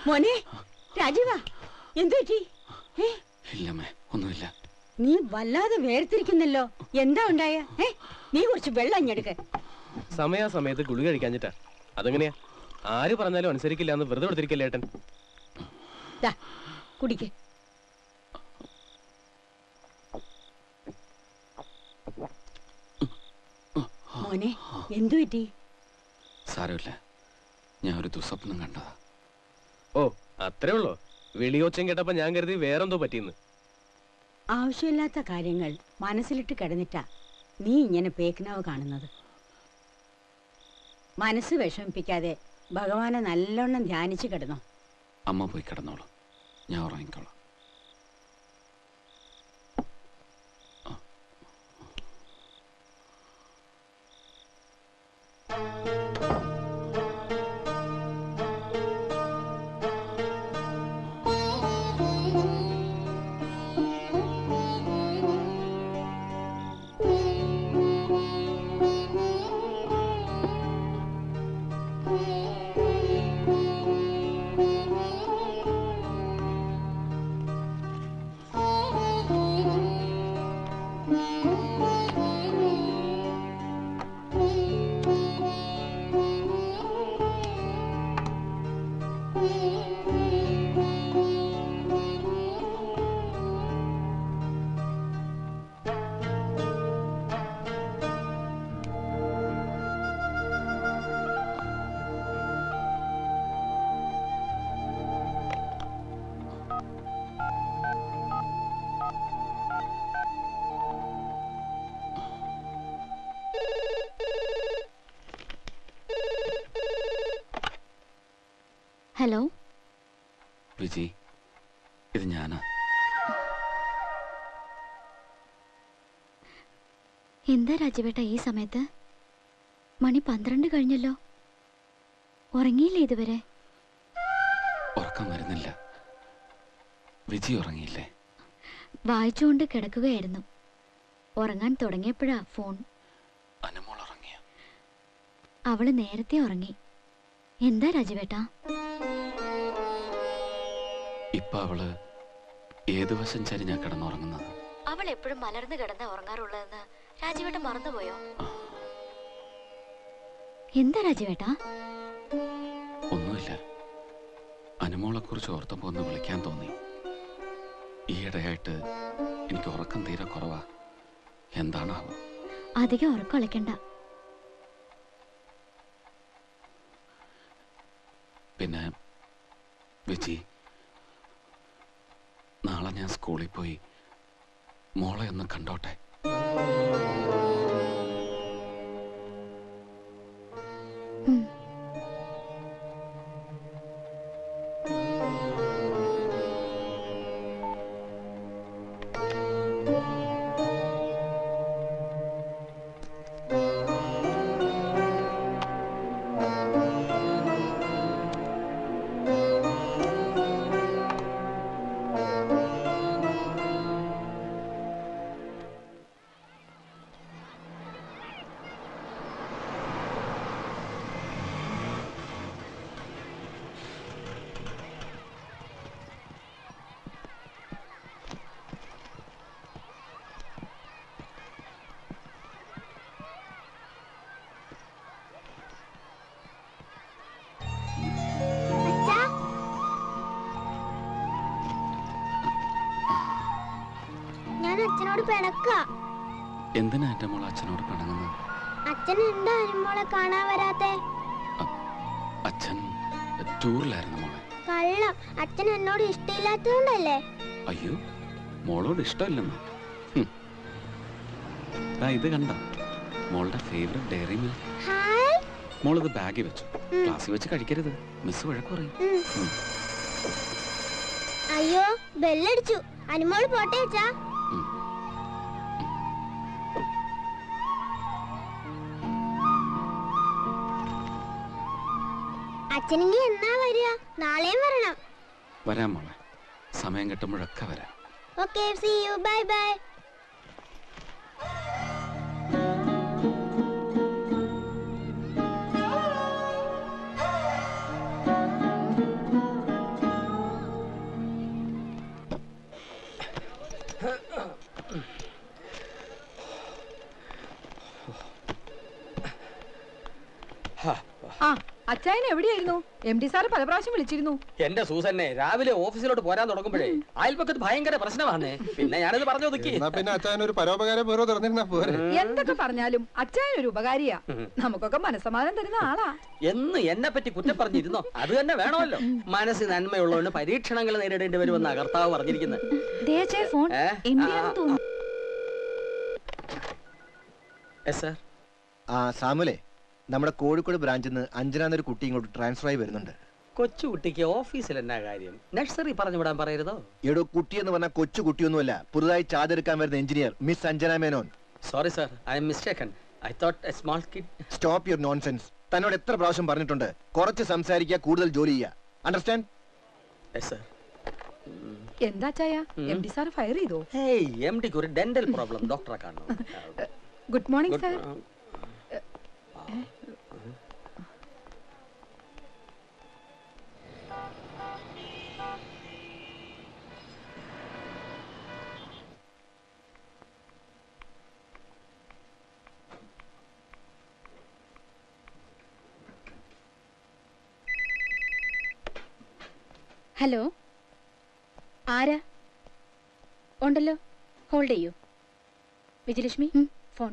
മോനെ രാജീവ എന്തു പറ്റി ഏ ഇല്ലമ്മേ ഒന്നുമില്ല നീ വല്ലാതെ വേർതിരിക്കുന്നല്ലോ എന്താ ഉണ്ടായ ഏ നീ കുറച്ച് വെള്ളം അഞ്ഞെടുക്ക സമയാസമയത്ത് ഗുളിക കഴിക്കാഞ്ഞിട്ടാ അതെങ്ങനെയാ ആര് പറഞ്ഞാലും അനുസരിക്കില്ല എന്ന് വെറുതെ കൊടുത്തിരിക്കല്ലേ ഏട്ടൻ ദാ കുടിക്ക് മോനെ എന്തു പറ്റി സാരമില്ല ഞാൻ ഒരു ദുസ്വപ്നം കണ്ടതാ ഓ അത്രേ ഉള്ളോ വെളിയോച്ചം കേട്ടപ്പോ ഞാൻ കരുതി വേറെന്തോ പറ്റിയെന്ന് ആവശ്യമില്ലാത്ത കാര്യങ്ങൾ മനസ്സിലിട്ട് കിടന്നിട്ടാ നീ ഇങ്ങനെ പേക്കിനാവ് കാണുന്നത് മനസ്സ് വിഷമിപ്പിക്കാതെ ഭഗവാനെ നല്ലോണം ധ്യാനിച്ച് കിടന്നോ അമ്മ പോയി കിടന്നോളൂ ഞാൻ ഉറങ്ങിക്കോളാം ഹലോ വിജി ഇത് ഞാനാ എന്താ രാജവേട്ട ഈ സമയത്ത് മണി പന്ത്രണ്ട് കഴിഞ്ഞല്ലോ ഉറങ്ങിയില്ലേ ഇതുവരെ ഉറക്കം വരുന്നില്ല വിജി ഉറങ്ങിയില്ലേ വായിച്ചുകൊണ്ട് കിടക്കുകയായിരുന്നു ഉറങ്ങാൻ തുടങ്ങിയപ്പോഴാ ഫോൺ അനുമോൾ ഉറങ്ങിയ അവള് നേരത്തെ ഉറങ്ങി എന്താ രാജവേട്ട ഇപ്പൊ അവള് ഏതു വശം ചരിഞ്ഞാ കിടന്നുറങ്ങുന്നത് അവൾ എപ്പോഴും മലർന്നു കിടന്ന ഉറങ്ങാറുള്ളതെന്ന് രാജവേട്ട മറന്നുപോയോ എന്താ രാജവേട്ട ഒന്നുമില്ല അനുമോളെ കുറിച്ച് ഓർത്തപ്പോ ഒന്ന് വിളിക്കാൻ തോന്നി ഈയിടെയായിട്ട് എനിക്ക് ഉറക്കം തീരെ കുറവാ എന്താണാവോ അധികം ഉറക്കളയ്ക്കണ്ട പിന്നെ വിജി നാളെ ഞാൻ സ്കൂളിൽ പോയി മോളെ ഒന്ന് കണ്ടോട്ടെ ഉം. ഞാൻ അച്ഛനോട് പിണക്ക എന്തിനാ എൻ്റെ മോൾ അച്ഛനോട് പിണങ്ങുന്നത് അച്ഛൻ എന്താ അനുമോളെ കാണാൻ വരാത്തെ അച്ഛൻ ടൂറിലായിരുന്നു മോളെ കള്ളം അച്ഛൻ എന്നോട് ഇഷ്ടമില്ലാത്തതുകൊണ്ടല്ലേ അയ്യോ മോളോട് ഇഷ്ടമില്ലെന്നോ ഹും. ദാ ഇത് കണ്ട മോളുടെ ഫേവററ്റ് ഡയറി മിൽക്ക് ഹായ് മോളിത് ബാഗിൽ വെച്ചു ക്ലാസ്സിൽ വെച്ച് കഴിക്കരുത് മിസ് വഴക്ക് പറയും ഉം. ഉം. അയ്യോ ബെല്ലടിച്ചു അനുമോൾ പോട്ടെ അച്ഛാ ഉം. അച്ഛനെങ്കിൽ എന്നാ വരിക നാളെയും വരണം വരാം മോളെ സമയം കിട്ടുമ്പോഴൊക്കെ വരാം okay see you bye bye അച്ചായൻ എവിടെയായിരുന്നു എം ഡി സാറ് പല പ്രാവശ്യം വിളിച്ചിരുന്നു എന്റെ സൂസന്നെ രാവിലെ ഓഫീസിലോട്ട് പോരാൻ തുടങ്ങുമ്പോഴേ അയൽപക്കത്ത് ഭയങ്കര പ്രശ്നമാണേ പിന്നെ ഞാനത് പറഞ്ഞു ഒതുക്കി എന്നാ പിന്നെ അച്ഛൻ ഒരു പരോപകാരം വേറെ തുറന്നിരുന്നാ പോരെ എന്തൊക്കെ പറഞ്ഞാലും അച്ചായൻ ഒരു ഉപകാരിയാ നമുക്കൊക്കെ മനസ്സമാധാനം തരുന്ന ആളാ എന്ന് എന്നെ പറ്റി കുറ്റം പറഞ്ഞിരുന്നോ അത് തന്നെ വേണമല്ലോ മനസ്സ് നന്മയുള്ളവന് പരീക്ഷണങ്ങൾ നേരിടേണ്ടി വരുമെന്ന കർത്താവ് പറഞ്ഞിരിക്കുന്നത് ദേ അച്ചായ ഫോൺ ഏ? എം ആ, ആണെന്ന് തോന്നുന്നു Yes, sir. ആ സാമുലേ നമ്മുടെ കോഴിക്കോട് ബ്രാഞ്ചിൽ നിന്ന് അഞ്ജന എന്നൊരു കുട്ടി ഇങ്ങോട്ട് ട്രാൻസ്ഫർ ആയി വരുന്നുണ്ട് കൊച്ചു കുട്ടിക്ക് ഓഫീസിൽ എന്നാ കാര്യം നഴ്സറി പറഞ്ഞു വിടാൻ പറയരുതോ എടോ കുട്ടി എന്ന് പറഞ്ഞാൽ കൊച്ചു കുട്ടിയൊന്നുമല്ല പുതുതായി ചാർജ് വരുന്ന engineer miss Anjana Menon sorry sir I'm mistaken I thought a small kid stop your nonsense തന്നോട് എത്ര പ്രാവശ്യം പറഞ്ഞിട്ടുണ്ട് കുറച്ച് സംസാരിക്കുക കൂടുതൽ ജോലി ചെയ്യുക അണ്ടർസ്റ്റാൻഡ് യെസ് സർ എന്താ അച്ചായ എം ഡി സാർ ഫയർ ചെയ്തോ ഹേയ് എം ഡിക്ക് ഒരു ഡെന്റൽ പ്രോബ്ലം ഡോക്ടറെ കാണണം ഗുഡ് മോർണിംഗ് സാർ ഹലോ ആരാ ഉണ്ടല്ലോ ഹോൾഡ് ചെയ്യൂ വിജയലക്ഷ്മി ഫോൺ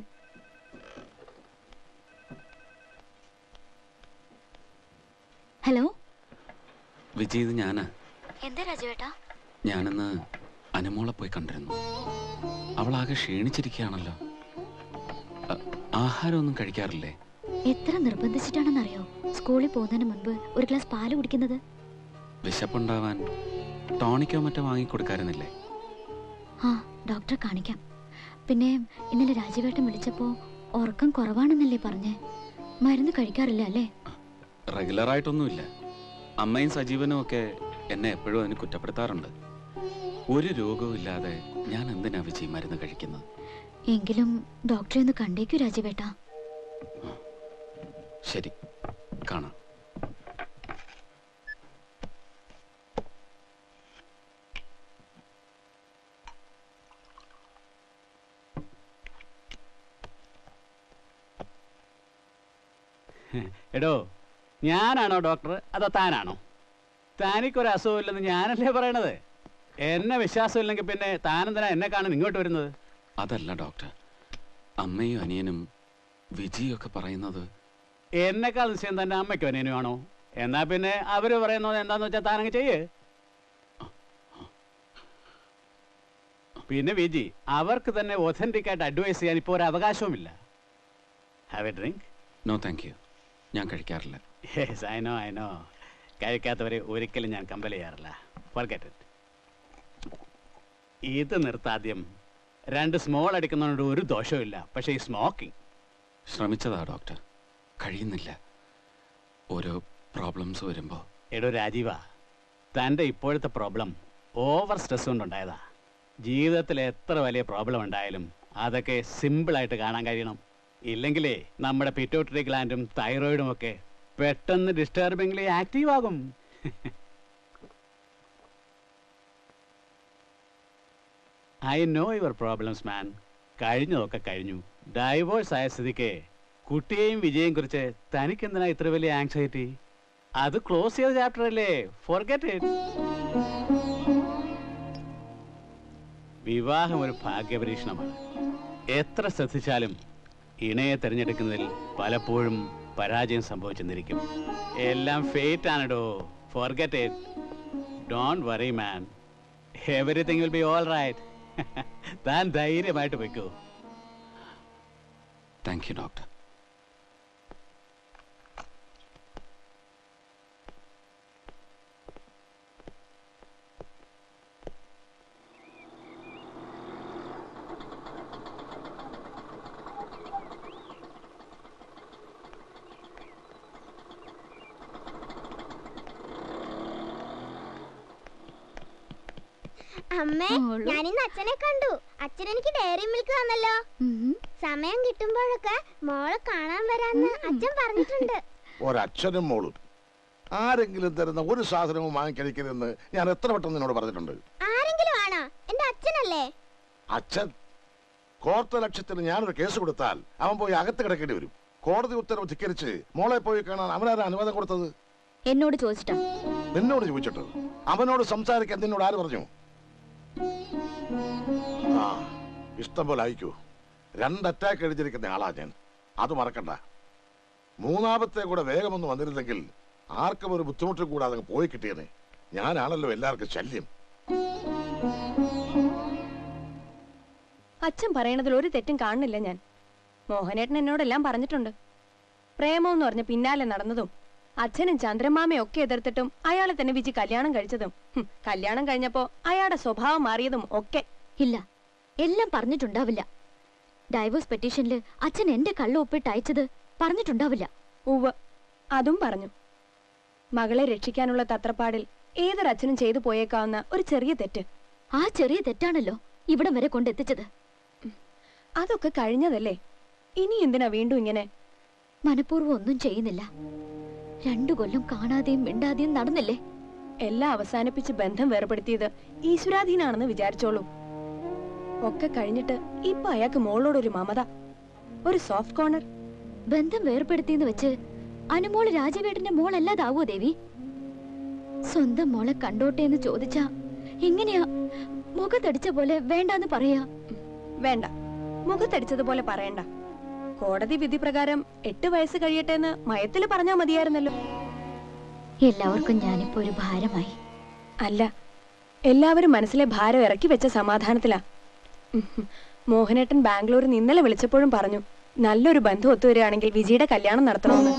ഹലോ വിജയ് ഇത് ഞാനാ എന്താ രാജുവേട്ടാ ഞാനിന്ന് അനുമോളെ പോയി കണ്ടിരുന്നു അവളാകെ ക്ഷീണിച്ചിരിക്കുകയാണല്ലോ അ- ആഹാരമൊന്നും കഴിക്കാറില്ലേ എത്ര നിർബന്ധിച്ചിട്ടാണെന്നറിയോ സ്കൂളിൽ പോകുന്നതിന് മുൻപ് ഒരു ഗ്ലാസ് പാല് കുടിക്കുന്നത് വിശപ്പുണ്ടാവാൻ ടോണിക്കോ മറ്റോ വാങ്ങിക്കൊടുക്കാറുന്നില്ലേ ആ ഡോക്ടറെ കാണിക്കാം പിന്നെ ഇന്നലെ രാജുവേട്ടൻ വിളിച്ചപ്പോ ഉറക്കം കുറവാണെന്നല്ലേ പറഞ്ഞേ മരുന്ന് കഴിക്കാറില്ല അല്ലേ റെഗുലറായിട്ടൊന്നുമില്ല അമ്മയും സജീവനും ഒക്കെ എന്നെ എപ്പോഴും അതിന് കുറ്റപ്പെടുത്താറുണ്ട് ഒരു രോഗവും ഇല്ലാതെ ഞാൻ എന്തിനാ വിജയ് മരുന്ന് കഴിക്കുന്നത് എങ്കിലും ഡോക്ടറെ ഒന്ന് കണ്ടേക്കൂ രാജുവേട്ടാ ശരി കാണാം എടോ ഞാനാണോ ഡോക്ടർ അതോ താനാണോ താനിക്കൊരു അസുഖമില്ലെന്ന് ഞാനല്ലേ പറയണത് എന്നെ വിശ്വാസമില്ലെങ്കിൽ പിന്നെ താനെന്തിനാ എന്നെ കാണാൻ ഇങ്ങോട്ട് വരുന്നത് അതല്ല ഡോക്ടർ അമ്മയും അനിയനും വിജയും ഒക്കെ പറയുന്നത് എന്നെക്കാൾ നിശ്ചയം തന്നെ അമ്മയ്ക്കും അനിയനും ആണോ എന്നാ പിന്നെ അവര് പറയുന്നത് എന്താന്ന് വെച്ചാൽ താനങ്ങ് ചെയ്യ് പിന്നെ വിജി അവർക്ക് തന്നെ ഒതന്റിക് ആയിട്ട് അഡ്വൈസ് ചെയ്യാൻ ഇപ്പോൾ ഒരു അവകാശവുമില്ല have a drink no thank you ഞാൻ കഴിക്കാറില്ല yes I know I know കഴിക്കാത്തവരെ ഒരിക്കലും ഞാൻ കമ്പൽ ചെയ്യാറില്ല ഫോർഗെറ്റ് ഇറ്റ് ഇത് നിർത്താദ്യം രണ്ട് സ്മോൾ അടിക്കുന്നതുകൊണ്ട് ഒരു ദോഷവുമില്ല പക്ഷേ ഈ സ്മോക്കിംഗ് ശ്രമിച്ചതാ ഡോക്ടർ കഴിയുന്നില്ല ഓരോ പ്രോബ്ലംസ് വരുമ്പോൾ എടോ രാജീവ തൻ്റെ ഇപ്പോഴത്തെ പ്രോബ്ലം ഓവർ സ്ട്രെസ് കൊണ്ടുണ്ടായതാ ജീവിതത്തിൽ എത്ര വലിയ പ്രോബ്ലം ഉണ്ടായാലും അതൊക്കെ സിമ്പിളായിട്ട് കാണാൻ കഴിയണം ഇല്ലെങ്കിലേ നമ്മുടെ പിറ്റോട്ടറി ഗ്ലാൻഡും തൈറോയിഡും ഒക്കെ പെട്ടെന്ന് ഡിസ്റ്റർബിംഗ്ലി ആക്റ്റീവ് ആകും I know your problems man കഴിഞ്ഞതൊക്കെ കഴിഞ്ഞു ഡൈവോഴ്സ് ആയ സ്ഥിതിക്ക് കുട്ടിയെയും വിജയെയും കുറിച്ച് തനിക്കെന്തിനാ ഇത്ര വലിയ ആങ്സൈറ്റി അത് ക്ലോസ് ചെയ്ത ചാപ്റ്റർ അല്ലേ ഫോർഗെറ്റ് ഇറ്റ് വിവാഹം ഒരു ഭാഗ്യപരീക്ഷണമാണ് എത്ര ശ്രദ്ധിച്ചാലും ഇണയെ തിരഞ്ഞെടുക്കുന്നതിൽ പലപ്പോഴും പരാജയം സംഭവിച്ചെന്നിരിക്കും എല്ലാം ഫേറ്റ് ആണടോ forget it don't worry man everything will be all right താൻ ധൈര്യമായിട്ട് വെക്കൂ താങ്ക് യു ഡോക്ടർ അമ്മേ മോളു. ഞാനിന്ന് അച്ഛനെ കണ്ടു അച്ഛൻ എനിക്ക് ഡയറി മിൽക്ക് തന്നല്ലോ ഉം. സമയം കിട്ടുമ്പോഴൊക്കെ മോളെ കാണാൻ വരാന്ന് അച്ഛൻ പറഞ്ഞിട്ടുണ്ട് ഒരച്ഛനും മോളും ആരെങ്കിലും തരുന്ന ഒരു സാധനവും വാങ്ങിക്കഴിക്കരുതെന്ന് ഞാൻ എത്ര വട്ടം നിന്നോട് പറഞ്ഞിട്ടുണ്ട് ആരെങ്കിലും ആണോ എന്റെ അച്ഛനല്ലേ അച്ഛൻ കോർത്ത ലക്ഷ്യത്തിന് ഞാനൊരു കേസ് കൊടുത്താൽ അവൻ പോയി അകത്ത് കിടക്കേണ്ടി വരും കോടതി ഉത്തരവ് ധിക്കരിച്ച് മോളെ പോയി കാണാൻ അവനാരാ അനുവാദം കൊടുത്തത് എന്നോട് ചോദിച്ചിട്ടാ നിന്നോട് ചോദിച്ചിട്ട് അവനോട് സംസാരിക്കാൻ നിന്നോട് ആര് പറഞ്ഞു ആ ഇഷ്ടം പോലെ അയക്കൂ രണ്ട് അറ്റാക്ക് എഴുതിയിരിക്കുന്ന ആളാ ഞാൻ അത് മറക്കണ്ട മൂന്നാമത്തെ കൂടെ വേഗമൊന്നും വന്നിരുന്നെങ്കിൽ ആർക്കും ഒരു ബുദ്ധിമുട്ടും കൂടാതെ അങ്ങ് പോയി കിട്ടിയേനെ ഞാനാണല്ലോ എല്ലാവർക്കും ശല്യം അച്ഛൻ പറയണതിൽ ഒരു തെറ്റും കാണുന്നില്ല ഞാൻ മോഹനേട്ടൻ എന്നോടെല്ലാം പറഞ്ഞിട്ടുണ്ട് പ്രേമം എന്ന് പറഞ്ഞ് പിന്നാലെ നടന്നതും അച്ഛനും ചന്ദ്രമാമയും ഒക്കെ എതിർത്തിട്ടും അയാളെ തന്നെ വിജി കല്യാണം കഴിച്ചതും ഹും, കല്യാണം കഴിഞ്ഞപ്പോ അയാളുടെ സ്വഭാവം മാറിയതും ഒക്കെ ഇല്ല എല്ലാം പറഞ്ഞിട്ടുണ്ടാവില്ല ഡൈവോഴ്സ് പെറ്റീഷനിൽ അച്ഛൻ എന്റെ കള്ള ഒപ്പിട്ട് അയച്ചത് പറഞ്ഞിട്ടുണ്ടാവില്ല ഉവ്വ് അതും പറഞ്ഞു മകളെ രക്ഷിക്കാനുള്ള തത്രപ്പാടിൽ ഏതൊരച്ഛനും ചെയ്തു പോയേക്കാവുന്ന ഒരു ചെറിയ തെറ്റ് ആ ചെറിയ തെറ്റാണല്ലോ ഇവിടം വരെ കൊണ്ടെത്തിച്ചത് അതൊക്കെ കഴിഞ്ഞതല്ലേ ഇനി എന്തിനാ വീണ്ടും ഇങ്ങനെ മനഃപൂർവ്വം ഒന്നും ചെയ്യുന്നില്ല രണ്ടു കൊല്ലം കാണാതെയും മിണ്ടാതെയും നടന്നില്ലേ എല്ലാം അവസാനിപ്പിച്ച് ബന്ധം വേർപെടുത്തിയത് ഈശ്വരാധീനാണെന്ന് വിചാരിച്ചോളൂ ഒക്കെ കഴിഞ്ഞിട്ട് ഇപ്പൊ അയാൾക്ക് മോളോടൊരു മമത ഒരു സോഫ്റ്റ് കോർണർ ബന്ധം വേർപെടുത്തിയെന്ന് വെച്ച് അനുമോള് രാജവേട്ടന്റെ മോളല്ലാതാവോ ദേവി സ്വന്തം മോളെ കണ്ടോട്ടെ എന്ന് ചോദിച്ചാ എങ്ങനെയാ മുഖത്തടിച്ച പോലെ വേണ്ടാന്ന് പറയാ വേണ്ട മുഖത്തടിച്ചതുപോലെ പറയണ്ട കോടതി വിധി പ്രകാരം എട്ട് വയസ്സ് കഴിയട്ടെ എന്ന് മയത്തില് പറഞ്ഞാ മതിയായിരുന്നല്ലോ എല്ലാവർക്കും ഞാനിപ്പോ ഒരു ഭാരമായി അല്ല എല്ലാവരും മനസ്സിലെ ഭാരം ഇറക്കി വെച്ച സമാധാനത്തിലാ ഉം ഹും. മോഹനേട്ടൻ ബാംഗ്ലൂരിൽ നിന്ന് ഇന്നലെ വിളിച്ചപ്പോഴും പറഞ്ഞു നല്ലൊരു ബന്ധം ഒത്തുവരികയാണെങ്കിൽ വിജിയുടെ കല്യാണം നടത്തണമെന്ന്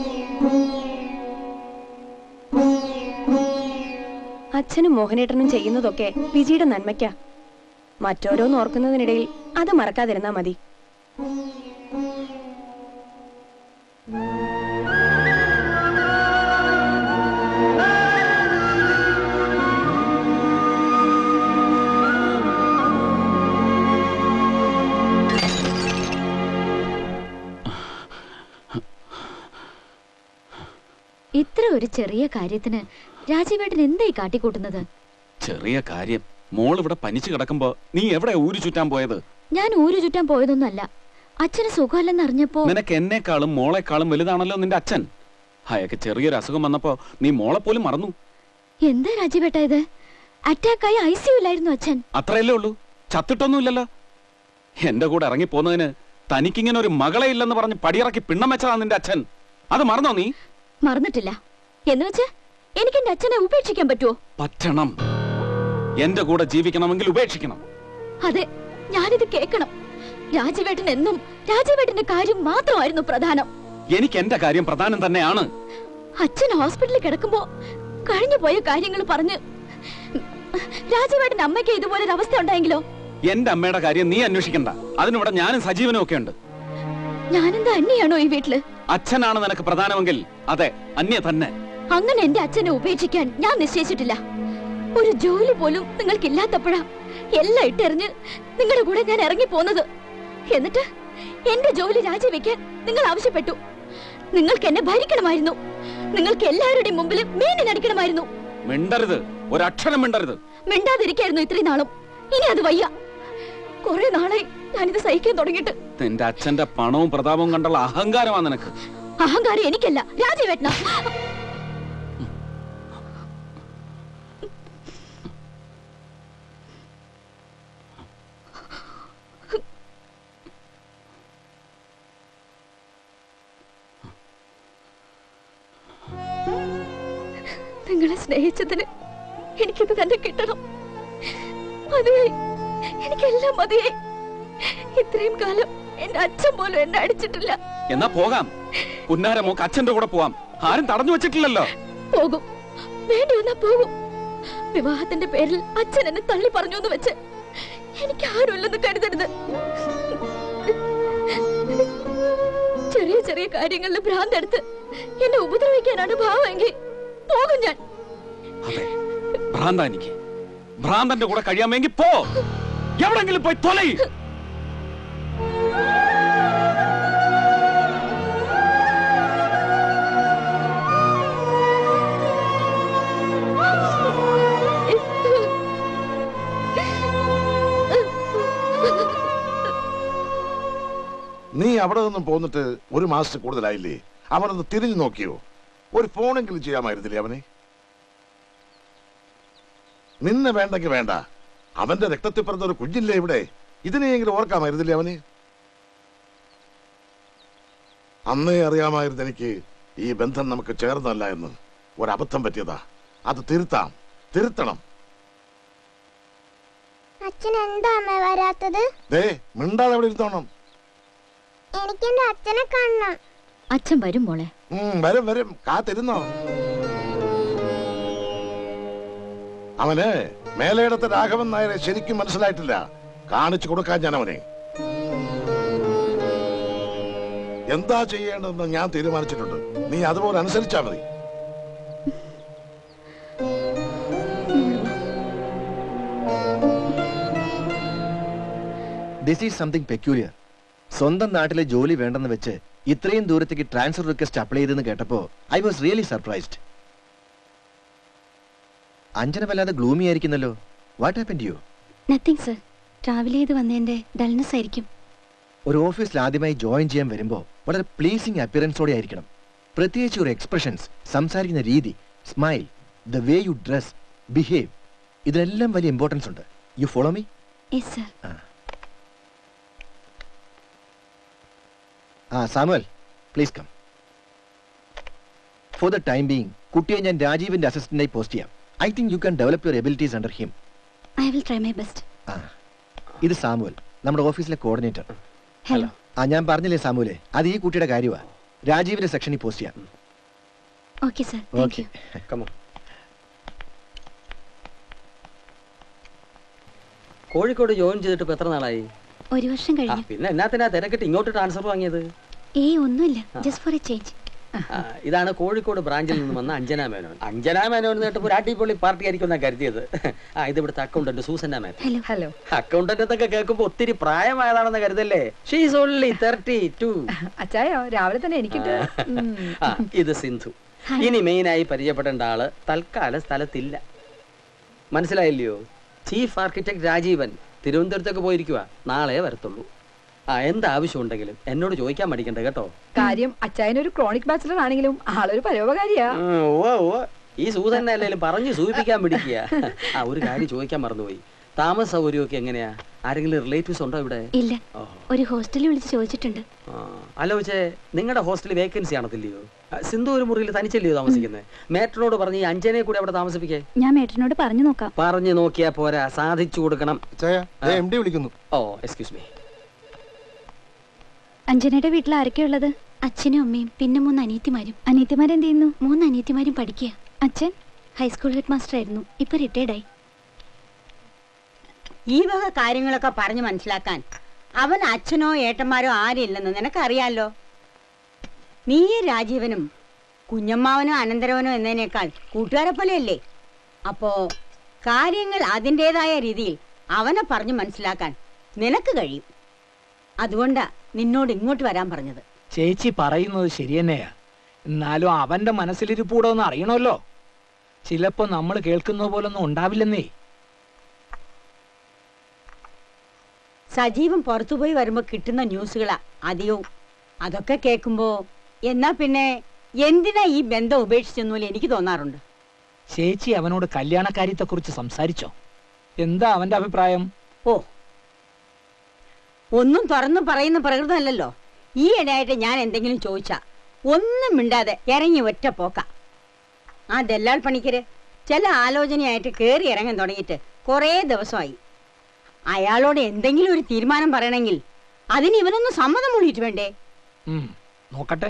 അച്ഛനും മോഹനേട്ടനും ചെയ്യുന്നതൊക്കെ വിജിയുടെ നന്മയ്ക്കാ മറ്റോരോന്ന് ഓർക്കുന്നതിനിടയിൽ അത് മറക്കാതിരുന്നാ മതി ഇത്ര ഒരു ചെറിയ കാര്യത്തിന് രാജീവേട്ടൻ എന്തായി കാട്ടിക്കൂട്ടുന്നത് ചെറിയ കാര്യം മോൾ ഇവിടെ പനിച്ചു കിടക്കുമ്പോ നീ എവിടെ ഊരു ചുറ്റാൻ പോയത് ഞാൻ ഊരു ചുറ്റാൻ പോയതൊന്നുമല്ല അച്ഛന് സുഖമല്ലെന്ന് അറിഞ്ഞപ്പോ നിനക്ക് എന്നെക്കാളും മോളെക്കാളും വലുതാണല്ലോ നിന്റെ അച്ഛൻ അയാൾക്ക് ചെറിയൊരു അസുഖം വന്നപ്പോ നീ മോളെ പോലും മറന്നു എന്താ രാജീവേട്ട ഇത് അറ്റാക്കായി ഐ സിയുലായിരുന്നു അച്ഛൻ അത്രയല്ലേ ഉള്ളൂ ചത്തിട്ടൊന്നുമില്ലല്ലോ എന്റെ കൂടെ ഇറങ്ങി പോന്നതിന് തനിക്കിങ്ങനെ ഒരു മകളെ ഇല്ലെന്ന് പറഞ്ഞ് പടിയിറക്കി പിണ്ണം വെച്ചതാ നിന്റെ അച്ഛൻ അത് മറന്നോ നീ മറന്നിട്ടില്ല എന്ന് വെച്ച് എനിക്ക് എന്റെ അച്ഛനെ ഉപേക്ഷിക്കാൻ പറ്റുമോ പറ്റണം എന്റെ കൂടെ ജീവിക്കണമെങ്കിൽ ഉപേക്ഷിക്കണം അതെ ഞാനിത് കേൾക്കണം രാജീവേട്ടൻ എന്നും രാജീവേട്ടന്റെ കാര്യം മാത്രമായിരുന്നു പ്രധാനം എനിക്ക് എന്റെ കാര്യം പ്രധാനം തന്നെയാണ് അച്ഛൻ ഹോസ്പിറ്റലിൽ കിടക്കുമ്പോ കഴിഞ്ഞു പോയ കാര്യങ്ങൾ പറഞ്ഞ് രാജീവേട്ടന്റെ അമ്മയ്ക്ക് ഇതുപോലെ ഒരു അവസ്ഥ ഉണ്ടായെങ്കിലോ എന്റെ അമ്മയുടെ കാര്യം നീ അന്വേഷിക്കണ്ട അതിനിവിടെ ഞാനും സജീവനും ഒക്കെ ഉണ്ട് ഞാനെന്താ അന്യാണോ ഈ വീട്ടില് അച്ഛനാണ് നിനക്ക് പ്രധാനമെങ്കിൽ അതെ അന്യ തന്നെ അങ്ങനെ എന്റെ അച്ഛനെ ഉപേക്ഷിക്കാൻ ഞാൻ നിശ്ചയിച്ചിട്ടില്ല ഒരു ജോലി പോലും നിങ്ങൾക്കില്ലാത്തപ്പോഴാ എല്ലാം ഇട്ടെറിഞ്ഞ് നിങ്ങളുടെ കൂടെ ഞാൻ ഇറങ്ങി പോന്നത് എന്നിട്ട് എന്റെ ജോലി രാജിവെക്കാൻ നിങ്ങൾ ആവശ്യപ്പെട്ടു നിങ്ങൾക്ക് എന്നെ ഭരിക്കണമായിരുന്നു നിങ്ങൾക്ക് എല്ലാവരുടെയും മുമ്പിൽ മീനി നടിക്കണമായിരുന്നു മിണ്ടരുത് ഒരക്ഷരം മിണ്ടരുത് മിണ്ടാതിരിക്കായിരുന്നു ഇത്രയും നാളും ഇനി അത് വയ്യ കുറെ നാളായി ഞാനിത് സഹിക്കാൻ തുടങ്ങിയിട്ട് നിന്റെ അച്ഛന്റെ പണവും പ്രതാപവും കണ്ടുള്ള അഹങ്കാരമാണ് നിനക്ക് അഹങ്കാരം എനിക്കല്ല രാജീവേട്ടന നിങ്ങളെ സ്നേഹിച്ചതിന് എനിക്കിത് തന്നെ കിട്ടണം മതിയായി എനിക്കെല്ലാം മതിയായി ഇത്രയും കാലം എന്റെ അച്ഛൻ പോലും എന്നെ അടിച്ചിട്ടില്ല എന്നാ പോകാം പുന്നാര മോക്ക് അച്ഛന്റെ കൂടെ പോവാം ആരും തടഞ്ഞു വെച്ചിട്ടില്ലല്ലോ പോകും വേണ്ടി വന്നാ പോകും വിവാഹത്തിന്റെ പേരിൽ അച്ഛൻ എന്നെ തള്ളി പറഞ്ഞു എന്ന് വെച്ച് എനിക്ക് ആരുമില്ലെന്ന് കരുതരുത് ചെറിയ ചെറിയ കാര്യങ്ങളിൽ ഭ്രാന്തെടുത്ത് എന്നെ ഉപദ്രവിക്കാനാണ് ഭാവമെങ്കിൽ പോകും ഞാൻ അതെ ഭ്രാന്ത എനിക്ക് ഭ്രാന്തന്റെ കൂടെ കഴിയാമെങ്കിൽ പോ എവിടെങ്കിലും പോയി തൊലൈ നീ അവിടെ നിന്നും പോന്നിട്ട് ഒരു മാസത്തിൽ കൂടുതലായില്ലേ അവനൊന്ന് തിരിഞ്ഞു നോക്കിയോ ഒരു ഫോണെങ്കിലും ചെയ്യാമായിരുന്നില്ലേ അവനെ നിന്നെ വേണ്ടെങ്കിൽ വേണ്ട അവന്റെ രക്തത്തിൽ പിറന്ന ഒരു കുഞ്ഞില്ലേ ഇവിടെ ഇതിനെയെങ്കിലും ഓർക്കാമായിരുന്നില്ലേ അവന് അന്നേ അറിയാമായിരുന്നു എനിക്ക് ഈ ബന്ധം നമുക്ക് ചേർന്നല്ല എന്ന് ഒരബദ്ധം പറ്റിയതാ അത് തിരുത്താം തിരുത്തണം അച്ഛൻ എന്താ അമ്മ വരാത്തത് ദേ മിണ്ടാതെ അവിടെ ഇരുത്തോണം എനിക്ക് എന്റെ അച്ഛനെ കാണണം അച്ഛൻ വരും മോളെ ഉം, വരും വരും കാത്തിരുന്നോ അവന് മേലയിടത്തെ രാഘവൻ നായരെ ശരിക്കും മനസ്സിലായിട്ടില്ല കാണിച്ചു കൊടുക്കാൻ ഞാൻ അവനെ എന്താ ചെയ്യേണ്ടതെന്ന് ഞാൻ തീരുമാനിച്ചിട്ടുണ്ട് നീ അതുപോലെ അനുസരിച്ചാ മതി ദിസ് ഈസ് സംതിങ് പെക്യൂലിയർ സ്വന്തം നാട്ടിലെ ജോലി വേണ്ടെന്ന് വെച്ച് ഇത്രയും ദൂരത്തേക്ക് ട്രാൻസ്ഫർ റിക്വസ്റ്റ് അപ്ലൈ ചെയ്തെന്ന് കേട്ടപ്പോ I was really surprised Anjana വല്ലാതെ ഗ്ലൂമി ആയിരിക്കുന്നല്ലോ what happen you nothing sir travel ചെയ്ത് വന്നതിന്റെ ഡൾനെസ് ആയിരിക്കും ഒരു ഓഫീസിൽ ആദ്യമായി ജോയിൻ ചെയ്യാൻ വരുമ്പോൾ വളരെ പ്ലീസിംഗ് അപ്പിയറൻസോടെ ആയിരിക്കണം പ്രത്യേകിച്ച് ഒരു എക്സ്പ്രഷൻസ് സംസാരിക്കുന്ന രീതി smile the way you dress behave ഇതിനെല്ലാം വലിയ ഇമ്പോർട്ടൻസ് ഉണ്ട് you follow me yes sir ah Samuel please come for the time being കുട്ടിയെ ഞാൻ രാജീവിന്റെ അസിസ്റ്റന്റായി പോസ്റ്റ് ചെയ്യാം I think you can develop your abilities under him I will try my best ah ഇത് Samuel നമ്മുടെ ഓഫീസിലെ coordinator hello ആ ഞാൻ പറഞ്ഞില്ലേ സാമുവലെ അത് ഈ കുട്ടിയുടെ കാര്യമാണ് രാജീവിന്റെ സെക്ഷനിൽ പോസ്റ്റ് ചെയ്യാം okay sir thank okay you Kozhikode join ചെയ്തിട്ട് ഇപ്പൊ എത്ര നാളായി ഒരു വർഷം ആ, കഴിഞ്ഞു പിന്നെ എന്നാത്തിനാ തിരക്കിട്ട് ഇങ്ങോട്ട് ട്രാൻസ്ഫർ വാങ്ങിയത് ഏയ് ഒന്നുമില്ല ജസ്റ്റ് ഫോർ എ ചേഞ്ച് ആ, ഇതാണ് കോഴിക്കോട് ബ്രാഞ്ചിൽ നിന്ന് വന്ന അഞ്ജന മേനോൻ അഞ്ജന മേനോൻ എന്ന് കേട്ടപ്പോൾ ഒരു അടിപൊളി പാർട്ടി ആയിരിക്കും എന്നാ കരുതിയത് ആ ഇത് ഇവിടുത്തെ accountant Susanna Menon hello hello accountant എന്നൊക്കെ കേൾക്കുമ്പോ ഒത്തിരി പ്രായമായതാണെന്ന് കരുതല്ലേ ഷീസ് ഓൺലി തേർട്ടി ടു അച്ചായോ രാവിലെ തന്നെ എനിക്കിട്ട് ഉം. ആ ഇത് സിന്ധു ഇനി മെയിനായി പരിചയപ്പെടേണ്ട ആള് തൽക്കാലം സ്ഥലത്തില്ല മനസ്സിലായില്ലയോ ചീഫ് ആർക്കിടെക്ട് രാജീവൻ തിരുവനന്തപുരത്തേക്ക് പോയിരിക്കുക നാളെ വരത്തുള്ളൂ ആ എന്താവശ്യം ഉണ്ടെങ്കിലും എന്നോട് ചോദിക്കാൻ മടിക്കണ്ട കേട്ടോ കാര്യം അച്ചായനൊരു ക്രോണിക് ബാച്ചിലർ ആണെങ്കിലും ആളൊരു പരോപകാരിയാ ഉം, ഉവ്വ് ഉവ്വ്. ഈ സൂതന്നെ അല്ലെങ്കിലും പറഞ്ഞു സൂചിപ്പിക്കാൻ പിടിക്കുക ആ ഒരു കാര്യം ചോദിക്കാൻ മറന്നുപോയി താമസ സൗകര്യമൊക്കെ എങ്ങനെയാ ആരെങ്കിലും റിലേറ്റീവ്സ് ഉണ്ടോ ഇവിടെ ഇല്ല ഓ ഒരു ഹോസ്റ്റലിൽ വിളിച്ച് ചോദിച്ചിട്ടുണ്ട് ആ, ആലോചിച്ചേ നിങ്ങളുടെ ഹോസ്റ്റലിൽ വേക്കൻസി ആണത്തില്ലയോ ആ, സിന്ധു ഒരു മുറിയിൽ തനിച്ചല്ലയോ താമസിക്കുന്നത് മേറ്ററോട് പറഞ്ഞ് ഈ അഞ്ജനെ കൂടി അവിടെ താമസിപ്പിക്കേ ഞാൻ മേട്ടനോട് പറഞ്ഞു നോക്കാം പറഞ്ഞു നോക്കിയാ പോരാ സാധിച്ചു കൊടുക്കണം എം ഡി വിളിക്കുന്നു ഓ എക്സ്ക്യൂസ് മീ അഞ്ജനയുടെ വീട്ടിൽ ആരൊക്കെയുള്ളത് അച്ഛനും അമ്മയും പിന്നെ മൂന്ന് അനിയത്തിമാരും അനിയത്തിമാരെന്ത് ചെയ്യുന്നു മൂന്ന് അനിയത്തിമാരും പഠിക്കുക അച്ഛൻ ഹൈസ്കൂൾ ഹെഡ് മാസ്റ്റർ ആയിരുന്നു ഇപ്പൊ റിട്ടയർഡ് ആയി ഈ വക കാര്യങ്ങളൊക്കെ പറഞ്ഞു മനസ്സിലാക്കാൻ അവൻ അച്ഛനോ ഏട്ടന്മാരോ ആരില്ലെന്ന് നിനക്കറിയാലോ നീയും രാജീവനും കുഞ്ഞമ്മാവനോ അനന്തരവനോ എന്നതിനേക്കാൾ കൂട്ടുകാരെ പോലെയല്ലേ അപ്പോ കാര്യങ്ങൾ അതിൻ്റെതായ രീതിയിൽ അവനെ പറഞ്ഞു മനസ്സിലാക്കാൻ നിനക്ക് കഴിയും അതുകൊണ്ടാ നിന്നോട് ഇങ്ങോട്ട് വരാൻ പറഞ്ഞത് ചേച്ചി പറയുന്നത് ശരി തന്നെയാ എന്നാലും അവന്റെ മനസ്സിലിരിപ്പൂടെ ഒന്ന് അറിയണമല്ലോ ചിലപ്പോ നമ്മൾ കേൾക്കുന്ന പോലൊന്നും ഉണ്ടാവില്ലെന്നേ സജീവൻ പുറത്തുപോയി വരുമ്പോൾ കിട്ടുന്ന ന്യൂസുകളാ അധികവും അതൊക്കെ കേൾക്കുമ്പോ എന്നാ പിന്നെ എന്തിനാ ഈ ബന്ധം ഉപേക്ഷിച്ചെന്നു പോലെ എനിക്ക് തോന്നാറുണ്ട് ചേച്ചി അവനോട് കല്യാണക്കാര്യത്തെ കുറിച്ച് സംസാരിച്ചോ എന്താ അവന്റെ അഭിപ്രായം ഓ ഒന്നും തുറന്നു പറയുന്ന പ്രകൃതമല്ലല്ലോ ഈ ഇടയായിട്ട് ഞാൻ എന്തെങ്കിലും ചോദിച്ചാ ഒന്നും മിണ്ടാതെ ഇറങ്ങി ഒറ്റ പോക്ക ആ ദല്ലാൾ പണിക്കര് ചില ആലോചനയായിട്ട് കേറി ഇറങ്ങാൻ തുടങ്ങിയിട്ട് കുറേ ദിവസമായി അയാളോട് എന്തെങ്കിലും ഒരു തീരുമാനം പറയണമെങ്കിൽ അതിന് ഇവനൊന്ന് സമ്മതം മൂടിയിട്ട് വേണ്ടേ ഉം, നോക്കട്ടെ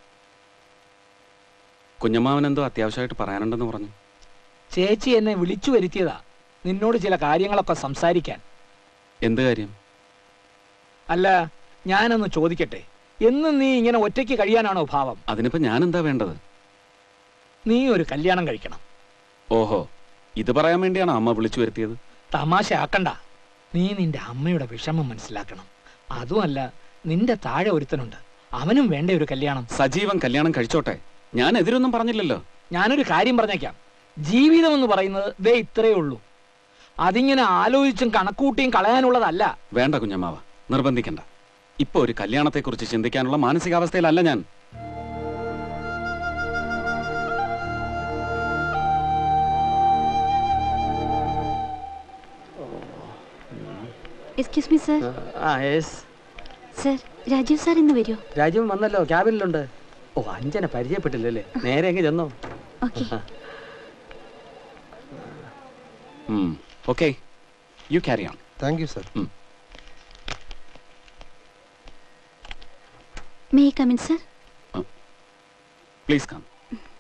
കുഞ്ഞമ്മാവൻ എന്തോ അത്യാവശ്യമായിട്ട് പറയാനുണ്ടെന്ന് പറഞ്ഞു ചേച്ചി എന്നെ വിളിച്ചു വരുത്തിയതാ നിന്നോട് ചില കാര്യങ്ങളൊക്കെ സംസാരിക്കാൻ എന്ത് കാര്യം അല്ല ഞാനൊന്ന് ചോദിക്കട്ടെ എന്നും നീ ഇങ്ങനെ ഒറ്റയ്ക്ക് കഴിയാനാണോ ഭാവം അതിനിപ്പോ ഞാൻ എന്താ വേണ്ടത് നീ ഒരു കല്യാണം കഴിക്കണം ഓഹോ ഇത് പറയാൻ വേണ്ടിയാണോ അമ്മ വിളിച്ചു വരുത്തിയത് തമാശ ആക്കണ്ട നീ നിന്റെ അമ്മയുടെ വിഷമം മനസ്സിലാക്കണം അതുമല്ല നിന്റെ താഴെ ഒരുത്തനുണ്ട് അവനും വേണ്ട ഒരു കല്യാണം സജീവൻ കല്യാണം കഴിച്ചോട്ടെ ഞാൻ എതിരൊന്നും പറഞ്ഞില്ലല്ലോ ഞാനൊരു കാര്യം പറഞ്ഞേക്കാം ജീവിതം എന്ന് പറയുന്നത് ദേ ഇത്രയേ ഉള്ളൂ അതിങ്ങനെ ആലോചിച്ചും കണക്കൂട്ടിയും കളയാനുള്ളതല്ല വേണ്ട കുഞ്ഞമ്മാവ നിർബന്ധിക്കണ്ട ഇപ്പൊ ഒരു കല്യാണത്തെക്കുറിച്ച് ചിന്തിക്കാനുള്ള മാനസികാവസ്ഥയിലല്ല ഞാൻ excuse me sir ah yes sir Rajeev sir ഇന്ന് വരുമോ രാജീവ് വന്നല്ലോ ക്യാബിനിലുണ്ട് ഓ അഞ്ജന പരിചയപ്പെട്ടില്ലല്ലേ നേരെ എങ്ങ് ചെന്നോ okay okay you carry on thank you sir may come in sir please come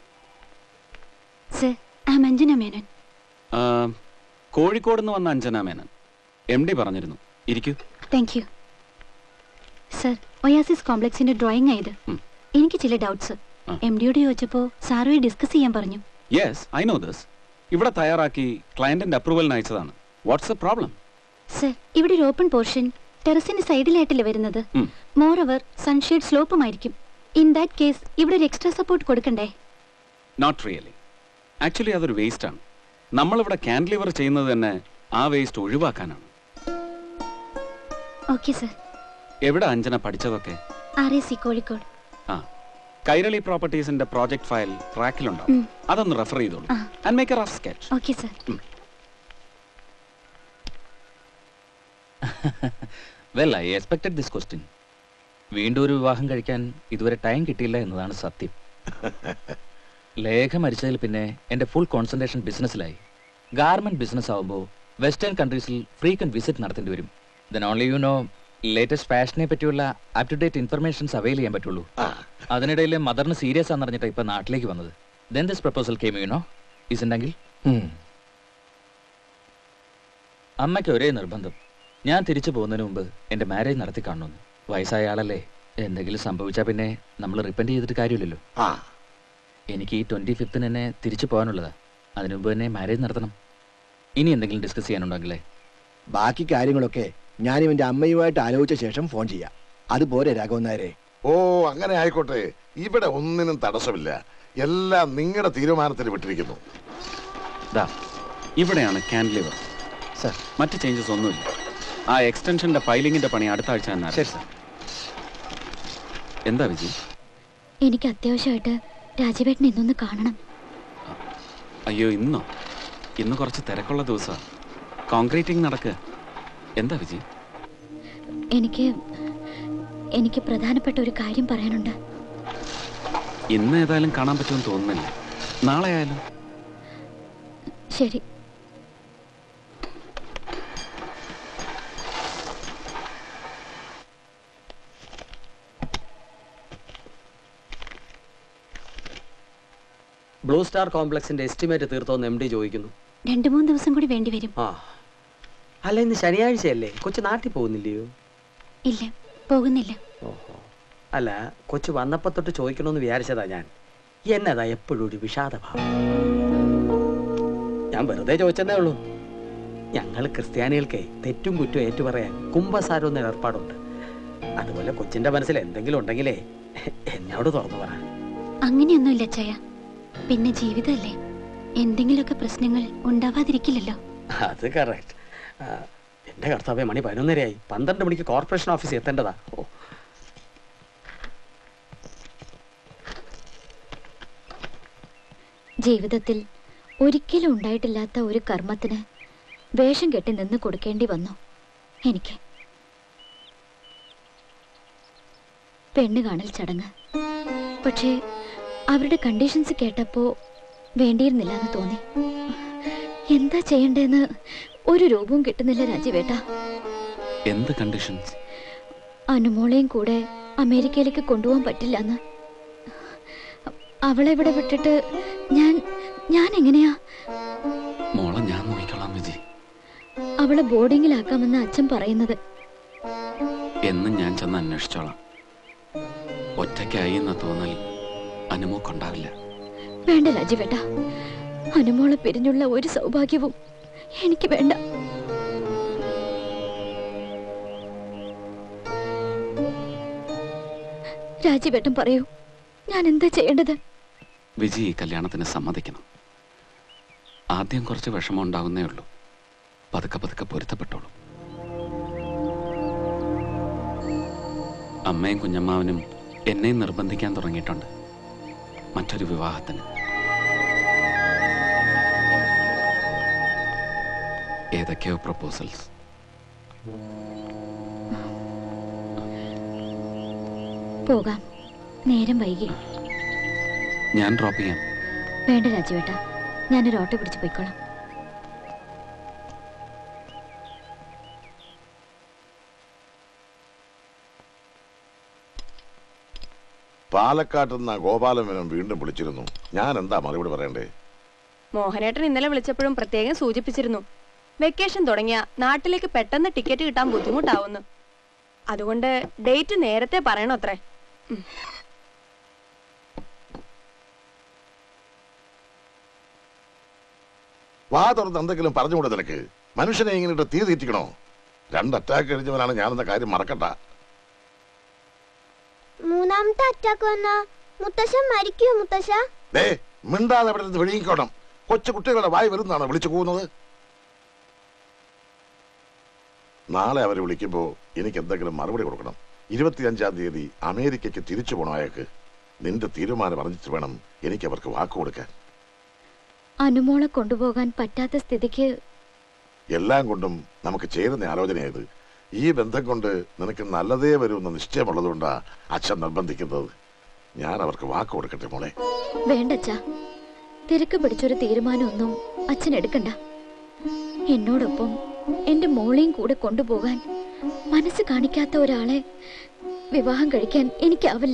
sir I am Anjana Menon Kozhikode നിന്ന് വന്ന അഞ്ജന മേനൻ എം ഡി പറഞ്ഞിരുന്നു ഇരിക്കൂ താങ്ക് യു സർ ഒയാസിസ് കോംപ്ലക്സിന്റെ ഡ്രോയിങ് ആയത് എനിക്ക് ചില ഡൗട്ട്സ് ആ. എം ഡിയോട് ചോദിച്ചപ്പോൾ സാറുമായി ഡിസ്കസ് ചെയ്യാൻ പറഞ്ഞു യെസ് ഐ നോ ദിസ് ഇവിടെ തയ്യാറാക്കി ക്ലയന്റിന്റെ അപ്രൂവലിന് അയച്ചതാണ് വാട്ട്സ് എ പ്രോബ്ലം സർ ഇവിടെ ഒരു ഓപ്പൺ പോർഷൻ ടെറസിന് സൈഡിലായിട്ടല്ലേ വരുന്നത് ഉം. മോർ അവർ സൺഷെയ്ഡ് സ്ലോപ്പുമായിരിക്കും ഇൻ ദാറ്റ് കേസ് ഇവിടെ ഒരു എക്സ്ട്രാ സപ്പോർട്ട് കൊടുക്കണ്ടേ നോട്ട് റിയലി ആക്ച്വലി അതൊരു വേസ്റ്റ് ആണ് നമ്മളിവിടെ ക്യാൻഡിലിവർ ചെയ്യുന്നത് തന്നെ ആ വേസ്റ്റ് ഒഴിവാക്കാനാണ് ഓക്കെ സർ എവിടെ അഞ്ജന പഠിച്ചതൊക്കെ ആർ എ സി കോഴിക്കോട് ആ കൈരളി പ്രോപ്പർട്ടീസിന്റെ പ്രോജക്ട് ഫയൽ ട്രാക്കിലുണ്ടാവും ഉം. അതൊന്ന് റെഫർ ചെയ്തോളൂ ആ. And make a rough sketch okay sir well I expected this question വീണ്ടും ഒരു വിവാഹം കഴിക്കാൻ ഇതുവരെ ടൈം കിട്ടിയില്ല എന്നതാണ് സത്യം ലേഖ മരിച്ചതിൽ പിന്നെ എൻ്റെ ഫുൾ കോൺസെൻട്രേഷൻ ബിസിനസ്സിലായി ഗാർമെന്റ് ബിസിനസ് ആവുമ്പോൾ വെസ്റ്റേൺ കൺട്രീസിൽ ഫ്രീക്വന്റ് വിസിറ്റ് നടത്തേണ്ടി വരും then only you know latest ഫാഷനെ പറ്റിയുള്ള up to date informations avail ചെയ്യാൻ പറ്റുള്ളൂ അതിനിടയിൽ മദറിന് സീരിയസ് ആണെന്ന് പറഞ്ഞിട്ട് ഇപ്പൊ നാട്ടിലേക്ക് വന്നത് then this proposal came you know ഇസുണ്ടെങ്കിൽ അമ്മയ്ക്ക് ഒരേ നിർബന്ധം ഞാൻ തിരിച്ചു പോകുന്നതിന് മുമ്പ് എൻ്റെ മാരേജ് നടത്തി കാണണമെന്ന് വയസ്സായ ആളല്ലേ എന്തെങ്കിലും സംഭവിച്ചാൽ പിന്നെ നമ്മൾ റിപ്പൻഡ് ചെയ്തിട്ട് കാര്യമില്ലല്ലോ എനിക്ക് ഈ ട്വൻറ്റി ഫിഫ്ത്തിന് തന്നെ തിരിച്ചു പോകാനുള്ളതാ അതിനു മുമ്പ് തന്നെ മാരേജ് നടത്തണം ഇനി എന്തെങ്കിലും ഡിസ്കസ് ചെയ്യാനുണ്ടെങ്കിലേ ബാക്കി കാര്യങ്ങളൊക്കെ ഞാൻ ഇവന്റെ അമ്മയുമായിട്ട് ആലോചിച്ച ശേഷം ഫോൺ ചെയ്യാം അതുപോലെ രാഘവൻ നായരെ ഓ അങ്ങനെ ആയിക്കോട്ടെ ഇവിടെ ഒന്നിനും തടസ്സമില്ല എല്ലാം നിങ്ങളുടെ തീരുമാനത്തിന് വിട്ടിരിക്കുന്നു ദാ ഇവിടെയാണ് ക്യാൻഡിലിവർ സർ മറ്റ് ചേഞ്ചസ് ഒന്നുമില്ല ആ എക്സ്റ്റൻഷന്റെ പൈലിങ്ങിന്റെ പണി അടുത്ത ആഴ്ച തന്നെ ആരംഭിക്കാം. എന്താ വിജി എനിക്ക് അത്യാവശ്യമായിട്ട് രാജീവേട്ടനെ ഇന്നൊന്ന് കാണണം അയ്യോ ഇന്നോ ഇന്ന് കുറച്ച് തിരക്കുള്ള ദിവസമാണ് കോൺക്രീറ്റിംഗ് നടക്കുക എന്താ വിജി എനിക്ക് എനിക്ക് പ്രധാനപ്പെട്ട ഒരു കാര്യം പറയാനുണ്ട് ഇന്ന് ഏതായാലും കാണാൻ പറ്റുമെന്ന് തോന്നുന്നില്ല നാളെ ആയാലും ശരി ബ്ലൂ സ്റ്റാർ കോംപ്ലക്സിന്റെ എസ്റ്റിമേറ്റ് തീർത്തോന്ന് എം ഡി ചോദിക്കുന്നു രണ്ടു മൂന്ന് ദിവസം കൂടി വേണ്ടി വരും ആ അല്ല ഇന്ന് ശനിയാഴ്ചയല്ലേ കൊച്ചു നാട്ടിൽ പോകുന്നില്ലയോ ഇല്ല പോകുന്നില്ല ഓഹോ അല്ല കൊച്ചു വന്നപ്പോ തൊട്ട് ചോദിക്കണമെന്ന് വിചാരിച്ചതാ ഞാൻ എന്നതാ എപ്പോഴും ഒരു വിഷാദഭാവം ഞാൻ വെറുതെ ചോദിച്ചതേ ഉള്ളൂ ഞങ്ങൾ ക്രിസ്ത്യാനികൾക്ക് തെറ്റും കുറ്റവും ഏറ്റുപറയാൻ കുംഭസാരം എന്ന ഏർപ്പാടുണ്ട് അതുപോലെ കൊച്ചിന്റെ മനസ്സിൽ എന്തെങ്കിലും ഉണ്ടെങ്കിലേ എന്നോട് തുറന്നു പറ അങ്ങനെയൊന്നുമില്ല ചയ പിന്നെ ജീവിതമല്ലേ എന്തെങ്കിലുമൊക്കെ പ്രശ്നങ്ങൾ ഉണ്ടാവാതിരിക്കില്ലല്ലോ അത് കറക്റ്റ് എന്റെ കർത്താവ്യ മണി പതിനൊന്നരയായി പന്ത്രണ്ട് മണിക്ക് കോർപ്പറേഷൻ ഓഫീസിൽ എത്തേണ്ടതാ ഓ ജീവിതത്തിൽ ഒരിക്കലും ഉണ്ടായിട്ടില്ലാത്ത ഒരു കർമ്മത്തിന് വേഷം കെട്ടി നിന്ന് കൊടുക്കേണ്ടി വന്നു എനിക്ക് പെണ്ണ് കാണൽ ചടങ്ങ് പക്ഷേ അവരുടെ കണ്ടീഷൻസ് കേട്ടപ്പോ വേണ്ടിയിരുന്നില്ല എന്ന് തോന്നി എന്താ ചെയ്യണ്ടേന്ന് ഒരു രൂപവും കിട്ടുന്നില്ല രാജീവേട്ട എന്ത് കണ്ടീഷൻസ് അനുമോളെയും കൂടെ അമേരിക്കയിലേക്ക് കൊണ്ടുപോകാൻ പറ്റില്ലെന്ന് അവളെ ഇവിടെ വിട്ടിട്ട് ഞാൻ ഞാൻ എങ്ങനെയാ മോളെ ഞാൻ നോക്കിക്കോളാം വിജി അവളെ ബോർഡിങ്ങിലാക്കാമെന്ന് അച്ഛൻ പറയുന്നത് എന്നും ഞാൻ ചെന്ന് അന്വേഷിച്ചോളാം ഒറ്റയ്ക്കായി എന്ന തോന്നൽ അനുമോക്കുണ്ടാവില്ല വേണ്ട രാജീവേട്ട അനുമോളെ പിരിഞ്ഞുള്ള ഒരു സൗഭാഗ്യവും എനിക്ക് വേണ്ട രാജീവേട്ടൻ പറയൂ ഞാൻ എന്താ ചെയ്യേണ്ടത് വിജി ഈ കല്യാണത്തിന് സമ്മതിക്കണം ആദ്യം കുറച്ച് വിഷമം ഉണ്ടാവുന്നേ ഉള്ളൂ പതുക്കെ പതുക്കെ പൊരുത്തപ്പെട്ടോളൂ അമ്മയും കുഞ്ഞമ്മാവനും എന്നെയും നിർബന്ധിക്കാൻ തുടങ്ങിയിട്ടുണ്ട് മറ്റൊരു വിവാഹത്തിന് ഏതൊക്കെയോ പ്രപ്പോസൽസ് പോകാം നേരം വൈകി ഞാൻ ഡ്രോപ്പ് ചെയ്യാം വേണ്ട രാജുവേട്ട ഞാനൊരു ഓട്ടോ പിടിച്ച് പോയിക്കോളാം പാലക്കാട്ട് നിന്ന് ഗോപാലമേനോൻ വീണ്ടും വിളിച്ചിരുന്നു ഞാൻ എന്താ മറുപടി പറയണ്ടേ മോഹനേട്ടൻ ഇന്നലെ വിളിച്ചപ്പോഴും പ്രത്യേകം സൂചിപ്പിച്ചിരുന്നു വെക്കേഷൻ തുടങ്ങിയ നാട്ടിലേക്ക് പെട്ടെന്ന് ടിക്കറ്റ് കിട്ടാൻ ബുദ്ധിമുട്ടാവുന്നു അതുകൊണ്ട് ഡേറ്റ് നേരത്തെ പറയണോ അത്രേ ഉം. വാ തുറന്ന് എന്തെങ്കിലും പറഞ്ഞുകൂടെ നിനക്ക് മനുഷ്യനെ ഇങ്ങനെ ഇട്ട് തീ തീറ്റിക്കണോ രണ്ട് അറ്റാക്ക് കഴിഞ്ഞവനാണ് ഞാനെന്ന കാര്യം മറക്കണ്ട മൂന്നാമത്തെ അറ്റാക്ക് വന്നാ മുത്തശ്ശൻ മരിക്കുമോ മുത്തശ്ശ ദേ മിണ്ടാതെ അവിടെ നിന്ന് വിഴുങ്ങിക്കോണം കൊച്ചു കുട്ടികളുടെ വായി വരുന്നതാണ് വിളിച്ചു പോകുന്നത് നാളെ അവരെ വിളിക്കുമ്പോൾ എനിക്ക് എന്തെങ്കിലും മറുപടി കൊടുക്കണം ഇരുപത്തിയഞ്ചാം തീയതി അമേരിക്കയ്ക്ക് തിരിച്ചു പോകണം അയാൾക്ക് നിന്റെ തീരുമാനം അറിഞ്ഞിട്ട് വേണം എനിക്ക് അവർക്ക് വാക്ക് കൊടുക്കാൻ അനുമോളെ കൊണ്ടുപോകാൻ പറ്റാത്ത സ്ഥിതിക്ക് എല്ലാം കൊണ്ടും നമുക്ക് ചേരുന്ന ആലോചനയായത് ഈ ബന്ധം കൊണ്ട് നിനക്ക് നല്ലതേ വരുമെന്ന് നിശ്ചയമുള്ളതുകൊണ്ടാ അച്ഛൻ നിർബന്ധിക്കുന്നത് ഞാൻ അവർക്ക് വാക്ക് കൊടുക്കട്ടെ മോളെ വേണ്ടച്ചാ തിരക്ക് പിടിച്ചൊരു തീരുമാനമൊന്നും അച്ഛൻ എടുക്കണ്ട എന്നോടൊപ്പം എന്റെ മോളെയും കൂടെ കൊണ്ടുപോകാൻ മനസ്സ് കാണിക്കാത്ത ഒരാളെ വിവാഹം കഴിക്കാൻ എനിക്കാവില്ല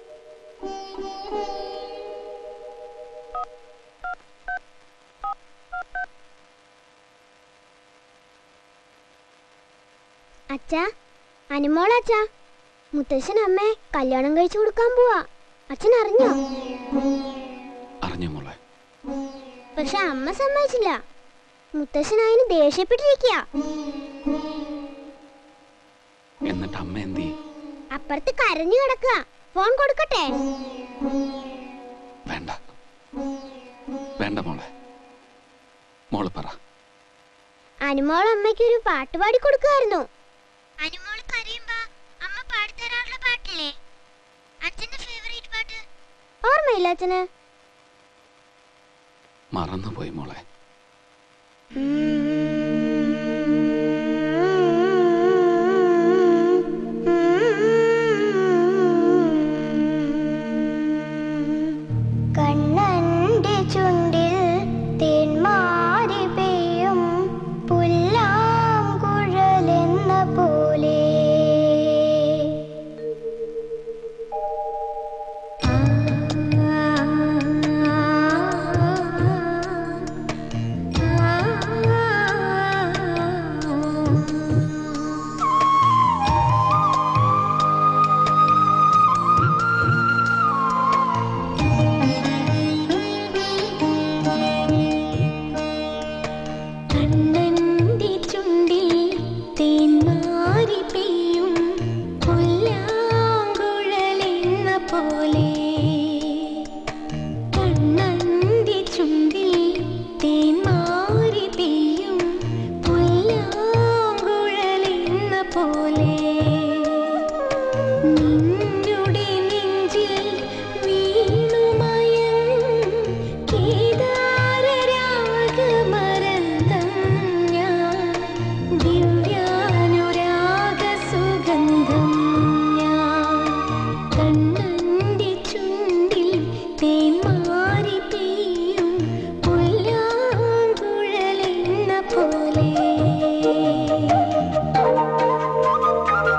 അച്ഛാ അനുമോളച്ചാ മുത്തശ്ശൻ അമ്മേ കല്യാണം കഴിച്ചു കൊടുക്കാൻ പോവാ അച്ഛൻ അറിഞ്ഞോ അറിഞ്ഞു മോളെ പക്ഷെ അമ്മ സമ്മതിച്ചില്ല മുത്തശ്ശൻ അതിന് ദേഷ്യപ്പെട്ടിരിക്കുക എന്നിട്ട് അമ്മ എന്തി അപ്പുറത്ത് കരഞ്ഞു കിടക്കുക ഫോൺ കൊടുക്കട്ടെ വേണ്ട വേണ്ട മോളെ മോള് പറ അനുമോൾ അമ്മയ്ക്ക് ഒരു പാട്ട് പാടി കൊടുക്കുമായിരുന്നു അനുമോൾ കരയുമ്പോ അമ്മ പാടിത്തരാറുള്ള പാട്ടില്ലേ അച്ഛന്റെ ഫേവറേറ്റ് പാട്ട് ഓർമ്മയില്ല അച്ഛന് മറന്നുപോയി മോളെ കണ്ണന്റെ ചുണ്ടിൽ തേന്മാരി പെയ്യും പുല്ലാങ്കുഴലെന്ന പോലെ കണ്ണന്റെ ചുണ്ടിൽ തേന്മാരി പെയ്യും പുല്ലാങ്കുഴലെന്ന പോലെ കണ്ണന്റെ ചുണ്ടിൽ തേന്മാരി പെയ്യും പുല്ലാങ്കുഴലെന്ന പോലെ നിന്നുടെ നെഞ്ചിൽ വീണുമയം കേദാരരാഗമരന്തം ഞാൻ ദിവ്യാനുരാഗസുഗന്ധം ഞാൻ കണ്ണന്റെ ചുണ്ടിൽ തേന്മാരി പെയ്യും പുല്ലാങ്കുഴലെന്ന പോലെ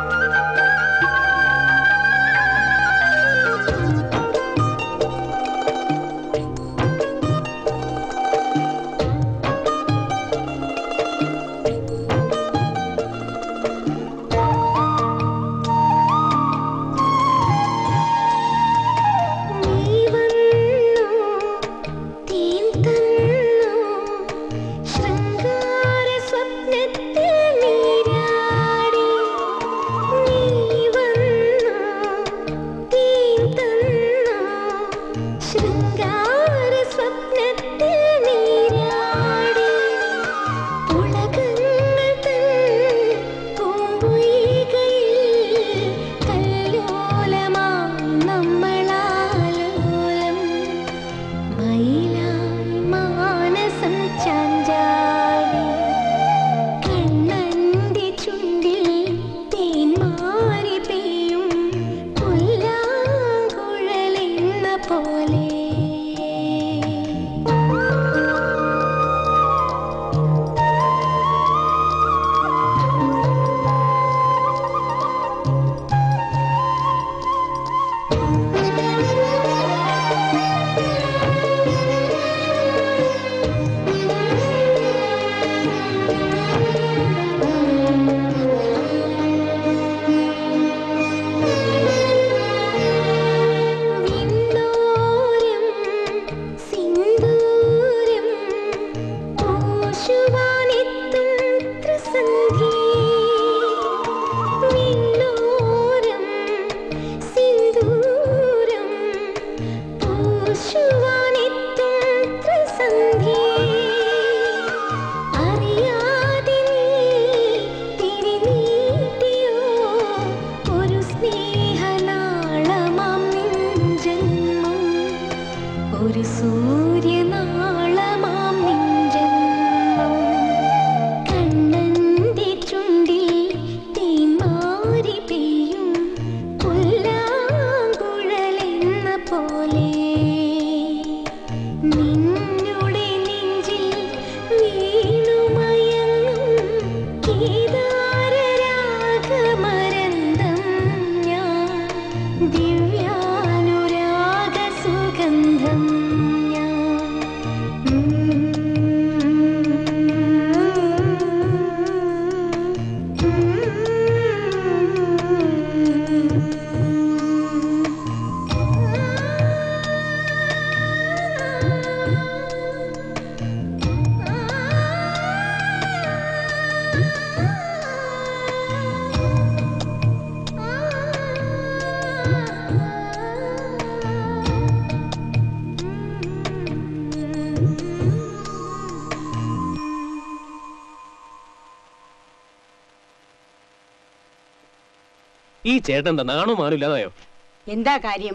സന്ധ്യേ വിണ്ണോരം സിന്ദൂരം പൂശുവാനെത്തും ത്രിസന്ധ്യേ അറിയാതെ നീ തിരിനീട്ടിയോ ഒരു സ്നേഹനാളമാം നിൻ ജന്മം ഒരു സൂര്യനാളമാം നിൻ ജന്മം കണ്ണന്റെ ചുണ്ടിൽ തീമാരി പെയ്യും പുല്ലാങ്കുഴലെന്ന പോലെ നിന്നുടെ നെഞ്ചിൽ വീണുമയങ്ങും കേദാരരാഗമരന്തം ഞാൻ ദിവ്യാനുരാഗ സുഗന്ധം ഞാൻ ഈ ചേട്ടൻ എന്താ നാണോ മാനും ഇല്ലാതായോ എന്താ കാര്യം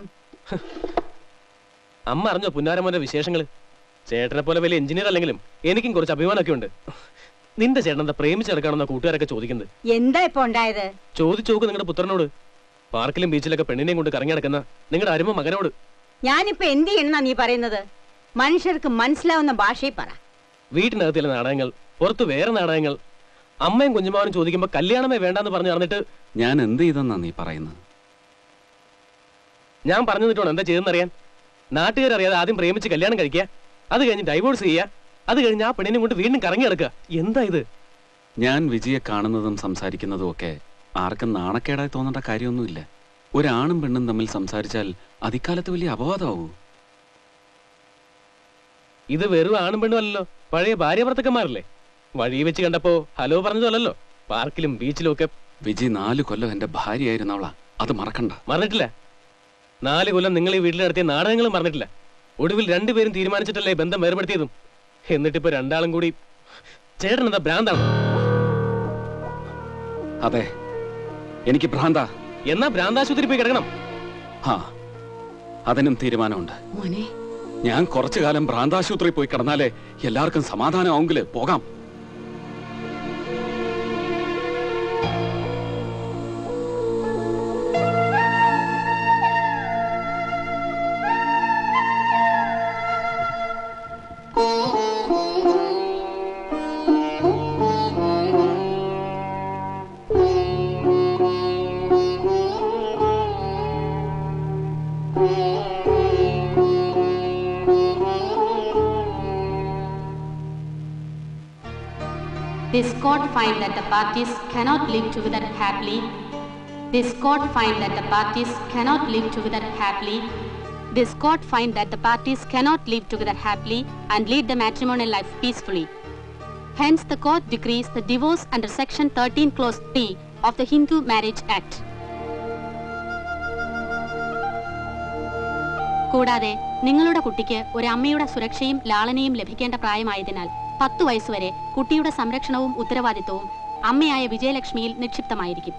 അമ്മ അറിഞ്ഞോ പുന്നാരമ്മന്റെ വിശേഷങ്ങള് ചേട്ടനെ പോലെ വലിയ എഞ്ചിനീയർ അല്ലെങ്കിലും എനിക്കും കുറച്ച് അഭിമാനമൊക്കെ ഉണ്ട് നിന്റെ ചേട്ടൻ എന്താ പ്രേമിച്ചെടുക്കാണെന്ന കൂട്ടുകാരൊക്കെ ചോദിക്കുന്നത് എന്താ ഇപ്പൊ ഉണ്ടായത് ചോദിച്ചു നോക്ക് നിങ്ങളുടെ പുത്രനോട് പാർക്കിലും ബീച്ചിലൊക്കെ പെണ്ണിനെയും കൊണ്ട് കറങ്ങി നടക്കുന്ന നിങ്ങളുടെ അരുമ മകനോട് ഞാനിപ്പോ എന്ത് ചെയ്യണമെന്നാ നീ പറയുന്നത് മനുഷ്യർക്ക് മനസ്സിലാവുന്ന ഭാഷയിൽ പറ വീട്ടിനകത്ത് ചില നാടകങ്ങൾ പുറത്ത് വേറെ നാടകങ്ങൾ അമ്മയും കുഞ്ഞുമാവനും ചോദിക്കുമ്പോ കല്യാണമേ വേണ്ടാന്ന് പറഞ്ഞു നടന്നിട്ട് ഞാൻ എന്ത് ചെയ്തെന്നാ നീ പറയുന്നത് ഞാൻ പറഞ്ഞു തന്നിട്ടോ എന്താ ചെയ്തെന്നറിയാൻ നാട്ടുകാരറിയാതെ ആദ്യം പ്രേമിച്ച് കല്യാണം കഴിക്കുക അത് കഴിഞ്ഞ് ഡൈവോഴ്സ് ചെയ്യുക അത് കഴിഞ്ഞ് ആ പെണ്ണിനെ കൊണ്ട് വീണ്ടും കറങ്ങി നടക്കുക എന്താ ഇത് ഞാൻ വിജയെ കാണുന്നതും സംസാരിക്കുന്നതും ഒക്കെ ആർക്കും നാണക്കേടായി തോന്നേണ്ട കാര്യമൊന്നുമില്ല ഒരാണും പെണ്ണും തമ്മിൽ സംസാരിച്ചാൽ അതിക്കാലത്ത് വലിയ അപവാദമാവൂ ഇത് വെറും ആണും പെണ്ണും അല്ലല്ലോ പഴയ ഭാര്യ ഭർത്തക്കന്മാരല്ലേ വഴി വെച്ച് കണ്ടപ്പോ ഹലോ പറഞ്ഞതല്ലോ പാർക്കിലും ബീച്ചിലും ഒക്കെ വിജി നാല് കൊല്ലം എന്റെ ഭാര്യയായിരുന്നവളാ അത് മറക്കണ്ട മറന്നിട്ടില്ല നാല് കൊല്ലം നിങ്ങൾ ഈ വീട്ടിൽ നടത്തിയ നാടകങ്ങളും മറന്നിട്ടില്ല ഒടുവിൽ രണ്ടുപേരും തീരുമാനിച്ചിട്ടല്ലേ ബന്ധം വേർപെടുത്തിയതും എന്നിട്ടിപ്പോ രണ്ടാളും കൂടി ചേട്ടൻ എന്താ ഭ്രാന്താണ് അതെ എനിക്ക് ഭ്രാന്ത എന്നാ ഭ്രാന്താശുപത്രി പോയി കിടക്കണം ആ അതിനും തീരുമാനമുണ്ട് മോനെ ഞാൻ കുറച്ചു കാലം ഭ്രാന്താശുപത്രി പോയി കിടന്നാലേ എല്ലാവർക്കും സമാധാനമാവെങ്കില് പോകാം This court find that the parties cannot live together happily. This court find that the parties cannot live together happily. This court find that the parties cannot live together happily and lead the matrimonial life peacefully. Hence, the court decrees the divorce under Section 13 Clause 3 of the Hindu Marriage Act. കൂടാതെ നിങ്ങളുടെ കുട്ടിക്ക് ഒരു അമ്മയുടെ സുരക്ഷയും ലാളനയും ലഭിക്കേണ്ട പ്രായമായതിനാൽ പത്തു വയസ്സുവരെ കുട്ടിയുടെ സംരക്ഷണവും ഉത്തരവാദിത്വവും അമ്മയായ വിജയലക്ഷ്മിയിൽ നിക്ഷിപ്തമായിരിക്കും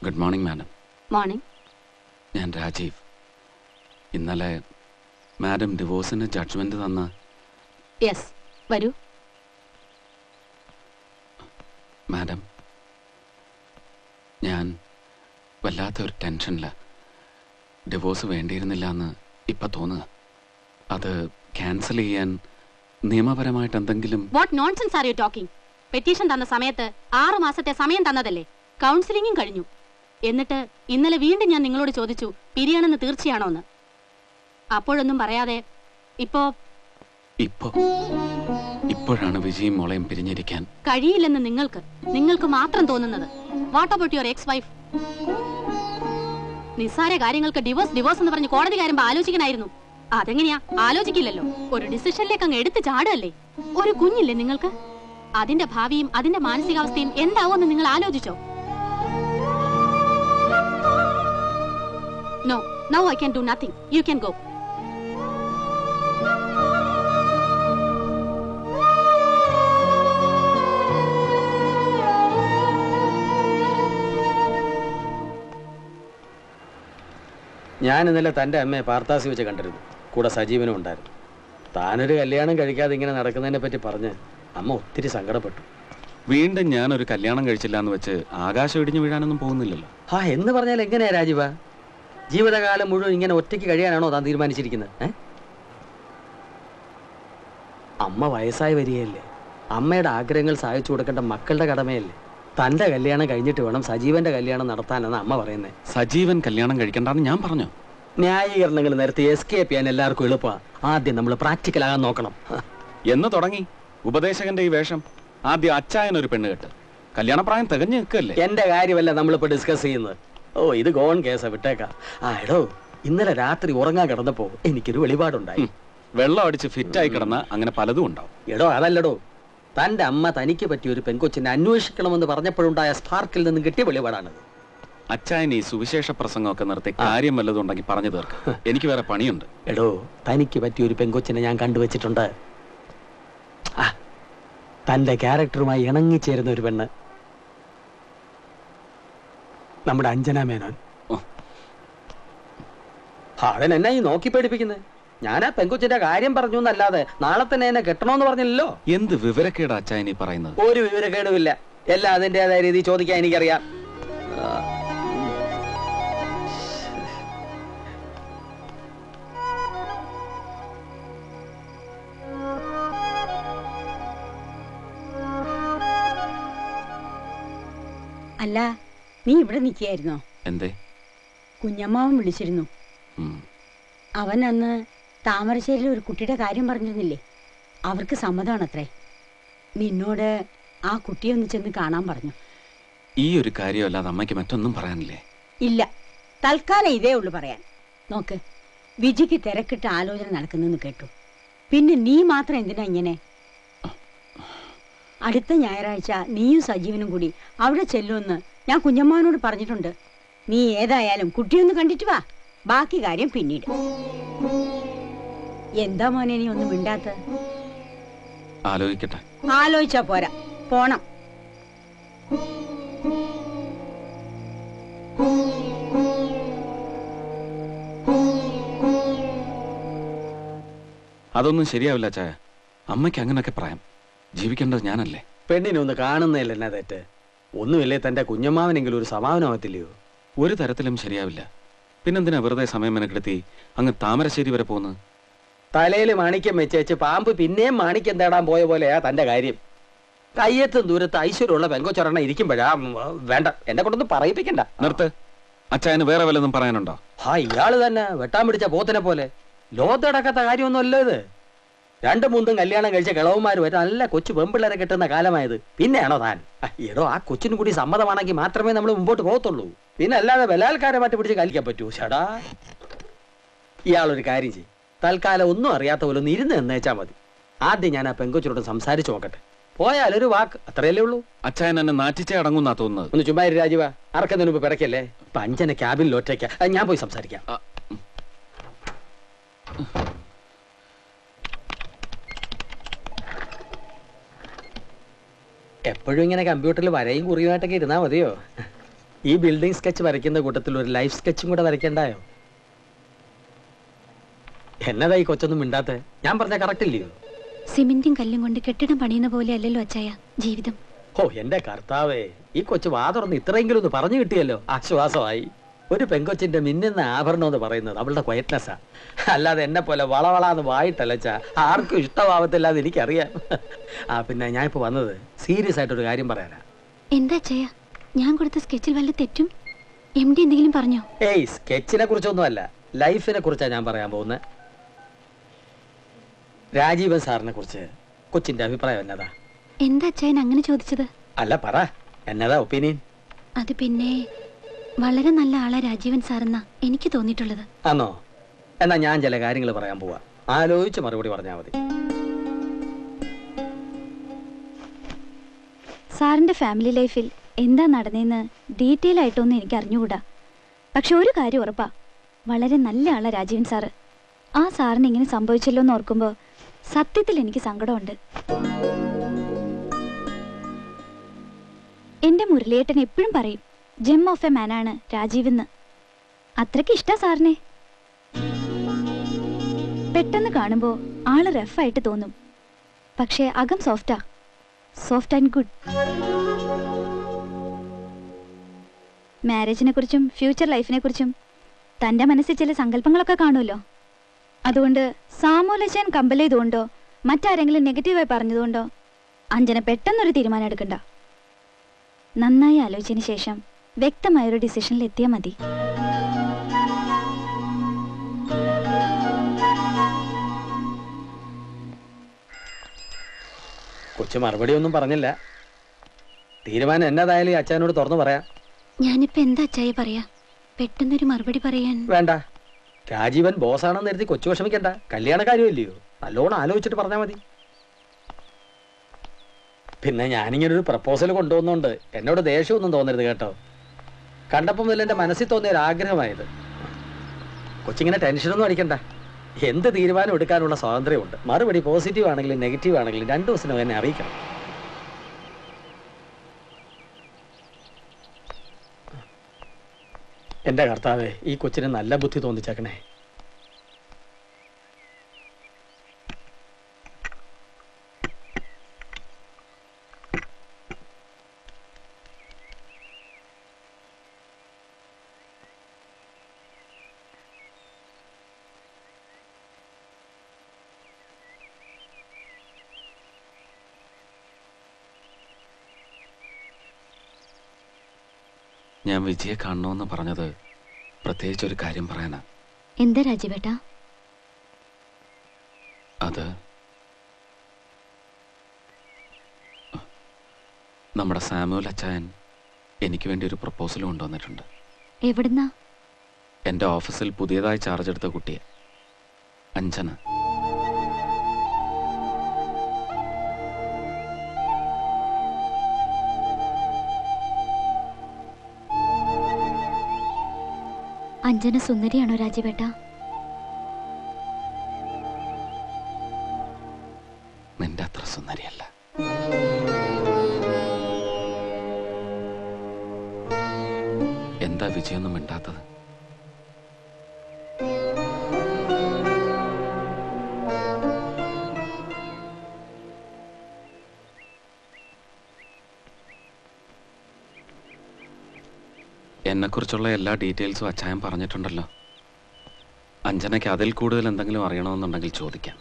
ഗുഡ് മോർണിംഗ് മാഡം മോർണിംഗ് ഞാൻ രാജീവ് ഇന്നലെ മാഡം ഡിവോഴ്സിന് ജഡ്ജ്മെന്റ് തന്ന യെസ് വരൂ മാഡം ഞാൻ വല്ലാത്തൊരു ടെൻഷനില്ല ഡിവോഴ്സ് വേണ്ടിയിരുന്നില്ല എന്ന് ഇപ്പം തോന്നുക അത് ക്യാൻസൽ ചെയ്യാൻ നിയമപരമായിട്ട് എന്തെങ്കിലും what nonsense are you talking petition തന്ന സമയത്ത് ആറു മാസത്തെ സമയം തന്നതല്ലേ കൗൺസിലിംഗും കഴിഞ്ഞു എന്നിട്ട് ഇന്നലെ വീണ്ടും ഞാൻ നിങ്ങളോട് ചോദിച്ചു പിരിയണമെന്ന് തീർച്ചയാണോ എന്ന് അപ്പോഴൊന്നും പറയാതെ ഇപ്പോ ഇപ്പോ ഇപ്പോഴാണ് വിജയും മോളെയും പിരിഞ്ഞിരിക്കാൻ കഴിയില്ലെന്ന് നിങ്ങൾക്ക് നിങ്ങൾക്ക് മാത്രം തോന്നുന്നത് what about your ex wife നിസ്സാര കാര്യങ്ങൾക്ക് ഡിവോഴ്സ് ഡിവോഴ്സ് എന്ന് പറഞ്ഞ് കോടതി കാര്യമ്പോ ആലോചിക്കണായിരുന്നു അതെങ്ങനെയാ ആലോചിക്കില്ലല്ലോ ഒരു ഡിസിഷനിലേക്ക് അങ്ങ് എടുത്ത് ചാടുകയല്ലേ ഒരു കുഞ്ഞില്ലേ നിങ്ങൾക്ക് അതിന്റെ ഭാവിയും അതിന്റെ മാനസികാവസ്ഥയും എന്താവുമെന്ന് നിങ്ങൾ ആലോചിച്ചോ no now I can do nothing you can go ഞാൻ ഇന്നലെ തൻ്റെ അമ്മയെ പാർത്താസി വെച്ച് കണ്ടിരുന്നു കൂടെ സജീവനും ഉണ്ടായിരുന്നു താനൊരു കല്യാണം കഴിക്കാതെ ഇങ്ങനെ നടക്കുന്നതിനെ പറ്റി പറഞ്ഞ് അമ്മ ഒത്തിരി സങ്കടപ്പെട്ടു വീണ്ടും ഞാനൊരു കല്യാണം കഴിച്ചില്ല എന്ന് വെച്ച് ആകാശം ഇടിഞ്ഞു വീഴാനൊന്നും പോകുന്നില്ലല്ലോ ആ എന്ന് പറഞ്ഞാൽ എങ്ങനെയാ രാജീവ ജീവിതകാലം മുഴുവൻ ഇങ്ങനെ ഒറ്റയ്ക്ക് കഴിയാനാണോ താൻ തീരുമാനിച്ചിരിക്കുന്നത് ഏ? അമ്മ വയസ്സായി വരികയല്ലേ അമ്മയുടെ ആഗ്രഹങ്ങൾ സാധിച്ചു കൊടുക്കേണ്ട മക്കളുടെ കടമയല്ലേ തൻ്റെ കല്യാണം കഴിഞ്ഞിട്ട് വേണം സജീവന്റെ കല്യാണം നടത്താനെന്ന് അമ്മ പറയുന്നത് സജീവൻ കല്യാണം കഴിക്കണ്ടെന്ന് ഞാൻ പറഞ്ഞു ന്യായീകരണങ്ങൾ നേരത്തെ എസ്കേപ്പ് ചെയ്യാൻ എല്ലാവർക്കും എളുപ്പമാണ് ആദ്യം നമ്മൾ പ്രാക്ടിക്കൽ ആകാൻ നോക്കണം എന്ന് തുടങ്ങി ഉപദേശകന്റെ ഈ വേഷം ആദ്യം അച്ചായൻ ഒരു പെണ്ണ് കെട്ട് കല്യാണപ്രായം തികഞ്ഞു നിൽക്കല്ലേ എന്റെ കാര്യമല്ല നമ്മളിപ്പോ ഡിസ്കസ് ചെയ്യുന്നത് ഓ ഇത് ഗോൺ കേസാ വിട്ടേക്കാം ആ എടോ ഇന്നലെ രാത്രി ഉറങ്ങാൻ കിടന്നപ്പോ എനിക്കൊരു വെളിപാടുണ്ടായി വെള്ളം അടിച്ച് ഫിറ്റായി കിടന്ന അങ്ങനെ പലതും ഉണ്ടാവും എടോ അതല്ലടോ തന്റെ അമ്മ തനിക്ക് പറ്റിയ ഒരു പെൺകൊച്ചിനെ അന്വേഷിക്കണമെന്ന് പറഞ്ഞപ്പോഴുണ്ടായ സ്പാർക്കിൽ നിന്ന് കിട്ടിയ വെളിപാടാണ് അച്ചായൻ ഈ സുവിശേഷ പ്രസംഗമൊക്കെ നിർത്തി കാര്യം വല്ലതും ഉണ്ടെങ്കിൽ പറഞ്ഞു തീർക്കാം എനിക്ക് വേറെ പണിയുണ്ട് എടോ തനിക്ക് പറ്റിയ ഒരു പെൺകൊച്ചിനെ ഞാൻ കണ്ടുവച്ചിട്ടുണ്ട് ആ, തന്റെ ക്യാരക്ടറുമായി ഇണങ്ങിച്ചേരുന്ന ഒരു പെണ്ണ് നമ്മുടെ അഞ്ജന മേനോൻ ആ, അതിനെന്നാ ഈ നോക്കി പേടിപ്പിക്കുന്നത് ഞാൻ ആ പെൺകൊച്ചിന്റെ കാര്യം പറഞ്ഞു എന്നല്ലാതെ നാളെ തന്നെ എന്നെ കെട്ടണമെന്ന് പറഞ്ഞില്ലല്ലോ എന്ത് വിവരക്കേടാ അച്ചായൻ ഈ പറയുന്നത് ഒരു വിവരക്കേടുമില്ല എല്ലാം അതിൻ്റെതായ രീതി ചോദിക്കാൻ എനിക്കറിയാം ആ, അല്ല നീ ഇവിടെ നിൽക്കുകയായിരുന്നോ എന്തേ കുഞ്ഞമ്മാവൻ വിളിച്ചിരുന്നു ഉം. അവൻ അന്ന് താമരശ്ശേരിയിൽ ഒരു കുട്ടിയുടെ കാര്യം പറഞ്ഞിരുന്നില്ലേ അവർക്ക് സമ്മതമാണത്രേ നിന്നോട് ആ കുട്ടിയെ ഒന്ന് ചെന്ന് കാണാൻ പറഞ്ഞു ഈ ഒരു കാര്യമല്ലാതെ അമ്മയ്ക്ക് മറ്റൊന്നും പറയാനില്ലേ ഇല്ല തൽക്കാലം ഇതേ ഉള്ളു പറയാൻ നോക്ക് വിജിക്ക് തിരക്കിട്ട് ആലോചന നടക്കുന്നെന്ന് കേട്ടു പിന്നെ നീ മാത്രം എന്തിനാ ഇങ്ങനെ അടുത്ത ഞായറാഴ്ച നീയും സജീവനും കൂടി അവിടെ ചെല്ലുമെന്ന് ഞാൻ കുഞ്ഞമ്മാവനോട് പറഞ്ഞിട്ടുണ്ട് നീ ഏതായാലും കുട്ടിയൊന്ന് കണ്ടിട്ട് വാ ബാക്കി കാര്യം പിന്നീട് എന്താ മോനെ നീ ഒന്നും മിണ്ടാത്ത ആലോചിക്കട്ടെ ആലോചിച്ചാ പോരാ പോണം അതൊന്നും ശരിയാവില്ല ചായ അമ്മയ്ക്ക് അങ്ങനൊക്കെ പറയാം ജീവിക്കേണ്ടത് ഞാനല്ലേ പെണ്ണിനെ ഒന്ന് കാണുന്നതിൽ എന്നാ തെറ്റ് ഒന്നുമില്ലേ തന്റെ കുഞ്ഞമ്മാവനെങ്കിലും ഒരു സമാധാനമാകത്തില്ലയോ ഒരു തരത്തിലും ശരിയാവില്ല പിന്നെന്തിനാ വെറുതെ സമയം മെനക്കെടുത്തി അങ്ങ് താമരശ്ശേരി വരെ പോകുന്നത് തലയിൽ മാണിക്യം വെച്ചേച്ച് പാമ്പ് പിന്നെയും മാണിക്യം തേടാൻ പോയ പോലെയാ തന്റെ കാര്യം കയ്യെത്തും ദൂരത്ത് ഐശ്വര്യമുള്ള പെങ്കൊച്ചൊരെണ്ണ ഇരിക്കുമ്പോഴാ ഉം, വേണ്ട എന്നെ കൊണ്ടൊന്നും പറയിപ്പിക്കണ്ട നിർത്ത് അച്ചായന് വേറെ വല്ലതും പറയാനുണ്ടോ ആ ഇയാള് തന്നെ വെട്ടാൻ പിടിച്ച പോത്തിനെ പോലെ ലോകത്തടക്കാത്ത കാര്യമൊന്നുമല്ല ഇത് രണ്ടു മൂന്നും കല്യാണം കഴിച്ച കിളവന്മാർ വരെ നല്ല കൊച്ചു പെമ്പിള്ളേരെ കിട്ടുന്ന കാലമായത് പിന്നെയാണോ താൻ ആ, എടോ ആ കൊച്ചിനും കൂടി സമ്മതമാണെങ്കിൽ മാത്രമേ നമ്മൾ മുമ്പോട്ട് പോകത്തുള്ളൂ പിന്നെ അല്ലാതെ ബലാൽക്കാരെ മാറ്റി പിടിച്ച് കലിക്കാൻ പറ്റൂ ചേടാ ഇയാളൊരു കാര്യം ചെയ്യും തൽക്കാലം ഒന്നും അറിയാത്ത പോലെ ഒന്ന് ഇരുന്ന് എന്നേച്ചാ മതി ആദ്യം ഞാൻ ആ പെങ്കൊച്ചിനോട് സംസാരിച്ചു നോക്കട്ടെ പോയാൽ ഒരു വാക്ക് അത്രയല്ലേ ഉള്ളൂ അച്ചായൻ എന്നെ നാറ്റിച്ചേ അടങ്ങുന്നാ തോന്നുന്നത് ഒന്ന് ചുമ്മാ ഇരി രാജീവ അറക്കുന്നതിന് മുമ്പ് പിടക്കല്ലേ പഞ്ചന ക്യാബിനിൽ ഒറ്റയ്ക്ക ആ, ഞാൻ പോയി സംസാരിക്കാം എപ്പോഴും ഇങ്ങനെ കമ്പ്യൂട്ടറിൽ വരയും കുറിയുമായിട്ടൊക്കെ ഇരുന്നാ മതിയോ ഈ ബിൽഡിംഗ് സ്കെച്ച് വരയ്ക്കുന്ന കൂട്ടത്തിൽ ഒരു ലൈഫ് സ്കെച്ചും കൂടെ വരയ്ക്കണ്ടായോ എന്നതാ ഈ കൊച്ചൊന്നും മിണ്ടാത്തെ ഞാൻ പറഞ്ഞ കറക്റ്റ് ഇല്ലയോ സിമെന്റും കല്ലും കൊണ്ട് കെട്ടിടം പണിയുന്ന പോലെ അല്ലല്ലോ അച്ചായ ജീവിതം ഓ എന്റെ കർത്താവേ ഈ കൊച്ചു വാ തുറന്ന് ഇത്രയെങ്കിലും ഒന്ന് പറഞ്ഞു കിട്ടിയല്ലോ ആശ്വാസമായി ഒരു പെങ്കൊച്ചിന്റെ മിന്നുന്ന ആഭരണം എന്ന് പറയുന്നത് അവളുടെ ക്വയറ്റ്നെസ്സാ അല്ലാതെ എന്നെ പോലെ വളവളാന്ന് വായിട്ടല്ലച്ച ആർക്കും ഇഷ്ടമാവത്തില്ല എന്ന് എനിക്കറിയാം ആ പിന്നെ ഞാൻ ഇപ്പൊ വന്നത് സീരിയസ് ആയിട്ടൊരു കാര്യം പറയാനാ എന്താ അച്ചായ ഞാൻ കൊടുത്ത സ്കെച്ചിൽ വല്ല തെറ്റും എം ഡി എന്തെങ്കിലും പറഞ്ഞോ ഏയ് സ്കെച്ചിനെ കുറിച്ചൊന്നുമല്ല ലൈഫിനെ കുറിച്ചാണ് ഞാൻ പറയാൻ പോകുന്നത് രാജീവൻ സാറിനെ കുറിച്ച് കൊച്ചിന്റെ അഭിപ്രായം എന്നതാ എന്താ അച്ചായൻ അങ്ങനെ ചോദിച്ചത് അല്ല പറ എന്നതാ ഒപ്പീനിയൻ അത് പിന്നെ വളരെ നല്ല ആളാ രാജീവൻ സാറെന്നാ എനിക്ക് തോന്നിയിട്ടുള്ളത് ആണോ എന്നാ ഞാൻ ചില കാര്യങ്ങൾ പറയാൻ പോവാ ആലോചിച്ച് മറുപടി പറഞ്ഞാൽ മതി സാറിന്റെ ഫാമിലി ലൈഫിൽ എന്താ നടന്നതെന്ന് ഡീറ്റെയിൽ ആയിട്ടൊന്നും എനിക്ക് അറിഞ്ഞുകൂടാ പക്ഷെ ഒരു കാര്യം ഉറപ്പാ വളരെ നല്ല ആളാ രാജീവൻ സാറ് ആ സാറിന് ഇങ്ങനെ സംഭവിച്ചല്ലോ എന്ന് ഓർക്കുമ്പോൾ സത്യത്തിൽ എനിക്ക് സങ്കടമുണ്ട് എന്റെ മുരളിയേട്ടൻ എപ്പോഴും പറയും ജെം ഓഫ് എ മാനാണ് രാജീവ് എന്ന് അത്രയ്ക്ക് ഇഷ്ടാ സാറിനെ പെട്ടെന്ന് കാണുമ്പോൾ ആള് റഫായിട്ട് തോന്നും പക്ഷേ അകം സോഫ്റ്റാ സോഫ്റ്റ് ആൻഡ് ഗുഡ് മാരേജിനെ കുറിച്ചും ഫ്യൂച്ചർ ലൈഫിനെ കുറിച്ചും തന്റെ മനസ്സിൽ ചില സങ്കല്പങ്ങളൊക്കെ കാണുമല്ലോ അതുകൊണ്ട് സാമൂലച്ചാൻ കമ്പൽ ചെയ്തുകൊണ്ടോ മറ്റാരെങ്കിലും നെഗറ്റീവായി പറഞ്ഞതുകൊണ്ടോ അഞ്ജന പെട്ടെന്നൊരു തീരുമാനം എടുക്കണ്ട നന്നായി ആലോചിച്ചതിന് ശേഷം വ്യക്തമായൊരു ഡിസിഷനിൽ എത്തിയാൽ മതി കൊച്ചു മറുപടി ഒന്നും പറഞ്ഞില്ല തീരുമാനം എന്നതായാലും ഈ അച്ഛനോട് തുറന്നു പറയാം ഞാനിപ്പോ എന്താ അച്ചായ പറയാ പെട്ടെന്നൊരു മറുപടി പറയാൻ വേണ്ട രാജീവൻ ബോസാണെന്ന് കരുതി കൊച്ചു വിഷമിക്കണ്ട കല്യാണ കാര്യമില്ലയോ നല്ലോണം ആലോചിച്ചിട്ട് പറഞ്ഞാൽ മതി പിന്നെ ഞാനിങ്ങനെ ഒരു പ്രപ്പോസൽ കൊണ്ടുവന്നുകൊണ്ട് എന്നോട് ദേഷ്യമൊന്നും തോന്നരുത് കേട്ടോ കണ്ടപ്പോൾ മുതൽ എൻ്റെ മനസ്സിൽ തോന്നിയ ഒരു ആഗ്രഹമായത് കൊച്ചിങ്ങനെ ടെൻഷനൊന്നും അടിക്കണ്ട എന്ത് തീരുമാനം എടുക്കാനുള്ള സ്വാതന്ത്ര്യമുണ്ട് മറുപടി പോസിറ്റീവ് ആണെങ്കിലും നെഗറ്റീവ് ആണെങ്കിലും രണ്ടു ദിവസത്തിനകം എന്നെ അറിയിക്കണം എൻ്റെ കർത്താവേ ഈ കൊച്ചിന് നല്ല ബുദ്ധി തോന്നിച്ചേക്കണേ ഞാൻ വിജയെ കാണണമെന്ന് പറഞ്ഞത് പ്രത്യേകിച്ച് ഒരു കാര്യം പറയാനാ എന്താ രാജീവേട്ടാ അത് നമ്മുടെ സാമുവൽ അച്ചായൻ എനിക്ക് വേണ്ടി ഒരു പ്രപ്പോസൽ കൊണ്ടുവന്നിട്ടുണ്ട് എവിടുന്നാ എൻ്റെ ഓഫീസിൽ പുതിയതായി ചാർജ് എടുത്ത കുട്ടിയെ അഞ്ജന അഞ്ജന സുന്ദരിയാണോ രാജീവേട്ടാ നിന്റെ അത്ര സുന്ദരിയല്ല എന്താ വിജയൊന്നും മിണ്ടാത്തത് എന്നെക്കുറിച്ചുള്ള എല്ലാ ഡീറ്റെയിൽസും അച്ചായൻ പറഞ്ഞിട്ടുണ്ടല്ലോ അഞ്ജനയ്ക്ക് അതിൽ കൂടുതൽ എന്തെങ്കിലും അറിയണമെന്നുണ്ടെങ്കിൽ ചോദിക്കാം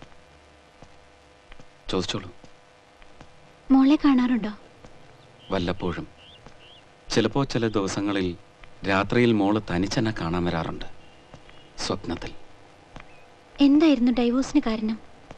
ചോദിച്ചോളൂ മോളെ കാണാറുണ്ടോ വല്ലപ്പോഴും ചിലപ്പോൾ ചില ദിവസങ്ങളിൽ രാത്രിയിൽ മോള് തനിച്ചെന്നെ കാണാൻ വരാറുണ്ട് സ്വപ്നത്തിൽ എന്തായിരുന്നു ഡൈവോഴ്സിന് കാരണം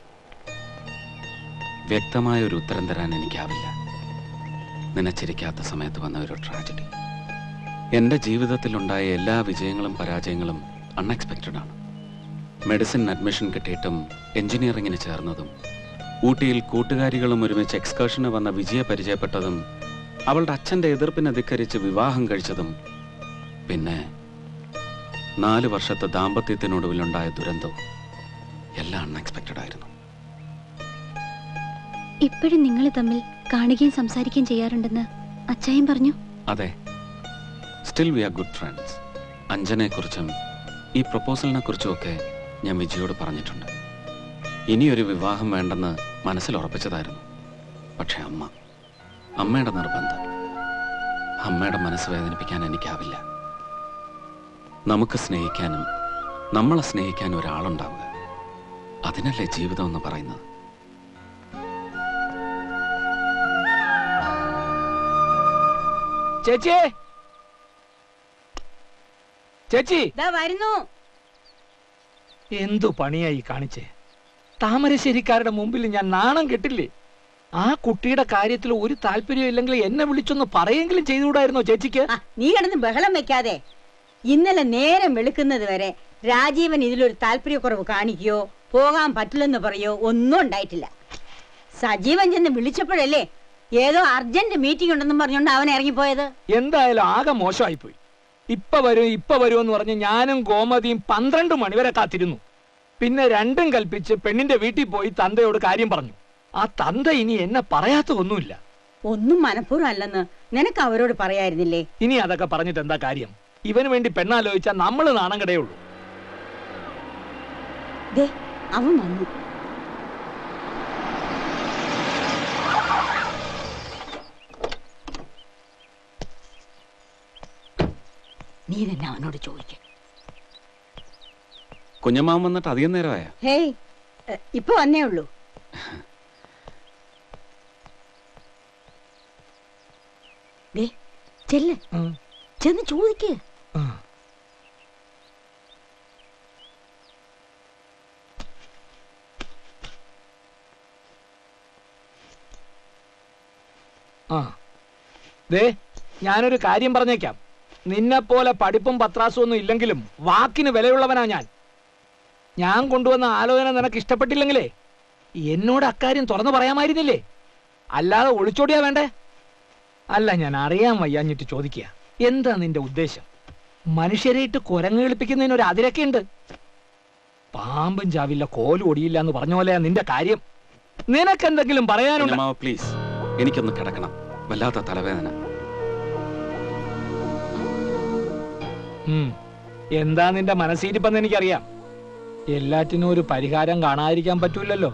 വ്യക്തമായ ഒരു ഉത്തരം തരാൻ എനിക്കാവില്ല നനച്ചിരിക്കാത്ത സമയത്ത് വന്ന ഒരു ട്രാജഡി എൻ്റെ ജീവിതത്തിലുണ്ടായ എല്ലാ വിജയങ്ങളും പരാജയങ്ങളും അൺഎക്സ്പെക്റ്റഡ് ആണ് മെഡിസിൻ അഡ്മിഷൻ കിട്ടിയിട്ടും എഞ്ചിനീയറിങ്ങിന് ചേർന്നതും ഊട്ടിയിൽ കൂട്ടുകാരികളും ഒരുമിച്ച് എക്സ്കർഷന് വന്ന വിജയെ പരിചയപ്പെട്ടതും അവളുടെ അച്ഛൻ്റെ എതിർപ്പിനെ ധിക്കരിച്ച് വിവാഹം കഴിച്ചതും പിന്നെ നാല് വർഷത്തെ ദാമ്പത്യത്തിനൊടുവിലുണ്ടായ ദുരന്തവും എല്ലാം അൺഎക്സ്പെക്റ്റഡ് ആയിരുന്നു ഇപ്പോഴും നിങ്ങൾ തമ്മിൽ കാണുകയും സംസാരിക്കുകയും ചെയ്യാറുണ്ടെന്ന് അച്ചായൻ പറഞ്ഞു അതെ still we are good friends അഞ്ജനെക്കുറിച്ചും ഈ പ്രപ്പോസലിനെ കുറിച്ചും ഒക്കെ ഞാൻ വിജയോട് പറഞ്ഞിട്ടുണ്ട് ഇനിയൊരു വിവാഹം വേണ്ടെന്ന് മനസ്സിൽ ഉറപ്പിച്ചതായിരുന്നു പക്ഷെ അമ്മ അമ്മയുടെ നിർബന്ധം അമ്മയുടെ മനസ്സ് വേദനിപ്പിക്കാൻ എനിക്കാവില്ല നമുക്ക് സ്നേഹിക്കാനും നമ്മളെ സ്നേഹിക്കാനും ഒരാളുണ്ടാവുക അതിനല്ലേ ജീവിതം എന്ന് പറയുന്നത് ചേച്ചിയെ ചേച്ചി ദാ വരുന്നു എന്തു പണിയായി കാണിച്ചേ താമരശ്ശേരിക്കാരുടെ മുമ്പിൽ ഞാൻ നാണം കെട്ടില്ലേ ആ കുട്ടിയുടെ കാര്യത്തിൽ ഒരു താല്പര്യം ഇല്ലെങ്കിൽ എന്നെ വിളിച്ചൊന്ന് പറയെങ്കിലും ചെയ്തുകൂടായിരുന്നോ ചേച്ചിക്ക് നീ കിടന്ന് ബഹളം വെക്കാതെ ഇന്നലെ നേരം വെളുക്കുന്നത് വരെ രാജീവൻ ഇതിലൊരു താല്പര്യക്കുറവ് കാണിക്കുകയോ പോകാൻ പറ്റില്ലെന്ന് പറയോ ഒന്നും ഉണ്ടായിട്ടില്ല സജീവൻ ചെന്ന് വിളിച്ചപ്പോഴല്ലേ ഏതോ അർജന്റ് മീറ്റിംഗ് ഉണ്ടെന്നും പറഞ്ഞുകൊണ്ട് അവൻ ഇറങ്ങിപ്പോയത് എന്തായാലും ആകെ മോശമായിപ്പോയി ഇപ്പൊ വരും ഇപ്പൊ വരും എന്ന് പറഞ്ഞ് ഞാനും ഗോമതിയും പന്ത്രണ്ട് മണിവരെ കാത്തിരുന്നു പിന്നെ രണ്ടും കൽപ്പിച്ച് പെണ്ണിന്റെ വീട്ടിൽ പോയി തന്തയോട് കാര്യം പറഞ്ഞു ആ തന്ത ഇനി എന്നെ പറയാത്ത ഒന്നുമില്ല ഒന്നും മനഃപൂർവ്വം അല്ലെന്ന് നിനക്ക് അവരോട് പറയായിരുന്നില്ലേ ഇനി അതൊക്കെ പറഞ്ഞിട്ട് എന്താ കാര്യം ഇവന് വേണ്ടി പെണ്ണാലോചിച്ചാൽ നമ്മൾ നാണം കടയുള്ളൂ ദേ അവൻ വന്നു നീ തന്നെ അവനോട് ചോദിക്ക കുഞ്ഞമ്മാവൻ വന്നിട്ട് അധികം നേരമായ ഹേയ് എ, ഇപ്പൊ വന്നേ ഉള്ളൂ ദേ ചെല്ല് ചെന്ന് ചോദിക്ക് ആ ദേ ഞാനൊരു കാര്യം പറഞ്ഞേക്കാം നിന്നെ പോലെ പഠിപ്പും പത്രാസും ഒന്നും ഇല്ലെങ്കിലും വാക്കിന് വിലയുള്ളവനാ ഞാൻ ഞാൻ കൊണ്ടുവന്ന ആലോചന നിനക്ക് ഇഷ്ടപ്പെട്ടില്ലെങ്കിലേ എന്നോട് അക്കാര്യം തുറന്നു പറയാമായിരുന്നില്ലേ അല്ലാതെ ഒളിച്ചോടിയാ വേണ്ടേ അല്ല ഞാൻ അറിയാൻ വയ്യാഞ്ഞിട്ട് ചോദിക്കുക എന്താ നിന്റെ ഉദ്ദേശം മനുഷ്യരെയിട്ട് കുരങ്ങ് കളിപ്പിക്കുന്നതിന് ഒരു അതിരൊക്കെ ഉണ്ട് പാമ്പും ചാവില്ല കോലും ഒടിയില്ല എന്ന് പറഞ്ഞ പോലെയാ നിന്റെ കാര്യം നിനക്കെന്തെങ്കിലും പറയാനുണ്ട് കുഞ്ഞമ്മാവ പ്ലീസ് എനിക്കൊന്ന് കിടക്കണം വല്ലാത്ത തലവേദന ഉം. എന്താ നിന്റെ മനസ്സിരിപ്പെന്ന് എനിക്കറിയാം എല്ലാറ്റിനും ഒരു പരിഹാരം കാണാതിരിക്കാൻ പറ്റൂലല്ലോ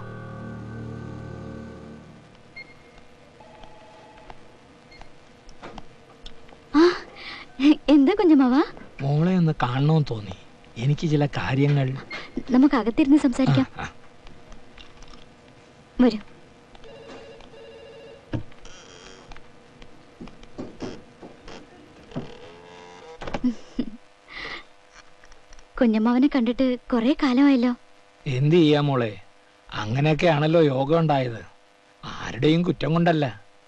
എന്താ കുഞ്ഞമ്മാവ മോളെ ഒന്ന് കാണണമെന്ന് തോന്നി എനിക്ക് ചില കാര്യങ്ങൾ നമുക്ക് അകത്തിരുന്ന് സംസാരിക്കാം വരൂ കുഞ്ഞമ്മാവനെ കണ്ടിട്ട് കുറെ കാലമായല്ലോ എന്ത് ചെയ്യാ മോളെ അങ്ങനെയൊക്കെയാണല്ലോ യോഗം ഉണ്ടായത് ആരുടെയും കുറ്റം കൊണ്ടല്ല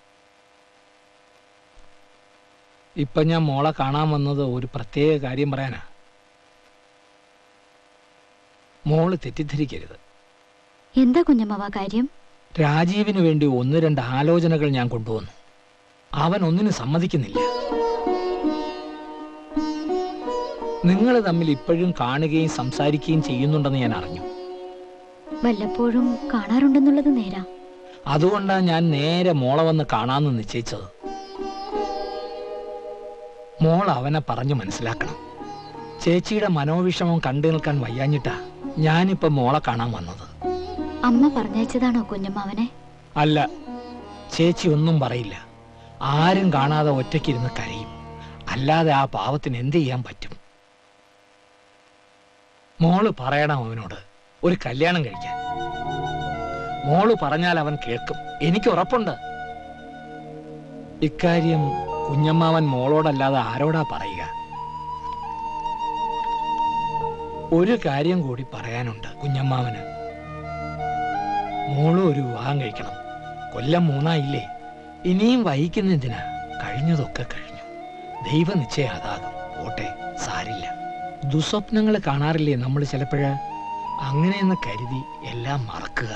ഇപ്പൊ ഞാൻ മോളെ കാണാൻ വന്നത് ഒരു പ്രത്യേക കാര്യം പറയാനാ മോള് തെറ്റിദ്ധരിക്കരുത് എന്താ കുഞ്ഞമ്മാവ കാര്യം രാജീവിന് വേണ്ടി ഒന്ന് രണ്ട് ആലോചനകൾ ഞാൻ കൊണ്ടുവന്നു അവൻ ഒന്നിനും സമ്മതിക്കുന്നില്ല നിങ്ങൾ തമ്മിൽ ഇപ്പോഴും കാണുകയും സംസാരിക്കുകയും ചെയ്യുന്നുണ്ടെന്ന് ഞാൻ അറിഞ്ഞു വല്ലപ്പോഴും കാണാറുണ്ടെന്നുള്ളത് നേരാ അതുകൊണ്ടാണ് ഞാൻ നേരെ മോളെ വന്ന് കാണാമെന്ന് നിശ്ചയിച്ചത് മോൾ അവനെ പറഞ്ഞു മനസ്സിലാക്കണം ചേച്ചിയുടെ മനോവിഷമം കണ്ടു നിൽക്കാൻ വയ്യാഞ്ഞിട്ടാ ഞാനിപ്പോ മോളെ കാണാൻ വന്നത് അമ്മ പറഞ്ഞയച്ചതാണോ കുഞ്ഞമ്മാവനെ അല്ല ചേച്ചി ഒന്നും പറയില്ല ആരും കാണാതെ ഒറ്റയ്ക്കിരുന്ന് കരയും അല്ലാതെ ആ പാവത്തിന് എന്ത് ചെയ്യാൻ പറ്റും മോള് പറയണം അവനോട് ഒരു കല്യാണം കഴിക്കാൻ മോള് പറഞ്ഞാൽ അവൻ കേൾക്കും എനിക്ക് ഉറപ്പുണ്ട് ഇക്കാര്യം കുഞ്ഞമ്മാവൻ മോളോടല്ലാതെ ആരോടാ പറയുക ഒരു കാര്യം കൂടി പറയാനുണ്ട് കുഞ്ഞമ്മാവന് മോളും ഒരു വിവാഹം കഴിക്കണം കൊല്ലം മൂന്നായില്ലേ ഇനിയും വൈകുന്നതിനാ കഴിഞ്ഞതൊക്കെ കഴിഞ്ഞു ദൈവനിശ്ചയം അതാകും ഓട്ടെ സാരില്ല ദുസ്വപ്നങ്ങൾ കാണാറില്ലേ നമ്മൾ ചിലപ്പോഴ് അങ്ങനെയെന്ന് കരുതി എല്ലാം മറക്കുക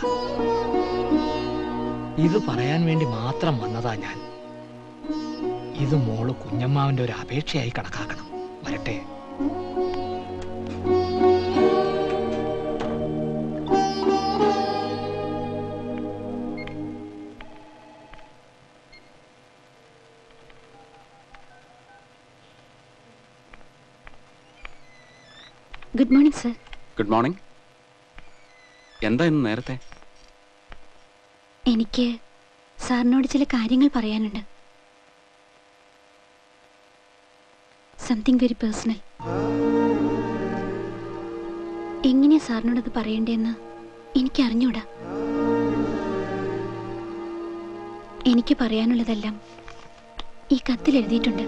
ഇത് പറയാൻ വേണ്ടി മാത്രം വന്നതാ ഞാൻ ഇത് മോള് കുഞ്ഞമ്മാവിന്റെ ഒരു അപേക്ഷയായി കണക്കാക്കണം വരട്ടെ good morning sir good morning എന്താ ഇന്ന് നേരത്തെ എനിക്ക് സാറിനോട് ചില കാര്യങ്ങൾ പറയാനുണ്ട് സംതിങ് വെരി പേഴ്സണൽ എങ്ങനെയാ സാറിനോടത് പറയണ്ടേന്ന് എനിക്ക് അറിഞ്ഞൂടാ എനിക്ക് പറയാനുള്ളതെല്ലാം ഈ കത്തിൽ എഴുതിയിട്ടുണ്ട്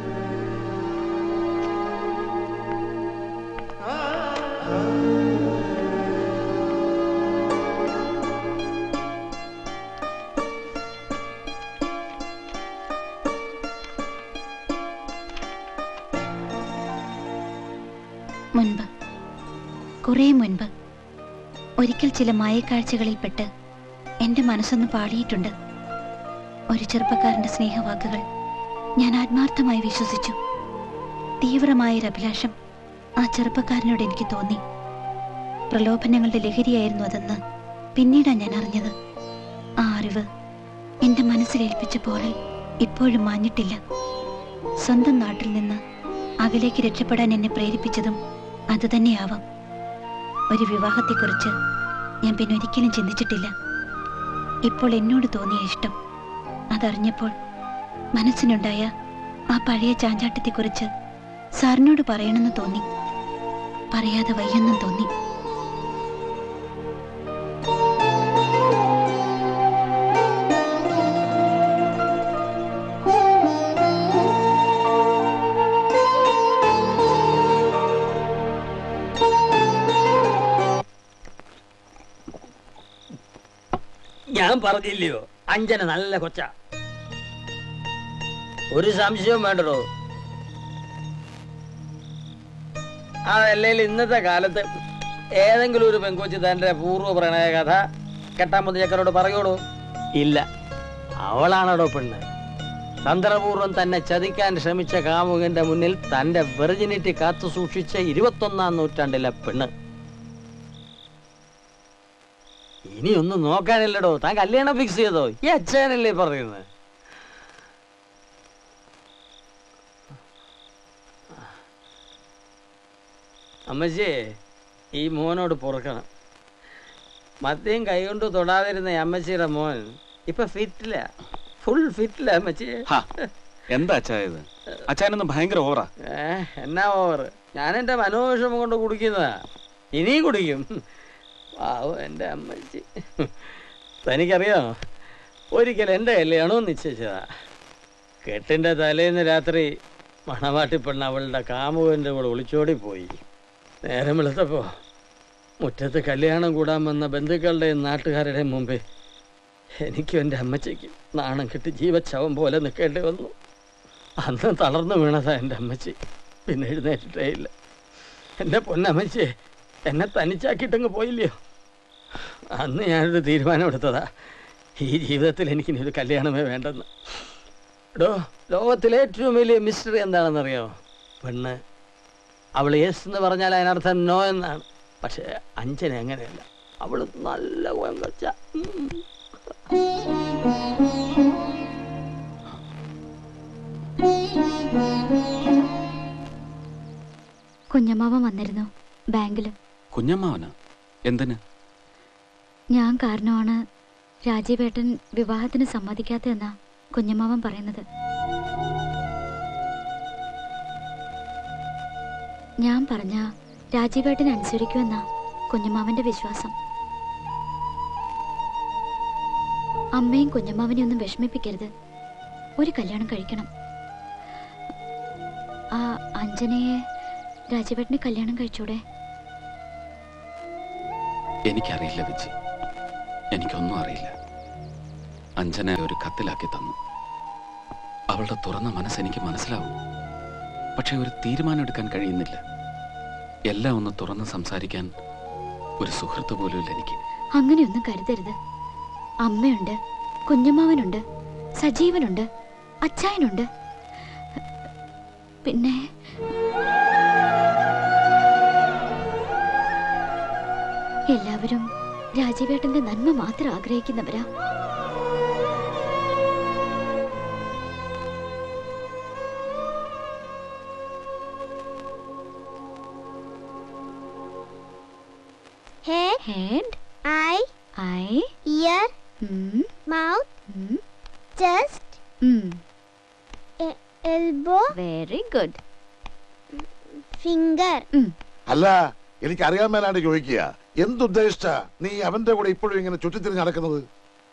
മുൻപ് കുറേ മുൻപ് ഒരിക്കൽ ചില മായക്കാഴ്ചകളിൽപ്പെട്ട് എന്റെ മനസ്സൊന്ന് പാടിയിട്ടുണ്ട് ഒരു ചെറുപ്പക്കാരന്റെ സ്നേഹവാക്കുകൾ ഞാൻ ആത്മാർത്ഥമായി വിശ്വസിച്ചു തീവ്രമായൊരു അഭിലാഷം ആ ചെറുപ്പക്കാരനോട് എനിക്ക് തോന്നി പ്രലോഭനങ്ങളുടെ ലഹരിയായിരുന്നു അതെന്ന് പിന്നീടാ ഞാൻ അറിഞ്ഞത് ആ അറിവ് എന്റെ മനസ്സിലേൽപ്പിച്ച പോലെ ഇപ്പോഴും മാഞ്ഞിട്ടില്ല സ്വന്തം നാട്ടിൽ നിന്ന് അകലേക്ക് രക്ഷപ്പെടാൻ എന്നെ പ്രേരിപ്പിച്ചതും അതുതന്നെയാവാം ഒരു വിവാഹത്തെക്കുറിച്ച് ഞാൻ പിന്നെ ഒരിക്കലും ചിന്തിച്ചിട്ടില്ല ഇപ്പോൾ എന്നോട് തോന്നിയ ഇഷ്ടം അതറിഞ്ഞപ്പോൾ മനസ്സിനുണ്ടായ ആ പഴയ ചാഞ്ചാട്ടത്തെക്കുറിച്ച് സാറിനോട് പറയണമെന്ന് തോന്നി പറയാതെ വയ്യെന്നും തോന്നി ഞാൻ പറഞ്ഞില്ലയോ അഞ്ജന നല്ല കൊച്ച ഒരു സംശയവും വേണ്ടടോ അതല്ലേ ഇന്നത്തെ കാലത്ത് ഏതെങ്കിലും ഒരു പെങ്കൊച്ച് തന്റെ പൂർവ്വ പ്രണയ കഥ കെട്ടാൻ മുതൽ ചക്കരോട് പറയോടോ ഇല്ല അവളാണടോ പെണ്ണ് തന്ത്രപൂർവ്വം തന്നെ ചതിക്കാൻ ശ്രമിച്ച കാമുകന്റെ മുന്നിൽ തന്റെ വെർജിനിറ്റി കാത്തു സൂക്ഷിച്ച ഇരുപത്തൊന്നാം നൂറ്റാണ്ടിലെ പെണ്ണ് ഇനിയൊന്നും നോക്കാനില്ലടോ താൻ കല്യാണം ഫിക്സ് ചെയ്തോ ഈ അച്ഛനല്ലേ പറയുന്നത് അമ്മച്ചിയെ ഈ മോനോട് പൊറുക്കണം മദ്യം കൈകൊണ്ട് തൊടാതിരുന്ന ഈ അമ്മച്ചിയുടെ മോൻ ഇപ്പൊ ഫിറ്റില്ല ഫുൾ ഫിറ്റില്ല അമ്മച്ചിയെ ഹാ, എന്താ അച്ഛാ ഇത് അച്ഛനൊന്നും ഭയങ്കര ഓവറാ ഏ എന്നാ ഓവർ ഞാൻ എൻ്റെ മനോവിഷമം കൊണ്ട് കുടിക്കുന്നതാ ഇനിയും കുടിക്കും പാവം എൻ്റെ അമ്മച്ചി തനിക്കറിയാമോ ഒരിക്കൽ എൻ്റെ കല്യാണവും നിശ്ചയിച്ചതാ കെട്ടിൻ്റെ തലേന്ന് രാത്രി മണവാട്ടി പെണ്ണ് അവളുടെ കാമുകൻ്റെ കൂടെ ഒളിച്ചോടി പോയി നേരം വെളുത്തപ്പോൾ മുറ്റത്ത് കല്യാണം കൂടാൻ വന്ന ബന്ധുക്കളുടെയും നാട്ടുകാരുടെയും മുമ്പേ എനിക്കും എൻ്റെ അമ്മച്ചിക്കും നാണം കെട്ടി ജീവച്ചവം പോലെ നിൽക്കേണ്ടി വന്നു അന്ന് തളർന്നു വീണതാ എൻ്റെ അമ്മച്ചി പിന്നെ എഴുന്നേറ്റിട്ടേ ഇല്ല എൻ്റെ പൊന്നമ്മച്ചി എന്നെ തനിച്ചാക്കിയിട്ടങ്ങ് പോയില്ലയോ അന്ന് ഞാനൊരു തീരുമാനമെടുത്തതാ ഈ ജീവിതത്തിൽ എനിക്കിനി ഒരു കല്യാണമേ വേണ്ടെന്ന് എടോ ലോകത്തിലെ ഏറ്റവും വലിയ മിസ്റ്ററി എന്താണെന്നറിയാമോ പെണ്ണ് അവൾ യെസ് എന്ന് പറഞ്ഞാൽ അതിനർത്ഥം നോ എന്നാണ് പക്ഷേ അഞ്ചന അങ്ങനെയല്ല അവൾ നല്ല കൊച്ച കുഞ്ഞമ്മാവൻ വന്നിരുന്നു ബാങ്കിൽ കുഞ്ഞമ്മാവന് എന്തിന് ഞാൻ കാരണമാണ് രാജീവേട്ടൻ വിവാഹത്തിന് സമ്മതിക്കാത്തതെന്നാ കുഞ്ഞമ്മാവൻ പറയുന്നത് ഞാൻ പറഞ്ഞ രാജീവേട്ടൻ അനുസരിക്കുമെന്നാ കുഞ്ഞമ്മാവന്റെ വിശ്വാസം അമ്മയും കുഞ്ഞമ്മാവനെ ഒന്നും വിഷമിപ്പിക്കരുത് ഒരു കല്യാണം കഴിക്കണം ആ അഞ്ജനയെ രാജീവേട്ടന് കല്യാണം കഴിച്ചൂടെ എനിക്കറിയില്ല വിജി എനിക്കൊന്നും അറിയില്ല അഞ്ജന ഒരു കത്തിലാക്കി തന്നു അവളുടെ തുറന്ന മനസ്സ് എനിക്ക് മനസ്സിലാവും പക്ഷെ ഒരു തീരുമാനം എടുക്കാൻ കഴിയുന്നില്ല എല്ലാം ഒന്ന് തുറന്ന് സംസാരിക്കാൻ ഒരു സുഹൃത്ത് പോലുമില്ല എനിക്ക് അങ്ങനെയൊന്നും കരുതരുത് അമ്മയുണ്ട് കുഞ്ഞമ്മാവനുണ്ട് സജീവനുണ്ട് അച്ചായനുണ്ട് പിന്നെ എല്ലാവരും രാജീവേട്ടന്റെ നന്മ മാത്രം ആഗ്രഹിക്കുന്നവരാ chest elbow very good finger അല്ല എനിക്ക് അറിയാൻ മേലാണ്ട് ചോദിക്കുക എന്തുദ്ദേശിച്ച നീ അവന്റെ കൂടെ ഇപ്പോഴും ഇങ്ങനെ ചുറ്റിത്തിരിഞ്ഞ് നടക്കുന്നത്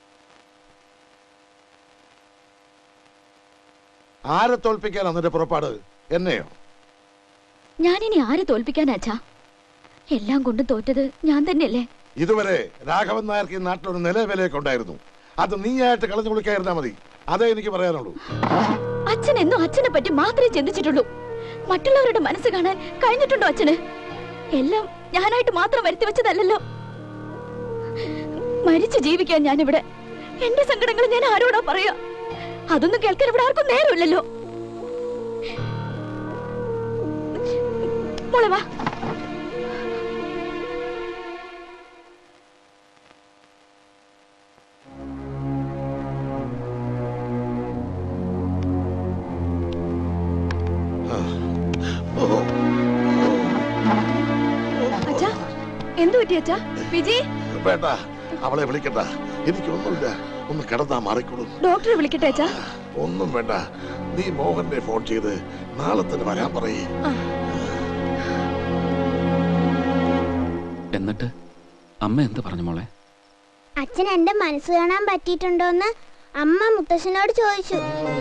ആരെ തോൽപ്പിക്കാനാ നിന്റെ പുറപ്പാട് എന്നെയോ ഞാനിനി ആരെ തോൽപ്പിക്കാനാ അച്ഛാ എല്ലാം കൊണ്ടും തോറ്റത് ഞാൻ തന്നെയല്ലേ ഇതുവരെ രാഘവൻ നായർക്ക് ഈ നാട്ടിലൊരു നിലവിലയൊക്കെ ഉണ്ടായിരുന്നു അത് നീയായിട്ട് കളഞ്ഞു കുളിക്കായിരുന്നാ മതി അതേ എനിക്ക് പറയാനുള്ളൂ അച്ഛൻ എന്നും അച്ഛനെ പറ്റി മാത്രമേ ചിന്തിച്ചിട്ടുള്ളൂ മറ്റുള്ളവരുടെ മനസ്സ് കാണാൻ കഴിഞ്ഞിട്ടുണ്ടോ അച്ഛന് എല്ലാം ഞാനായിട്ട് മാത്രം വരുത്തി വെച്ചതല്ലല്ലോ മരിച്ചു ജീവിക്കാൻ ഞാനിവിടെ എന്റെ സങ്കടങ്ങൾ ഞാൻ ആരോടാ പറയാ അതൊന്നും കേൾക്കാൻ ഇവിടെ ആർക്കും നേരമില്ലല്ലോ മോളെ വാ അച്ഛാ എന്തു പറ്റി അച്ഛാ വിജി വേണ്ട അവളെ വിളിക്കണ്ട എനിക്കൊന്നുമില്ല ഒന്ന് കിടന്നാ മാറിക്കൊള്ളും ഡോക്ടറെ വിളിക്കട്ടെ അച്ഛാ ഒന്നും വേണ്ട നീ മോഹന്റെ ഫോൺ ചെയ്ത് നാളെ തന്നെ വരാൻ പറയേ എന്നിട്ട് അമ്മ എന്ത് പറഞ്ഞു മോളെ അച്ഛൻ എന്റെ മനസ്സ് കാണാൻ പറ്റിയിട്ടുണ്ടോന്ന് അമ്മ മുത്തശ്ശനോട് ചോദിച്ചു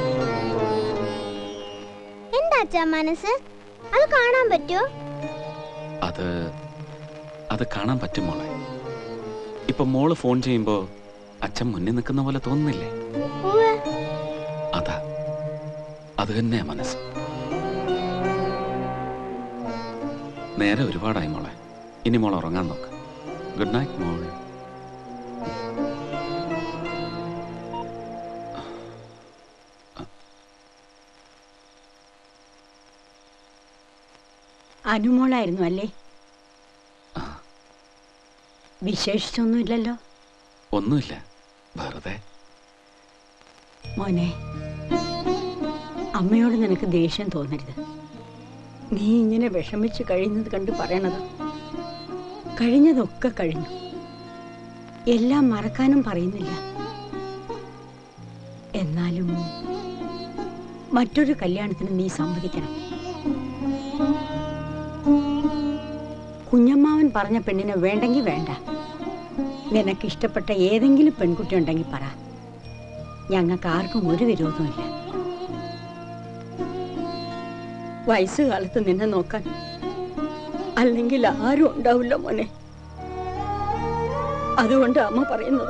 എന്താ അച്ഛാ മനസ്സ് അത് കാണാൻ പറ്റുമോ അത് അത് കാണാൻ പറ്റും മോളെ ഇപ്പൊ മോള് ഫോൺ ചെയ്യുമ്പോ അച്ഛൻ മുന്നിൽ നിൽക്കുന്ന പോലെ തോന്നുന്നില്ലേ ഉവ്വ്. അതാ അത് തന്നെയാ മനസ്സ് നേരെ ഒരുപാടായി മോളെ ഇനി മോൾ ഉറങ്ങാൻ നോക്ക് ഗുഡ് നൈറ്റ് മോൾ അനുമോളായിരുന്നു അല്ലേ വിശേഷിച്ചൊന്നുമില്ലല്ലോ ഒന്നുമില്ല വെറുതെ മോനെ അമ്മയോട് നിനക്ക് ദേഷ്യം തോന്നരുത് നീ ഇങ്ങനെ വിഷമിച്ച് കഴിയുന്നത് കണ്ട് പറയണത് കഴിഞ്ഞതൊക്കെ കഴിഞ്ഞു എല്ലാം മറക്കാനും പറയുന്നില്ല എന്നാലും മറ്റൊരു കല്യാണത്തിന് നീ സമ്മതിക്കണം കുഞ്ഞമ്മാവൻ പറഞ്ഞ പെണ്ണിനെ വേണ്ടെങ്കിൽ വേണ്ട നിനക്ക് ഇഷ്ടപ്പെട്ട ഏതെങ്കിലും പെൺകുട്ടി ഉണ്ടെങ്കിൽ പറ ഞങ്ങൾക്ക് ആർക്കും ഒരു വിരോധമില്ല വയസ്സുകാലത്ത് നിന്നെ നോക്കാൻ അല്ലെങ്കിൽ ആരും ഉണ്ടാവില്ല മോനെ അതുകൊണ്ട് അമ്മ പറയുന്നത്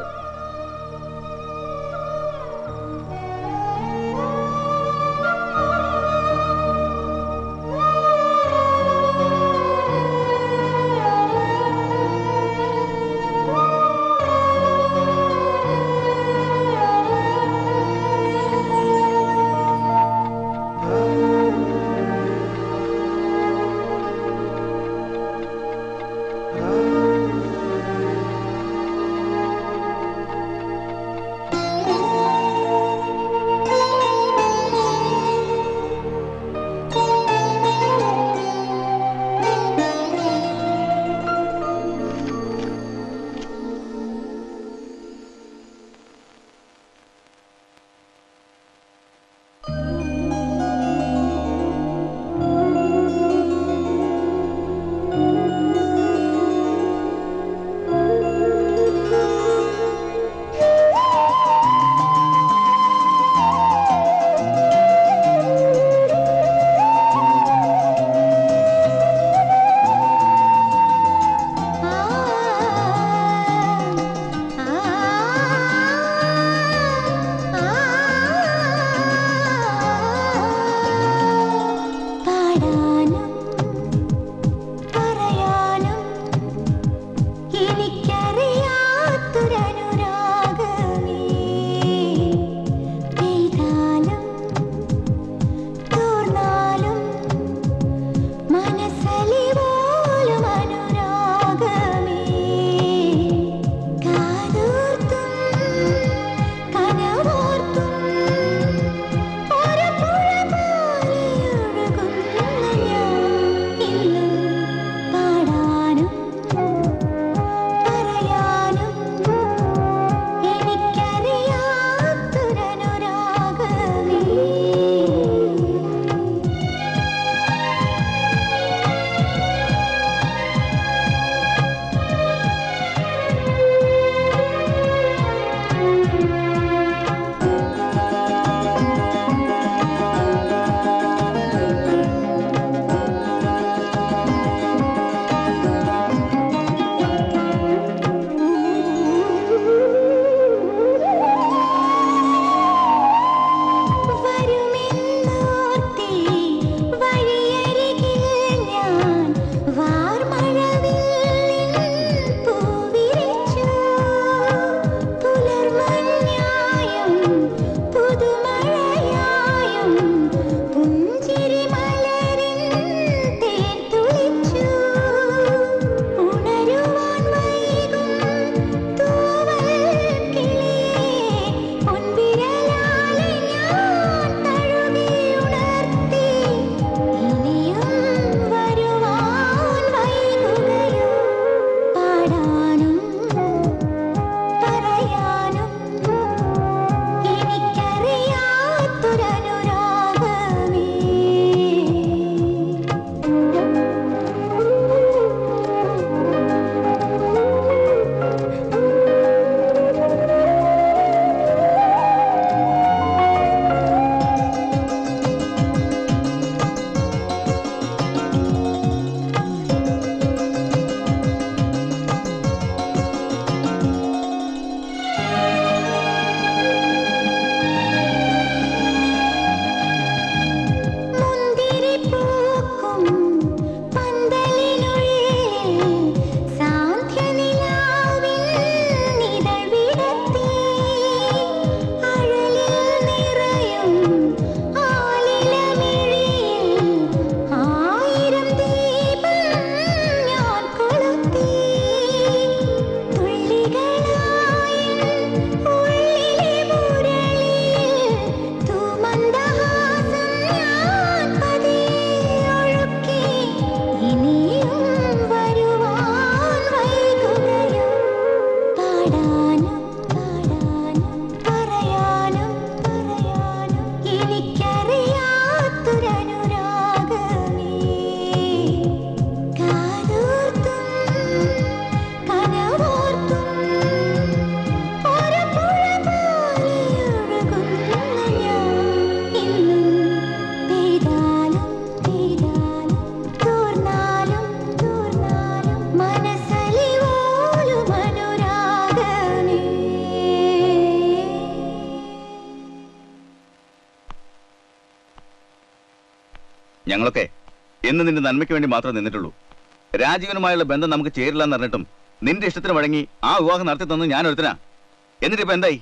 ഞങ്ങളൊക്കെ എന്ന് നിന്റെ നന്മയ്ക്ക് വേണ്ടി മാത്രമേ നിന്നിട്ടുള്ളൂ രാജീവനുമായുള്ള ബന്ധം നമുക്ക് ചേരില്ല എന്ന് പറഞ്ഞിട്ടും നിന്റെ ഇഷ്ടത്തിന് വഴങ്ങി ആ വിവാഹം നടത്തി തന്നു ഞാൻ ഒരുത്തനാ എന്നിട്ട് ഇപ്പൊ എന്തായി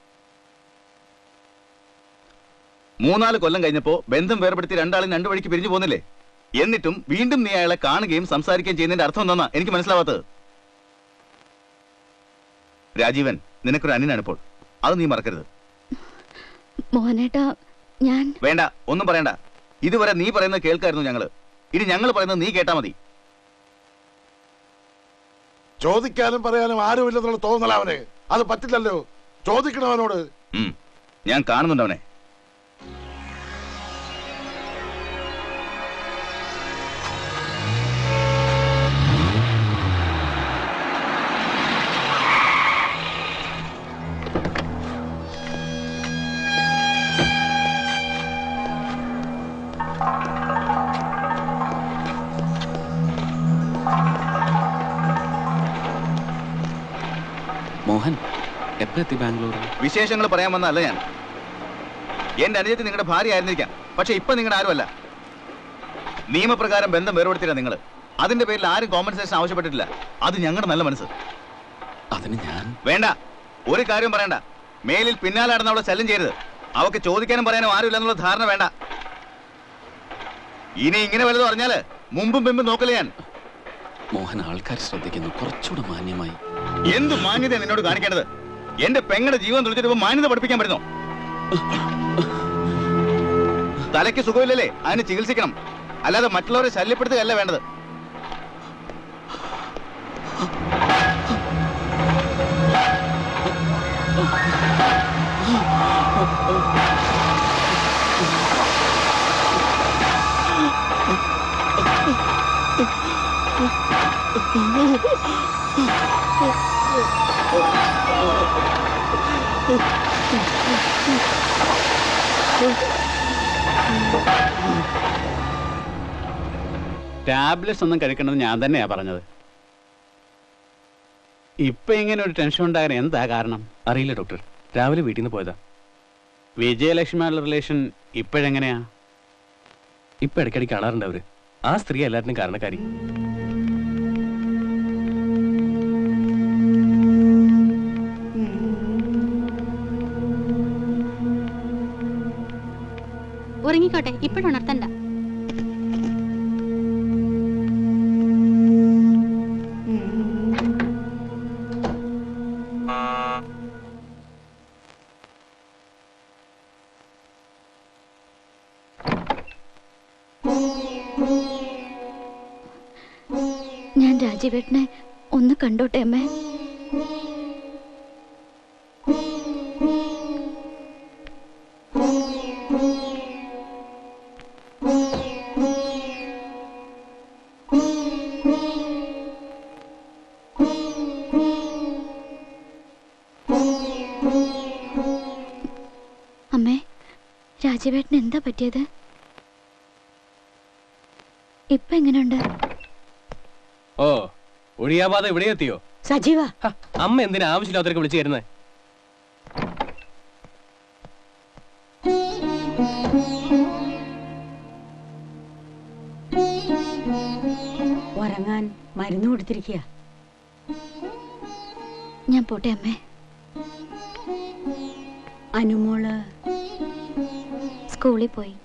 മൂന്നാല് കൊല്ലം കഴിഞ്ഞപ്പോ ബന്ധം വേർപെടുത്തി രണ്ടാളും രണ്ടു വഴിക്ക് പിരിഞ്ഞു പോകുന്നില്ലേ എന്നിട്ടും വീണ്ടും നീ അയാളെ കാണുകയും സംസാരിക്കുകയും ചെയ്യുന്നതിന്റെ അർത്ഥം എന്താ എനിക്ക് മനസ്സിലാവാത്തത് രാജീവൻ നിനക്കൊരു അനിയനാണ് ഇപ്പോൾ അത് നീ മറക്കരുത് മോഹനേട്ടാ ഞാൻ വേണ്ട ഒന്നും പറയണ്ട ഇതുവരെ നീ പറയുന്നത് കേൾക്കായിരുന്നു ഞങ്ങള് ഇനി ഞങ്ങൾ പറയുന്നത് നീ കേട്ടാ മതി ചോദിക്കാനും പറയാനും ആരുമില്ലെന്നുള്ള തോന്നല അവന് അത് പറ്റില്ലല്ലോ ചോദിക്കണം അവനോട് ഉം. ഞാൻ കാണുന്നുണ്ട് അവനെ മോഹൻ എപ്പോ എത്തി ബാംഗ്ലൂർ വിശേഷങ്ങൾ പറയാൻ വന്നല്ല ഞാൻ എന്റെ അനുജത്തി നിങ്ങളുടെ ഭാര്യ ആയിരുന്നിരിക്കാം പക്ഷെ ഇപ്പൊ നിങ്ങളുടെ ആരുമല്ല നിയമപ്രകാരം ബന്ധം വേർപെടുത്തില്ല നിങ്ങൾ അതിന്റെ പേരിൽ ആരും കോമ്പൻസേഷൻ ആവശ്യപ്പെട്ടിട്ടില്ല അത് ഞങ്ങളുടെ നല്ല മനസ്സ് അതിന് ഞാൻ വേണ്ട ഒരു കാര്യം പറയണ്ട മേലിൽ പിന്നാലെ നടന്ന് അവളെ ശല്യം ചെയ്യരുത് അവക്ക് ചോദിക്കാനും പറയാനും ആരുമില്ല എന്നുള്ള ധാരണ വേണ്ട ഇനി ഇങ്ങനെ വലുത് പറഞ്ഞാല് മുമ്പും പിമ്പും നോക്കില്ല ഞാൻ മോഹൻ ആൾക്കാർ ശ്രദ്ധിക്കുന്നു കുറച്ചുകൂടെ മാന്യമായി എന്ത് മാന്യത നിന്നോട് കാണിക്കേണ്ടത് എന്റെ പെങ്ങളുടെ ജീവൻ തുളിച്ചിട്ട് മാന്യത പഠിപ്പിക്കാൻ പറ്റുന്നോ തലയ്ക്ക് സുഖമില്ലല്ലേ അതിന് ചികിത്സിക്കണം അല്ലാതെ മറ്റുള്ളവരെ ശല്യപ്പെടുത്തുകയല്ല വേണ്ടത് ടാബ്ലറ്റ്സ് ഒന്നും കഴിക്കണമെന്ന് ഞാൻ തന്നെയാ പറഞ്ഞത് ഇപ്പൊ ഇങ്ങനെ ഒരു ടെൻഷൻ ഉണ്ടാകാൻ എന്താ കാരണം അറിയില്ല ഡോക്ടർ രാവിലെ വീട്ടിൽ നിന്ന് പോയതാ വിജയലക്ഷ്മിയുള്ള റിലേഷൻ ഇപ്പോഴെങ്ങനെയാ ഇപ്പൊ ഇടയ്ക്കിടയ്ക്ക് കാണാറുണ്ട് അവര് ആ സ്ത്രീ എല്ലാത്തിനും കാരണക്കാരി ഉറങ്ങിക്കോട്ടെ ഇപ്പോഴുണർത്തണ്ട ഞാൻ രാജീവേട്ടനെ ഒന്ന് കണ്ടോട്ടെ അമ്മേ അമ്മേ രാജീവേട്ടന് എന്താ പറ്റിയത് ഇപ്പൊ എങ്ങനെയുണ്ട് ഓ ഒഴിയാവാതെ ഇവിടെ എത്തിയോ സജീവ അമ്മ എന്തിനാ ആവശ്യമില്ലാത്തവരൊക്കെ വിളിച്ചു തരുന്നത് ഉറങ്ങാൻ മരുന്ന് കൊടുത്തിരിക്കുക ഞാൻ പോട്ടെ അമ്മേ അനുമോള് സ്കൂളിൽ പോയി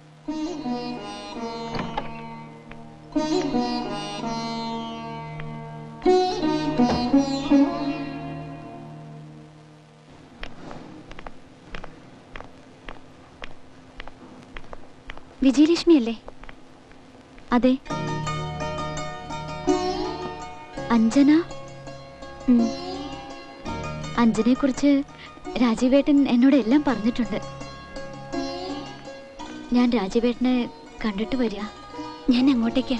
വിജയലക്ഷ്മി അല്ലേ അതെ അഞ്ജന ഉം. അഞ്ജനയെ കുറിച്ച് രാജീവേട്ടൻ എന്നോട് എല്ലാം പറഞ്ഞിട്ടുണ്ട് ഞാൻ രാജീവേട്ടനെ കണ്ടിട്ട് വരിക ഞാൻ അങ്ങോട്ടേക്കാ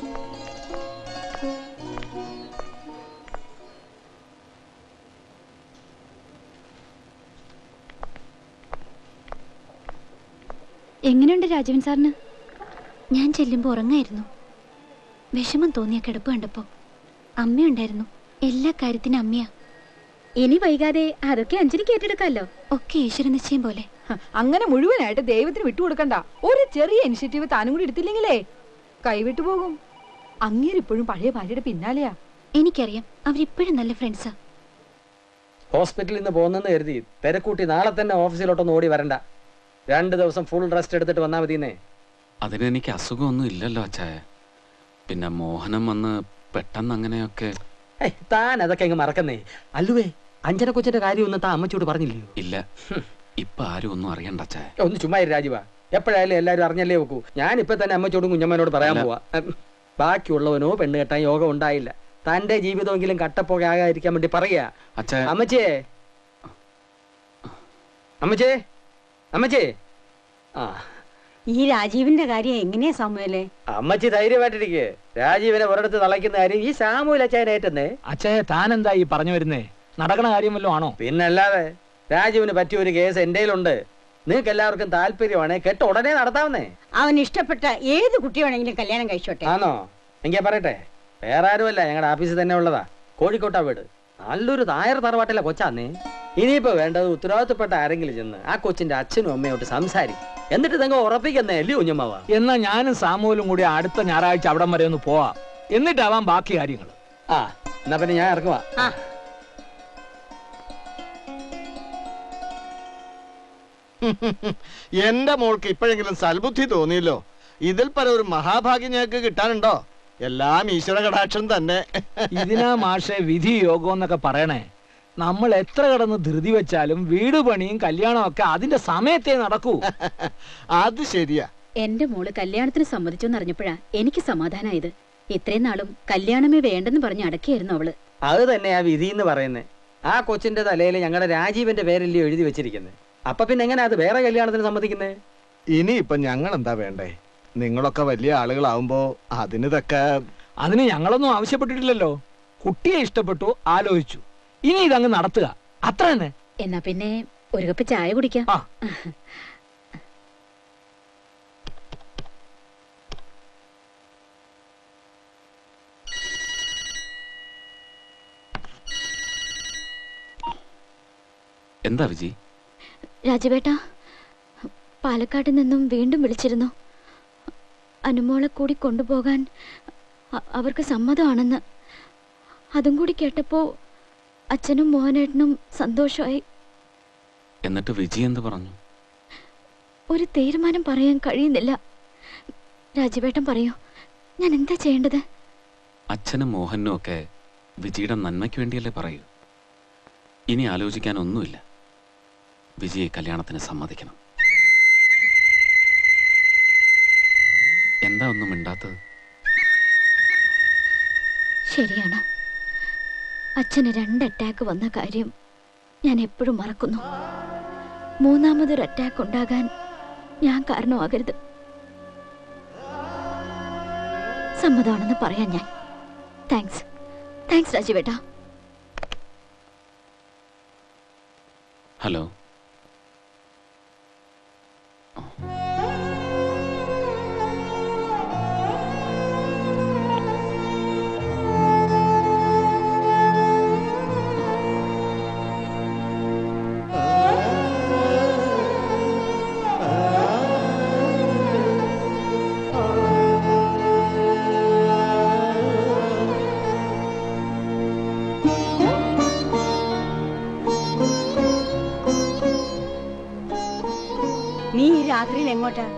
എങ്ങനെയുണ്ട് രാജീവൻ സാറിന് ഞാൻ ചെല്ലുമ്പോൾ ഉറങ്ങായിരുന്നു വിഷമം തോന്നിയ കിടപ്പ് കണ്ടപ്പോ അമ്മയുണ്ടായിരുന്നു എല്ലാ കാര്യത്തിനും അമ്മയാ ഇനി വൈകാതെ അതൊക്കെ അഞ്ജലിക്ക് ഏറ്റെടുക്കാമല്ലോ ഒക്കെ ഈശ്വര നിശ്ചയം പോലെ ഹ, അങ്ങനെ മുഴുവനായിട്ട് ദൈവത്തിന് വിട്ടുകൊടുക്കണ്ട ഒരു ചെറിയ ഇനിഷ്യേറ്റീവ് താനും കൂടി എടുത്തില്ലെങ്കിലേ കൈവിട്ടു പോകും അങ്ങേരിപ്പോഴും പഴയ ഭാര്യയുടെ പിന്നാലെയാ എനിക്കറിയാം അവരിപ്പോഴും നല്ല ഫ്രണ്ട്സാ ഹോസ്പിറ്റലിൽ നിന്ന് പോകുന്നെന്ന് കരുതി തിരക്കൂട്ടി നാളെ തന്നെ ഓഫീസിലോട്ടൊന്നും ഓടി വരണ്ട രണ്ട് ദിവസം ഫുൾ റെസ്റ്റ് എടുത്തിട്ട് വന്നാൽ മതിയെന്നേ അതിനെനിക്ക് അസുഖമൊന്നും ഇല്ലല്ലോ അച്ചായ പിന്നെ മോഹനം വന്ന് പെട്ടെന്ന് അങ്ങനെയൊക്കെ ഏയ് താൻ അതൊക്കെ അങ്ങ് മറക്കുന്നേ അല്ലുവേ അഞ്ജന കൊച്ചിന്റെ കാര്യമൊന്നും താൻ അമ്മച്ചിയോട് പറഞ്ഞില്ലയോ ഇല്ല ഇപ്പൊ ആരും ഒന്നും അറിയണ്ട അച്ചായ ഒന്ന് ചുമ്മാ ഇരി രാജീവ എപ്പോഴായാലും എല്ലാവരും അറിഞ്ഞല്ലേ വെക്കൂ ഞാൻ ഇപ്പൊ തന്നെ അമ്മച്ചോടും കുഞ്ഞമ്മനോട് പറയാൻ അല്ല. പോവാ ഉം. ബാക്കിയുള്ളവനോ പെണ്ണ് കെട്ടാൻ യോഗം ഉണ്ടായില്ല തന്റെ ജീവിതമെങ്കിലും കട്ടപ്പോക ആകാതിരിക്കാൻ വേണ്ടി പറയാ അച്ചായ അമ്മച്ചേ അമ്മച്ചേ അമ്മച്ചേ ആ ഈ രാജീവിന്റെ കാര്യം എങ്ങനെയാ സാമുവലെ അമ്മച്ചി ധൈര്യമായിട്ടിരിക്കെ രാജീവിനെ ഒരിടത്ത് തളയ്ക്കുന്ന കാര്യം ഈ സാമൂല അച്ചായനേറ്റെന്നേ അച്ഛയെ താൻ എന്താ ഈ പറഞ്ഞു വരുന്നേ നടക്കണ കാര്യം വല്ലതും ആണോ പിന്നല്ലാതെ രാജീവിന് പറ്റിയ ഒരു കേസ് എൻ്റെ കയ്യിലുണ്ട് നിങ്ങൾക്ക് എല്ലാവർക്കും താല്പര്യമാണ് കെട്ട് ഉടനെ നടത്താവുന്നേ അവൻ ഇഷ്ടപ്പെട്ട ഏത് കുട്ടി വേണമെങ്കിലും കല്യാണം കഴിച്ചോട്ടെ ആണോ എങ്കിൽ പറയട്ടെ വേറെ ആരുമല്ല ഞങ്ങളുടെ ഓഫീസിൽ തന്നെ ഉള്ളതാ കോഴിക്കോട്ടാ വീട് നല്ലൊരു നായർ തറവാട്ടിലെ കൊച്ചാന്നേ ഇനിയിപ്പോ വേണ്ടത് ഉത്തരവാദിത്തപ്പെട്ട ആരെങ്കിലും ചെന്ന് ആ കൊച്ചിന്റെ അച്ഛനും അമ്മയോട്ട് സംസാരിക്കും എന്നിട്ട് നിങ്ങൾ ഉറപ്പിക്കുന്നേ അല്ലേ കുഞ്ഞമ്മാവ എന്നാ ഞാനും സാമൂലും കൂടി അടുത്ത ഞായറാഴ്ച അവിടം വരെ ഒന്ന് പോവാം എന്നിട്ടാവാം ബാക്കി കാര്യങ്ങൾ ആ എന്നാ പിന്നെ ഞാൻ ഇറക്കുവാ എന്റെ മോൾക്ക് ഇപ്പോഴെങ്കിലും സൽബുദ്ധി തോന്നിയല്ലോ ഇതിൽ പല ഒരു മഹാഭാഗ്യം ഞങ്ങൾക്ക് കിട്ടാനുണ്ടോ എല്ലാം ഈശ്വര കടാക്ഷം തന്നെ ഇതിനാ മാഷെ വിധി യോഗം എന്നൊക്കെ പറയണേ നമ്മൾ എത്ര കിടന്ന് ധൃതി വെച്ചാലും വീട് പണിയും കല്യാണവും ഒക്കെ അതിന്റെ സമയത്തേ നടക്കൂ അത് ശരിയാ എന്റെ മോള് കല്യാണത്തിന് സമ്മതിച്ചു എന്നറിഞ്ഞപ്പോഴാ എനിക്ക് സമാധാനായത് ഇത്രയും നാളും കല്യാണമേ വേണ്ടെന്ന് പറഞ്ഞ് അടക്കിയായിരുന്നു അവള് അത് തന്നെയാ വിധി എന്ന് പറയുന്നത് ആ കൊച്ചിന്റെ തലയിൽ ഞങ്ങളുടെ രാജീവന്റെ പേരല്ലേ എഴുതി വെച്ചിരിക്കുന്നത് അപ്പൊ പിന്നെ എങ്ങനെയാ അത് വേറെ കല്യാണത്തിന് സമ്മതിക്കുന്നത് ഇനിയിപ്പൊ ഞങ്ങൾ എന്താ വേണ്ടേ നിങ്ങളൊക്കെ വലിയ ആളുകളാവുമ്പോ അതിന് തക്ക അതിന് ഞങ്ങളൊന്നും ആവശ്യപ്പെട്ടിട്ടില്ലല്ലോ കുട്ടിയെ ഇഷ്ടപ്പെട്ടു ആലോചിച്ചു ഇനി ഇതങ്ങ് നടത്തുക അത്ര തന്നെ എന്നാ പിന്നെ ഒരു കപ്പ് ചായ കുടിക്കാം എന്താ വിജി രാജുവേട്ട പാലക്കാട് നിന്നും വീണ്ടും വിളിച്ചിരുന്നു അനുമോളെ കൂടി കൊണ്ടുപോകാൻ അ- അവർക്ക് സമ്മതമാണെന്ന് അതും കൂടി കേട്ടപ്പോ അച്ഛനും മോഹനേട്ടനും സന്തോഷമായി എന്നിട്ട് വിജി എന്ത് പറഞ്ഞു ഒരു തീരുമാനം പറയാൻ കഴിയുന്നില്ല രാജുവേട്ടൻ പറയൂ ഞാൻ എന്താ ചെയ്യേണ്ടത് അച്ഛനും മോഹനും ഒക്കെ വിജിയുടെ നന്മയ്ക്ക് വേണ്ടിയല്ലേ പറയൂ ഇനി ആലോചിക്കാൻ ഒന്നുമില്ല വിജിയെ കല്യാണത്തിന് സമ്മതിക്കണം എന്താ ഒന്നും മിണ്ടാത്തത് ശരിയാണ് അച്ഛന് രണ്ട് അറ്റാക്ക് വന്ന കാര്യം ഞാൻ എപ്പോഴും മറക്കുന്നു മൂന്നാമതൊരു അറ്റാക്ക് ഉണ്ടാകാൻ ഞാൻ കാരണമാകരുത് സമ്മതമാണെന്ന് പറയാൻ ഞാൻ താങ്ക്സ് താങ്ക്സ് രാജുവേട്ടാ ഹലോ നീ ഈ രാത്രിയിൽ എങ്ങോട്ടാ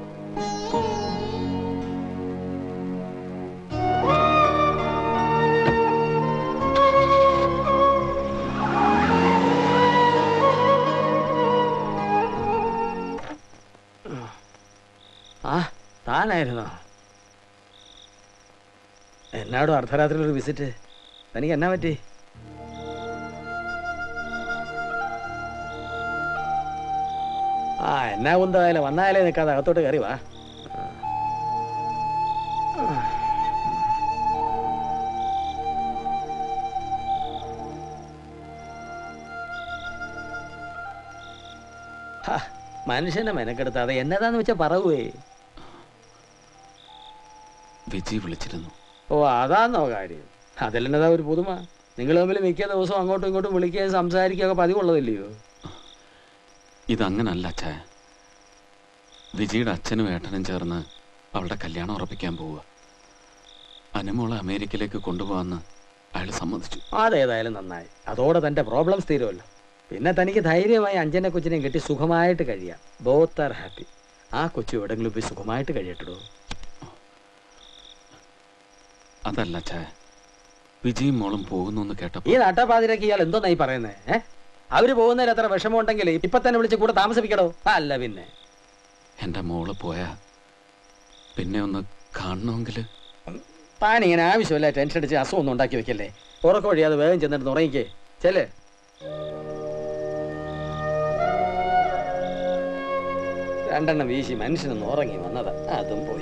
ആ താനായിരുന്നോ എന്നാടോ അർദ്ധരാത്രിയിൽ ഒരു വിസിറ്റ് തനിക്ക് എന്നാ പറ്റി ആ എന്നാ കുന്തമായാലും വന്നാലേ നിൽക്കാതെ അകത്തോട്ട് കയറി വാ ഹാ, മനുഷ്യനെ മെനക്കെടുത്താതെ എന്നതാന്ന് വെച്ചാ പറവേ വിജി വിളിച്ചിരുന്നു ഓ അതാന്നോ കാര്യം അതിലെന്നതാ ഒരു പുതുമ നിങ്ങൾ തമ്മിൽ മിക്ക ദിവസവും അങ്ങോട്ടും ഇങ്ങോട്ടും വിളിക്കുകയും സംസാരിക്കുകയൊക്കെ പതിവുള്ളതല്ലയോ ഇതങ്ങനല്ല അച്ഛാ വിജിയുടെ അച്ഛനും ഏട്ടനും ചേർന്ന് അവളുടെ കല്യാണം ഉറപ്പിക്കാൻ പോവുക അനുമോളെ അമേരിക്കയിലേക്ക് കൊണ്ടുപോകാന്ന് അയാൾ സമ്മതിച്ചു അതേതായാലും നന്നായി അതോടെ തന്റെ പ്രോബ്ലംസ് തീരുമല്ലോ പിന്നെ തനിക്ക് ധൈര്യമായി അഞ്ജനെ കൊച്ചിനെയും കെട്ടി സുഖമായിട്ട് കഴിയാം ബോത്ത് ആർ ഹാപ്പി ആ കൊച്ചു എവിടെങ്കിലും പോയി സുഖമായിട്ട് കഴിയട്ടോ അതല്ല അച്ഛാ വിജിയും മോളും പോകുന്നു എന്ന് കേട്ടപ്പോൾ ഈ നട്ടപ്പാതിരക്ക് ഇയാൾ എന്തോന്നായി പറയുന്നേ ഏ അവര് പോകുന്നതിൽ അത്ര വിഷമമുണ്ടെങ്കിൽ ഇപ്പൊ തന്നെ വിളിച്ച് കൂടെ താമസിപ്പിക്കടോ അല്ല പിന്നെ എൻ്റെ മോള് പോയാ പിന്നെ ഒന്ന് കാണണമെങ്കിൽ താൻ ഇങ്ങനെ ആവശ്യമില്ല ടെൻഷൻ അടിച്ച് അസുഖം ഒന്നും ഉണ്ടാക്കി വെക്കല്ലേ ഉറക്കം വഴിയാതെ വേഗം ചെന്നിട്ട് ഉറങ്ങിക്കേ ചെല്ലേ രണ്ടെണ്ണം വീശി മനുഷ്യനൊന്ന് ഉറങ്ങി വന്നതാ അതും പോയി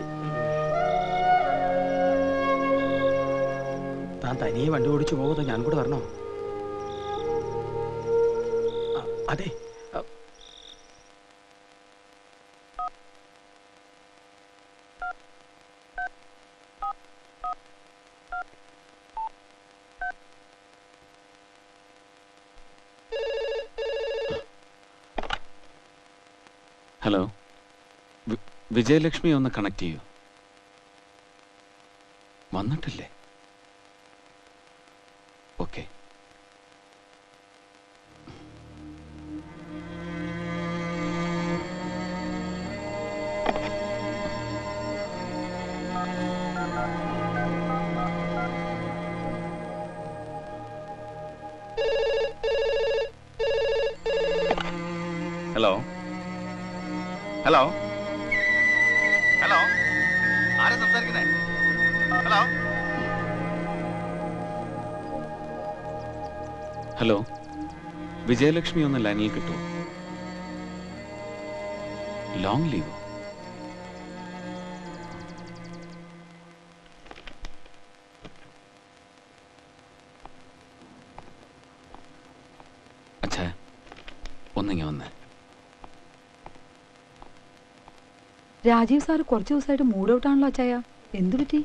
താൻ തനിയെ വണ്ടി ഓടിച്ചു പോകുന്നത് ഞാൻ കൂടെ വരണോ ആ, അതെ ആ, ഹലോ വി- വിജയലക്ഷ്മി ഒന്ന് കണക്ട് ചെയ്യൂ വന്നിട്ടില്ലേ ഓക്കെ ഹലോ ഹലോ ഹലോ ആരാ സംസാരിക്കുന്നേ ഹലോ ഹലോ വിജയലക്ഷ്മി ഒന്ന് ലൈനിൽ കിട്ടുമോ ലോങ് ലീവോ അച്ഛാ ഒന്നിങ്ങ വന്നേ രാജീവ് സാർ കുറച്ച് ദിവസമായിട്ട് മൂഡ് ഔട്ട് ആണല്ലോ അച്ചായ എന്തു പറ്റി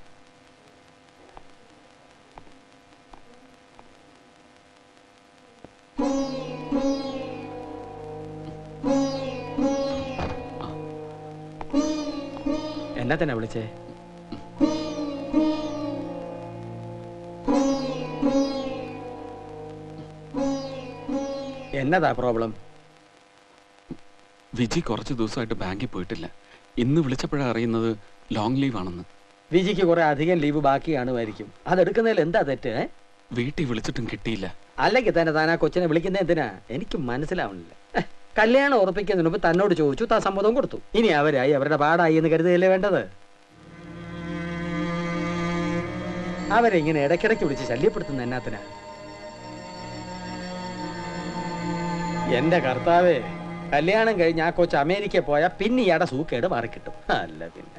എന്നെ തന്നെ വിളിച്ചേ എന്നതാ പ്രോബ്ലം വിജി കുറച്ച് ദിവസമായിട്ട് ബാങ്കിൽ പോയിട്ടില്ല ഇന്ന് വിളിച്ചപ്പോഴാണ് അറിയുന്നത് ലോങ് ലീവ് ആണെന്ന് വിജിക്ക് കുറെ അധികം ലീവ് ബാക്കി കാണുമായിരിക്കും അതെടുക്കുന്നതിൽ എന്താ തെറ്റ് ഏ? വീട്ടിൽ വിളിച്ചിട്ടും കിട്ടിയില്ല അല്ലെങ്കിൽ തന്നെ താൻ ആ കൊച്ചിനെ വിളിക്കുന്നത് എന്തിനാ എനിക്ക് മനസ്സിലാവണില്ല ഏ, കല്യാണം ഉറപ്പിക്കുന്നതിന് മുമ്പ് തന്നോട് ചോദിച്ചു താൻ സമ്മതം കൊടുത്തു ഇനി അവരായി അവരുടെ പാടായി എന്ന് കരുതുകയല്ലേ വേണ്ടത് അവരെ ഇങ്ങനെ ഇടയ്ക്കിടയ്ക്ക് വിളിച്ച് ശല്യപ്പെടുത്തുന്ന എന്നാത്തിനാ എന്റെ കർത്താവേ കല്യാണം കഴിഞ്ഞ് ആ കൊച്ച് അമേരിക്ക പോയാൽ പിന്നെ ഇയാടെ സൂക്കേട് മാറിക്കിട്ടും അല്ല പിന്നെ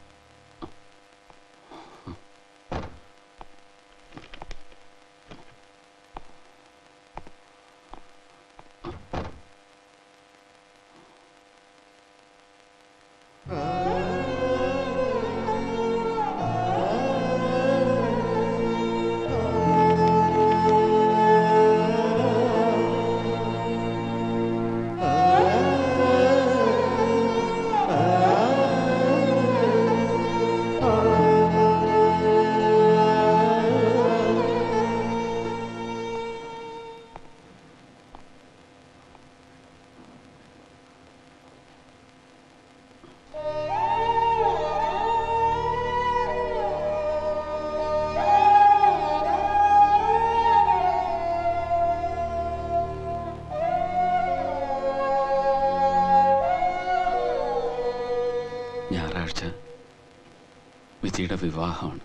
ഞായറാഴ്ച വിജിയുടെ വിവാഹമാണ്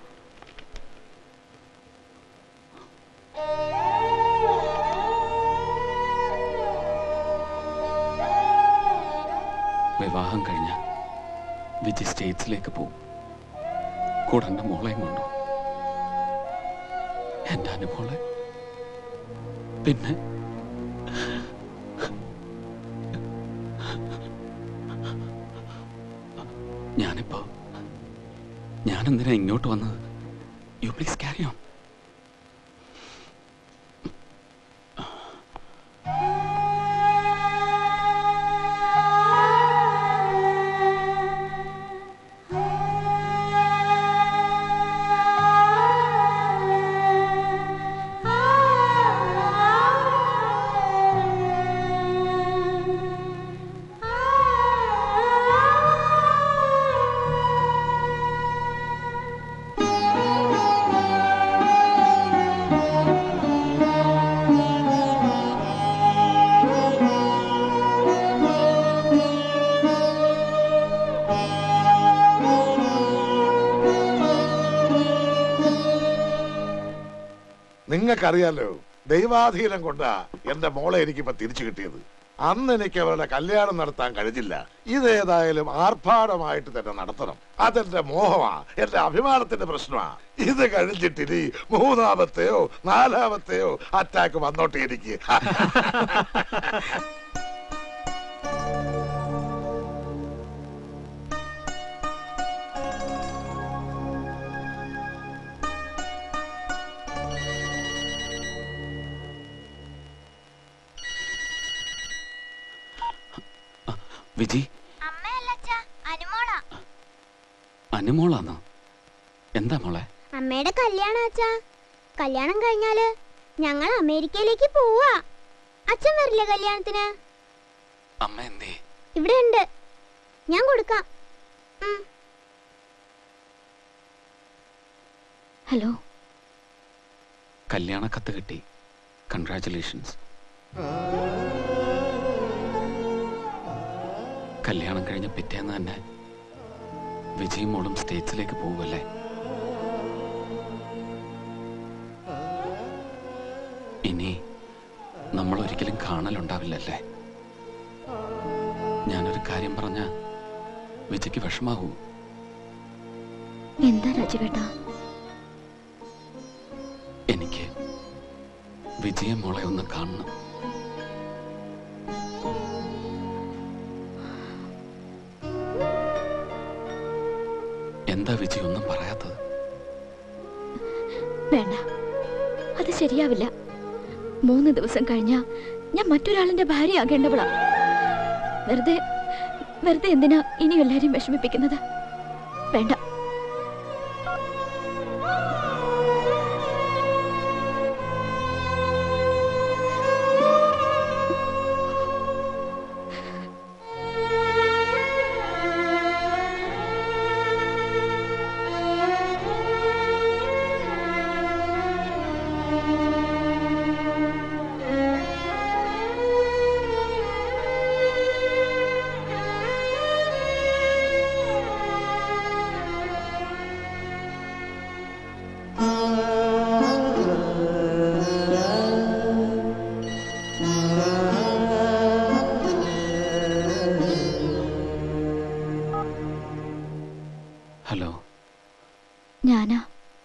വിവാഹം കഴിഞ്ഞ വിജി സ്റ്റേറ്റ്സിലേക്ക് പോകും കൂടെ എൻ്റെ മോളെയും കൊണ്ടു എൻ്റെ അനുമോളെ പിന്നെ ഞാനിപ്പോ ഞാൻ എന്തിനാ ഇങ്ങോട്ട് വന്നത് യു പ്ലീസ് ക്യാരി ഓൺ നിങ്ങൾക്കറിയാലോ ദൈവാധീനം കൊണ്ടാ എന്റെ മോളെ എനിക്കിപ്പോ തിരിച്ചു കിട്ടിയത് അന്ന് എനിക്ക് അവരുടെ കല്യാണം നടത്താൻ കഴിഞ്ഞില്ല ഇതേതായാലും ആർഭാടമായിട്ട് തന്നെ നടത്തണം അതെന്റെ മോഹമാ എന്റെ അഭിമാനത്തിന്റെ പ്രശ്നമാ ഇത് കഴിഞ്ഞിട്ടിനി മൂന്നാമത്തെയോ നാലാമത്തെയോ അറ്റാക്ക് വന്നോട്ടെ എനിക്ക് വിജി അനുമോളാന്നോ എന്താ മോളെ അമ്മയുടെ കല്യാണം അച്ഛാ കല്യാണം കഴിഞ്ഞാല് ഞങ്ങൾ അമേരിക്കയിലേക്ക് പോവാ അച്ഛൻ വരില്ലേ കല്യാണത്തിന് അമ്മ എന്തേ ഇവിടെ ഉണ്ട് ഞാൻ കൊടുക്കാം ഹലോ കല്യാണ കത്ത് കിട്ടി കൺഗ്രാറ്റുലേഷൻസ് കല്യാണം കഴിഞ്ഞ് പിറ്റേന്ന് തന്നെ വിജയും മോളും സ്റ്റേറ്റ്സിലേക്ക് പോവുമല്ലേ ഇനി നമ്മൾ ഒരിക്കലും കാണലുണ്ടാവില്ലല്ലേ ഞാനൊരു കാര്യം പറഞ്ഞ വിജയ്ക്ക് വിഷമാവൂ എന്താ രാജുവേട്ടാ എനിക്ക് വിജയ മോളെ ഒന്ന് കാണണം എന്താ വിജയ് ഒന്നും പറയാത്തത് വേണ്ട അത് ശരിയാവില്ല മൂന്ന് ദിവസം കഴിഞ്ഞാ ഞാൻ മറ്റൊരാളിന്റെ ഭാര്യയാകേണ്ടവളാ വെറുതെ വെറുതെ എന്തിനാ ഇനി എല്ലാരെയും വിഷമിപ്പിക്കുന്നത് വേണ്ട ഹലോ ഞാനാ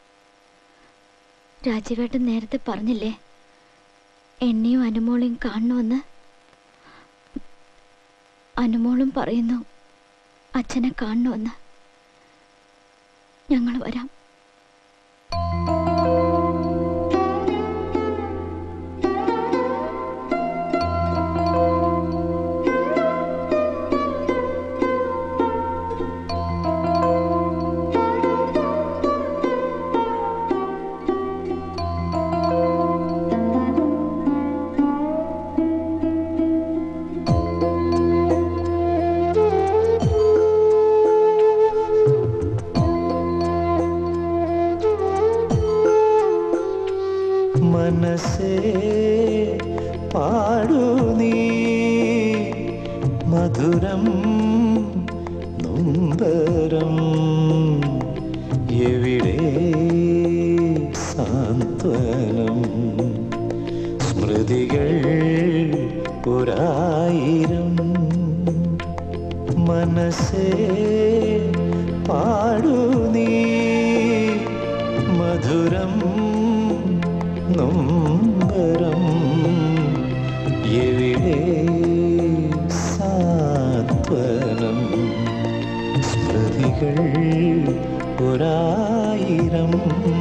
രാജീവേട്ടൻ നേരത്തെ പറഞ്ഞില്ലേ എന്നെയും അനുമോളെയും കാണണമെന്ന് അനുമോളും പറയുന്നു അച്ഛനെ കാണണമെന്ന് ഞങ്ങൾ വരാം മനസ്സേ പാടൂ നീ മധുരം നൊമ്പരം എവിടെ സാന്ത്വനം സ്മൃതികൾ ഒരായിരം മനസ്സേ പാടൂ നീ മധുരം നൊമ്പരം എവിടെ സാത്വനം സ്മൃതികൾ ഒരായിരം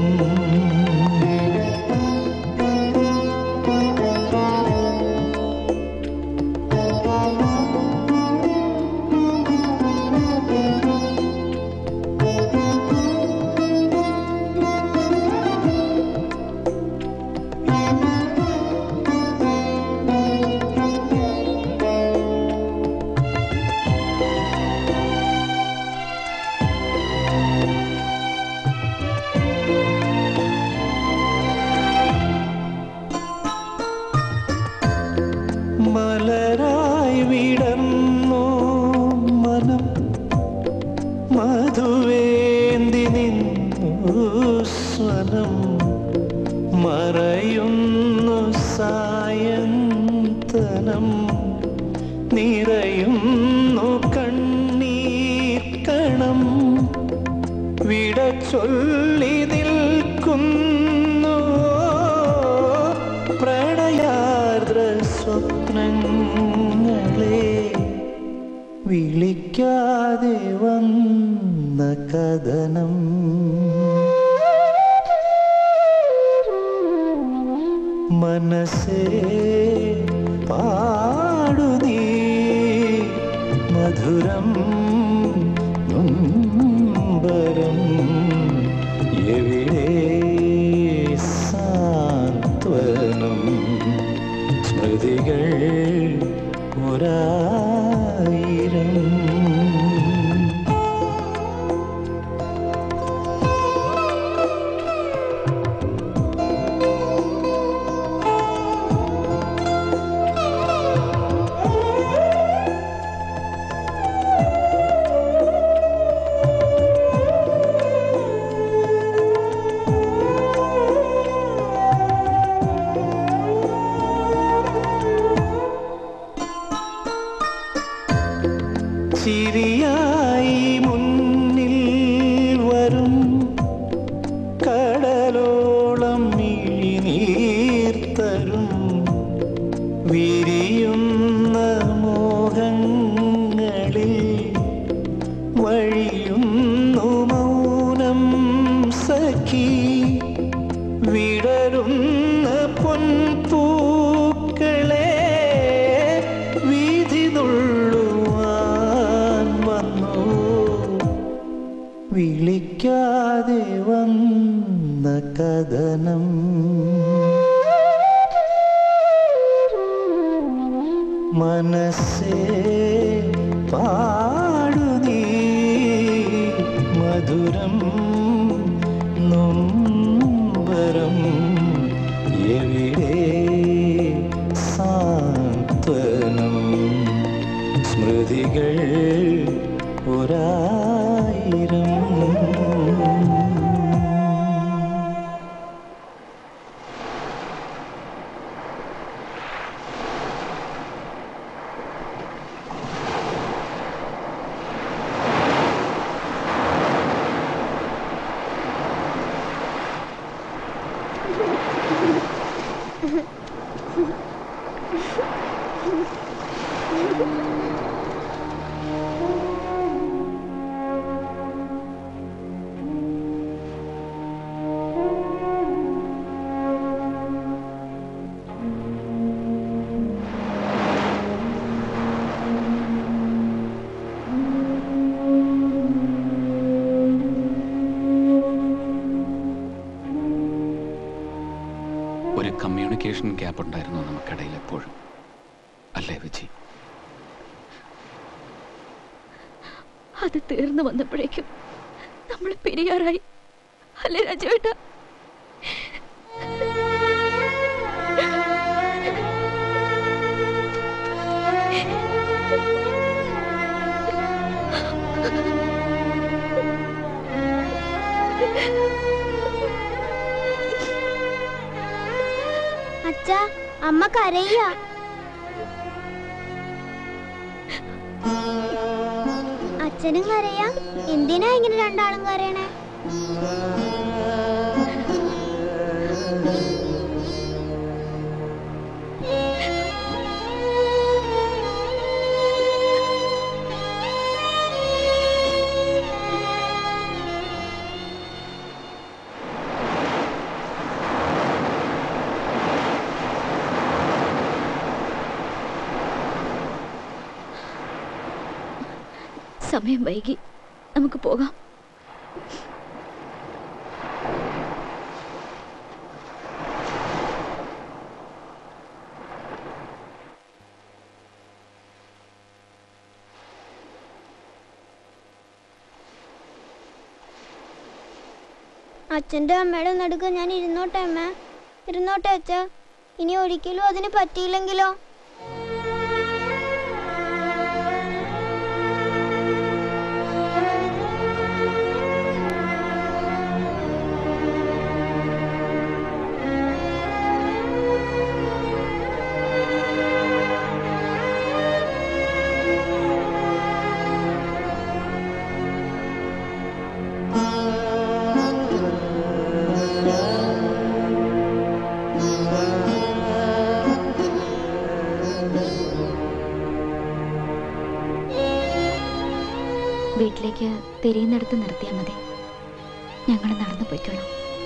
മലരായി വിടർന്നോ മനം മധുവേന്തി നിന്നു സ്വനം മറയുന്നു സായന്തനം നിറയുന്നു കണ്ണീർ കണം വിട ചൊല്ലി നിൽക്കുന്നു പ്രണയാർദ്ര സ്വപ്നങ്ങളെ വിളിക്കാതെ വന്ന കഥനം മനസ്സേ പാടുനീ മധുരം നൊമ്പരം എവിടെ സാന്ത്വനം സ്മൃതികൾ ഒരായിരം ചിരിയായി മുന്നിൽ വരും കടലോളം മിഴിനീർത്തരും വിരിയുന്ന മോഹങ്ങളിൽ വഴിയുന്നു മൗനം സഖി വിടരുന്ന പൊൻപൂക്കളെ വീതി നുള്ളുവാൻ വന്നു വിളിക്കാതെ വന്ന കഥനം മനസ്സേ പാടുനീ മധുരം നൊമ്പരം എവിടെ സാന്ത്വനം സ്മൃതികൾ ഒരായിരം ഒരു കമ്മ്യൂണിക്കേഷൻ ഗ്യാപ്പ് ഉണ്ടായിരുന്നു നമുക്കിടയിൽ എപ്പോഴും അല്ലേ വിജി അത് തീർന്നു വന്നപ്പോഴേക്കും നമ്മൾ പെരിയാറായി അല്ലേ രാജവേട്ട അച്ഛ അമ്മ കരയ്യ അച്ഛനും കരയാം എന്തിനാ ഇങ്ങനെ രണ്ടാളും കരയണേ സമയം വൈകി നമുക്ക് പോകാം അച്ഛന്റെ അമ്മയുടെ നടുക്ക് ഞാൻ ഇരുന്നോട്ടെ അമ്മ ഇരുന്നോട്ടെ അച്ഛ ഇനി ഒരിക്കലും അതിന് പറ്റിയില്ലെങ്കിലോ വീട്ടിലേക്ക് തിരിയുന്നിടത്ത് നിർത്തിയാൽ മതി ഞങ്ങൾ നടന്നു പോയിക്കോളാം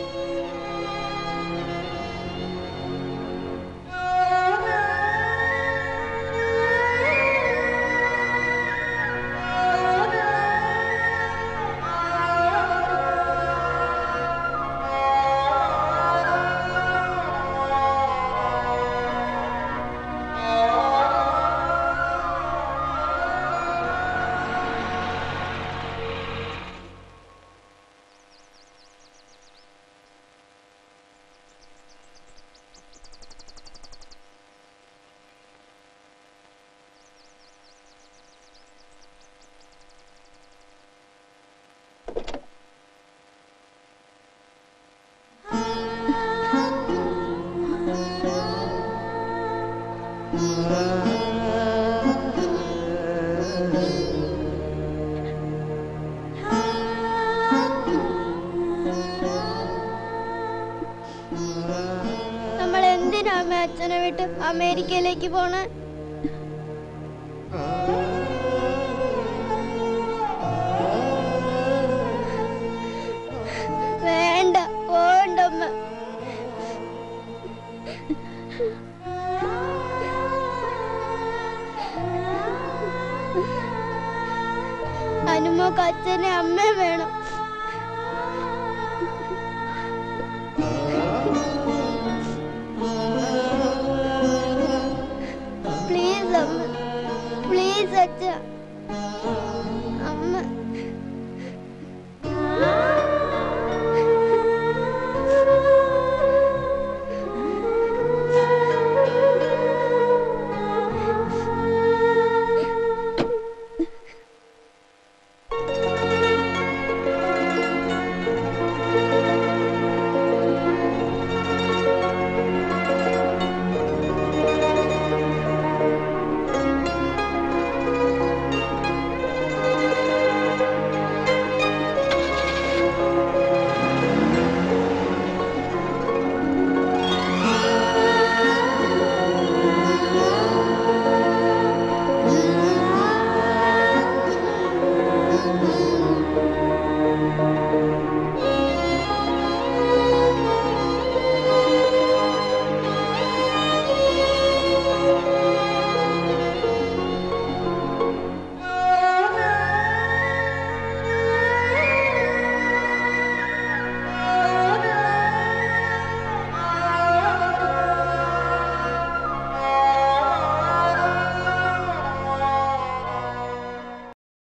നമ്മൾ എന്തിനാ അമ്മ അച്ഛനെ വിട്ട് അമേരിക്കയിലേക്ക് പോണേ വേണ്ട പോണ്ടമ്മ അനുമോക്ക് അച്ഛനെ അമ്മയും വേണം പ്ലീസ് അമ്മ പ്ലീസ് അച്ഛ